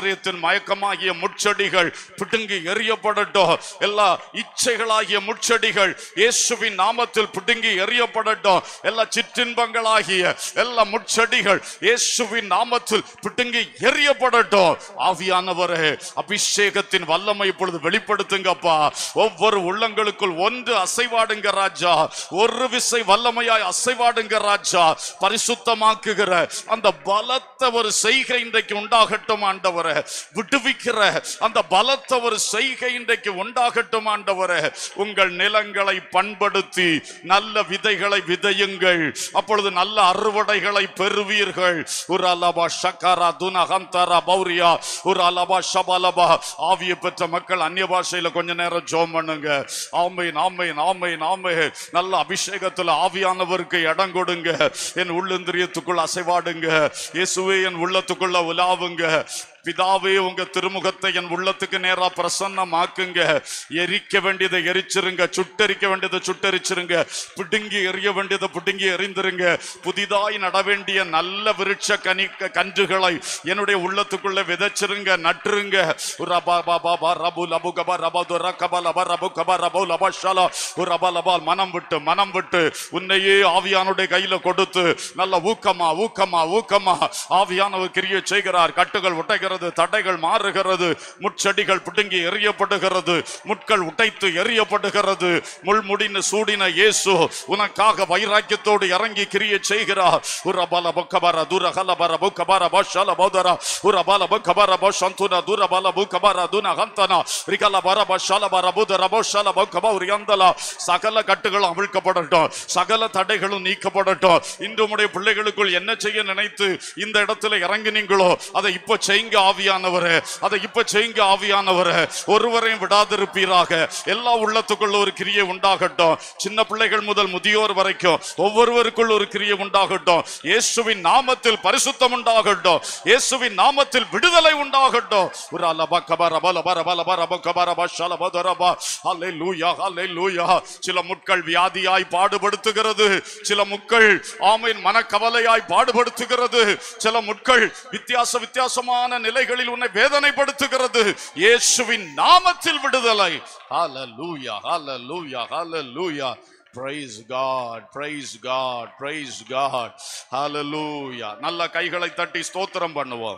ஐஸ்வர்யத்தின் மயக்கமாகிய முட்செடிகள் பிடுங்கி எறியப்படட்டும் எல்லா இச்சைகளாகிய முட்செடிகள் இயேசுவின் நாமத்தில் பிடுங்கி எறியப்படட்டும் எல்லா சிற்றின்பங்களாகிய எல்லா முட்செடிகள் இயேசுவின் நாமத்தில் பிடுங்கி எறியப்படட்டும் ஆவியானவரே அபிஷேகத்தின் வல்லமை இப்பொழுது வெளிப்படுத்துங்கப்பா ஒவ்வொரு உள்ளங்களுக்குள் ஒன்று அசைவாடுங்க ராஜா ஒரு விசை வல்லமையாய் அசைவாடுங்க ராஜா பரிசுத்தமாக்குகிற அந்த பலத்த ஒரு செய்கை இன்றைக்கு உண்டாகட்டும் ஆண்டவரே விடுவிக்கிற அந்த பலத்த ஒரு செய்கை இன்றைக்கு உண்டாகட்டும் ஆண்டவரே உங்கள் நிலங்களை பண்படுத்தி நல்ல விதைகளை விதையுங்கள் அப்பொழுது நல்ல அறுவடைகளை பெறுவீர்கள் ஒரு அலபா ஷக்காரா துனகந்தரா பௌரியா ஒரு அலபா ஷபலபா ஆவியை பெற்ற மக்கள் அந்நிய பாஷையில கொஞ்ச நேரம் ஜோம் பண்ணுங்க ஆமை நாமை நாமை நாமை நல்ல அபிஷேகத்துல ஆவியானவருக்கு இடம் கொடுங்க என் உள்ளந்திரியத்துக்குள் அசைவாடுங்க இயேசுவே என் உள்ளத்துக்குள்ள உலாவுங்க பிதாவே உங்க திருமுகத்தை என் உள்ளத்துக்கு நேரா பிரசன்னமாக்குங்க எரிக்க வேண்டியதை எரிச்சிருங்க சுட்டரிக்க வேண்டியதை சுட்டரிச்சிருங்க பிடுங்கி எறிய வேண்டியதை பிடுங்கி எறிந்திருங்க புதிதாய் நட வேண்டிய நல்ல விருட்ச கனி கன்றுகளை என்னுடைய உள்ளத்துக்குள்ள விதைச்சிருங்க நட்டுருங்க ரபா பாபா பா ரபு லபு கபா ரபா துர கபா லபா ரபு கபா ரபு லபா ஷலா ஒரு ரபா லபா மனம் விட்டு மனம் விட்டு உன்னையே ஆவியானுடைய கையில கொடுத்து நல்ல ஊக்கமா ஊக்கமா ஊக்கமா ஆவியானவர் கிரியை செய்கிறார் கட்டுகள் உடைகிறது தடைகள் மாறுகிறது முட்செடிகள் பிடுங்கி எறியப்படுகிறது முட்கள் உடைத்து எறியப்படுகிறது முள்முடின சூடின இயேசு உனக்காக வைராக்கியத்தோடு இறங்கி கிரியை செய்கிறார் உரபல புக்கபர துரகலபர புக்கபர பஷல போதர உரபல புக்கபர பஷந்துன துரபல புக்கபர துன ஹந்தன ரிகல பர பஷல பர புதர பஷல புக்கப உரியந்தல சகல கட்டுகளும் அவிழ்க்கப்படட்டும் சகல தடைகளும் நீக்கப்படட்டும் இன்று உம்முடைய பிள்ளைகளுக்குள் என்ன செய்ய நினைத்து இந்த இடத்துல இறங்கினீங்களோ அதை இப்ப செய்யுங்க ஆவியானவரே அதை இப்ப செய்யுங்க ஆவியானவரே ஒருவரையும் விடாதிருப்பீராக எல்லா உள்ளத்துக்குள்ள ஒரு கிரியை உண்டாகட்டும் சின்ன பிள்ளைகள் முதல் முதியோர் வரைக்கும் ஒவ்வொருவருக்குள் ஒரு கிரியை உண்டாகட்டும் இயேசுவின் நாமத்தில் பரிசுத்தம் உண்டாகட்டும் இயேசுவின் நாமத்தில் விடுதலை உண்டாகட்டும் ஒரு அலபா கபர பல பர பல பர ப கபர ப ஷல ப தர ப ஹல்லேலூயா ஹல்லேலூயா சில முட்கள் வியாதியாய் பாடுபடுத்துகிறது சில முட்கள் ஆமீன் மனக்கவலையாய் பாடுபடுத்துகிறது சில முட்கள் வித்தியாச வித்தியாசமான நிலைகளில் உன்னை வேதனைப்படுத்துகிறது இயேசுவின் நாமத்தில் விடுதலை ஹalleluya ஹalleluya ஹalleluya praise god praise god praise god hallelujah நல்ல கைகளை தட்டி ஸ்தோத்திரம் பண்ணுவோம்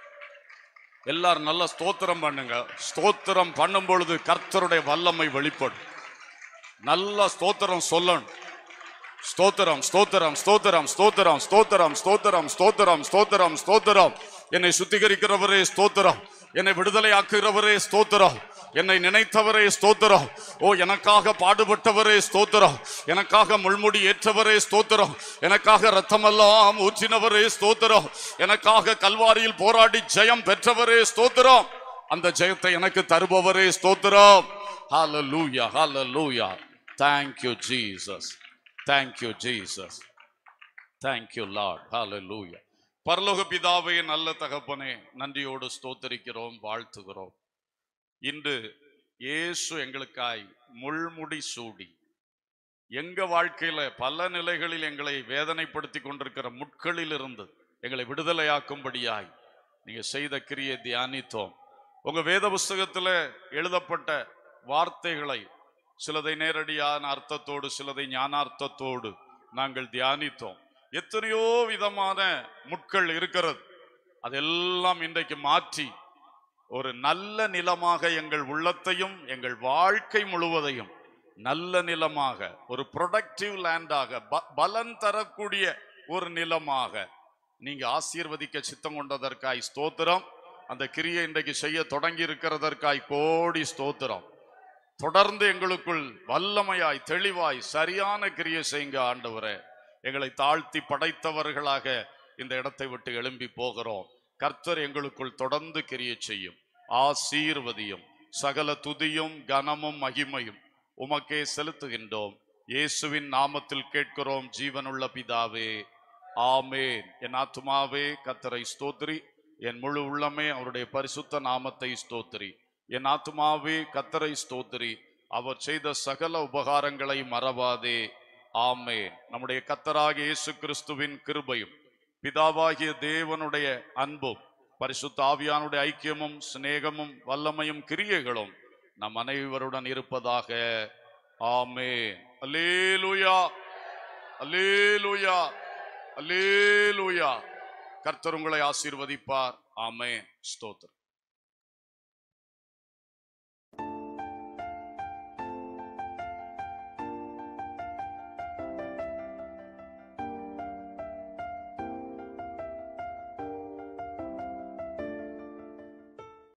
எல்லாரும் நல்ல ஸ்தோத்திரம் பண்ணுங்க ஸ்தோத்திரம் பண்ணும் பொழுது கர்த்தருடைய வல்லமை வெளிப்படும் நல்ல ஸ்தோத்திரம் சொல்லணும் ஸ்தோத்திரம் ஸ்தோத்திரம் ஸ்தோத்திரம் ஸ்தோத்திரம் ஸ்தோத்திரம் ஸ்தோத்திரம் ஸ்தோத்திரம் ஸ்தோத்திரம் ஸ்தோத்திரம் என்னை சுத்திகரிக்கிறவரே ஸ்தோத்திரம் என்னை விடுதலையாக்குகிறவரே ஸ்தோத்திரம் என்னை நினைத்தவரே ஸ்தோத்திரம் ஓ எனக்காக பாடுபட்டவரே ஸ்தோத்திரம் எனக்காக முள்முடி ஏற்றவரே ஸ்தோத்திரம் எனக்காக ரத்தமெல்லாம் ஊற்றினவரே ஸ்தோத்திரம் எனக்காக கல்வாரியில் போராடி ஜெயம் பெற்றவரே ஸ்தோத்திரம் அந்த ஜெயத்தை எனக்கு தருபவரே ஸ்தோத்திரம் ஹalleluya hallelujah thank you jesus thank you jesus thank you lord hallelujah பரலோக பிதாவே நல்ல தகப்பனே நன்றியோடு ஸ்தோத்தரிக்கிறோம் வாழ்த்துகிறோம் இன்று இயேசு எங்களுக்காய் முள்முடி சூடி எங்க வாழ்க்கையில பல நிலைகளில் எங்களை வேதனைப்படுத்தி கொண்டிருக்கிற முட்களில் இருந்து எங்களை விடுதலையாக்கும்படியாய் நீங்க செய்த கிரியை தியானித்தோம் உங்க வேத புஸ்தகத்துல எழுதப்பட்ட வார்த்தைகளை சிலதை நேரடியான அர்த்தத்தோடு சிலதை ஞானார்த்தத்தோடு நாங்கள் தியானித்தோம் எத்தனையோ விதமான முட்கள் இருக்கிறது அதெல்லாம் இன்றைக்கு மாற்றி ஒரு நல்ல நிலமாக எங்கள் உள்ளத்தையும் எங்கள் வாழ்க்கை முழுவதையும் நல்ல நிலமாக ஒரு ப்ரொடக்டிவ் லேண்டாக பலன் தரக்கூடிய ஒரு நிலமாக நீங்க ஆசீர்வதிக்க சித்தம் கொண்டதற்காய் ஸ்தோத்திரம் அந்த கிரியை இன்றைக்கு செய்ய தொடங்கி இருக்கிறதற்காய் கோடி ஸ்தோத்திரம் தொடர்ந்து எங்களுக்குள் வல்லமையாய் தெளிவாய் சரியான கிரியை செய்யுங்க ஆண்டவரே எங்களை தாழ்த்தி படைத்தவர்களாக இந்த இடத்தை விட்டு எழும்பி போகிறோம் கர்த்தர் எங்களுக்குள் தொடர்ந்து கிரியை செய்யும் ஆசீர்வதியும் சகல துதியும் கனமும் மகிமையும் உமக்கே செலுத்துகின்றோம் இயேசுவின் நாமத்தில் கேட்கிறோம் ஜீவனுள்ள பிதாவே ஆமேன் என் ஆத்துமாவே கத்தரை ஸ்தோத்திரி என் முழு உள்ளமே அவருடைய பரிசுத்த நாமத்தை ஸ்தோத்திரி என் ஆத்துமாவே கத்தரை ஸ்தோத்திரி அவர் செய்த சகல உபகாரங்களை மறவாதே ஆமேன் நம்முடைய கத்தராகிய இயேசு கிறிஸ்துவின் கிருபையும் பிதாவாகிய தேவனுடைய அன்பும் பரிசுத்த ஆவியானுடைய ஐக்கியமும் சிநேகமும் வல்லமையும் கிரியைகளும் நம் அனைவருடன் இருப்பதாக ஆமே அல்லேலூயா அல்லேலூயா அல்லேலூயா கர்த்தர் உங்களை ஆசீர்வதிப்பார் ஆமே ஸ்தோத்திரம்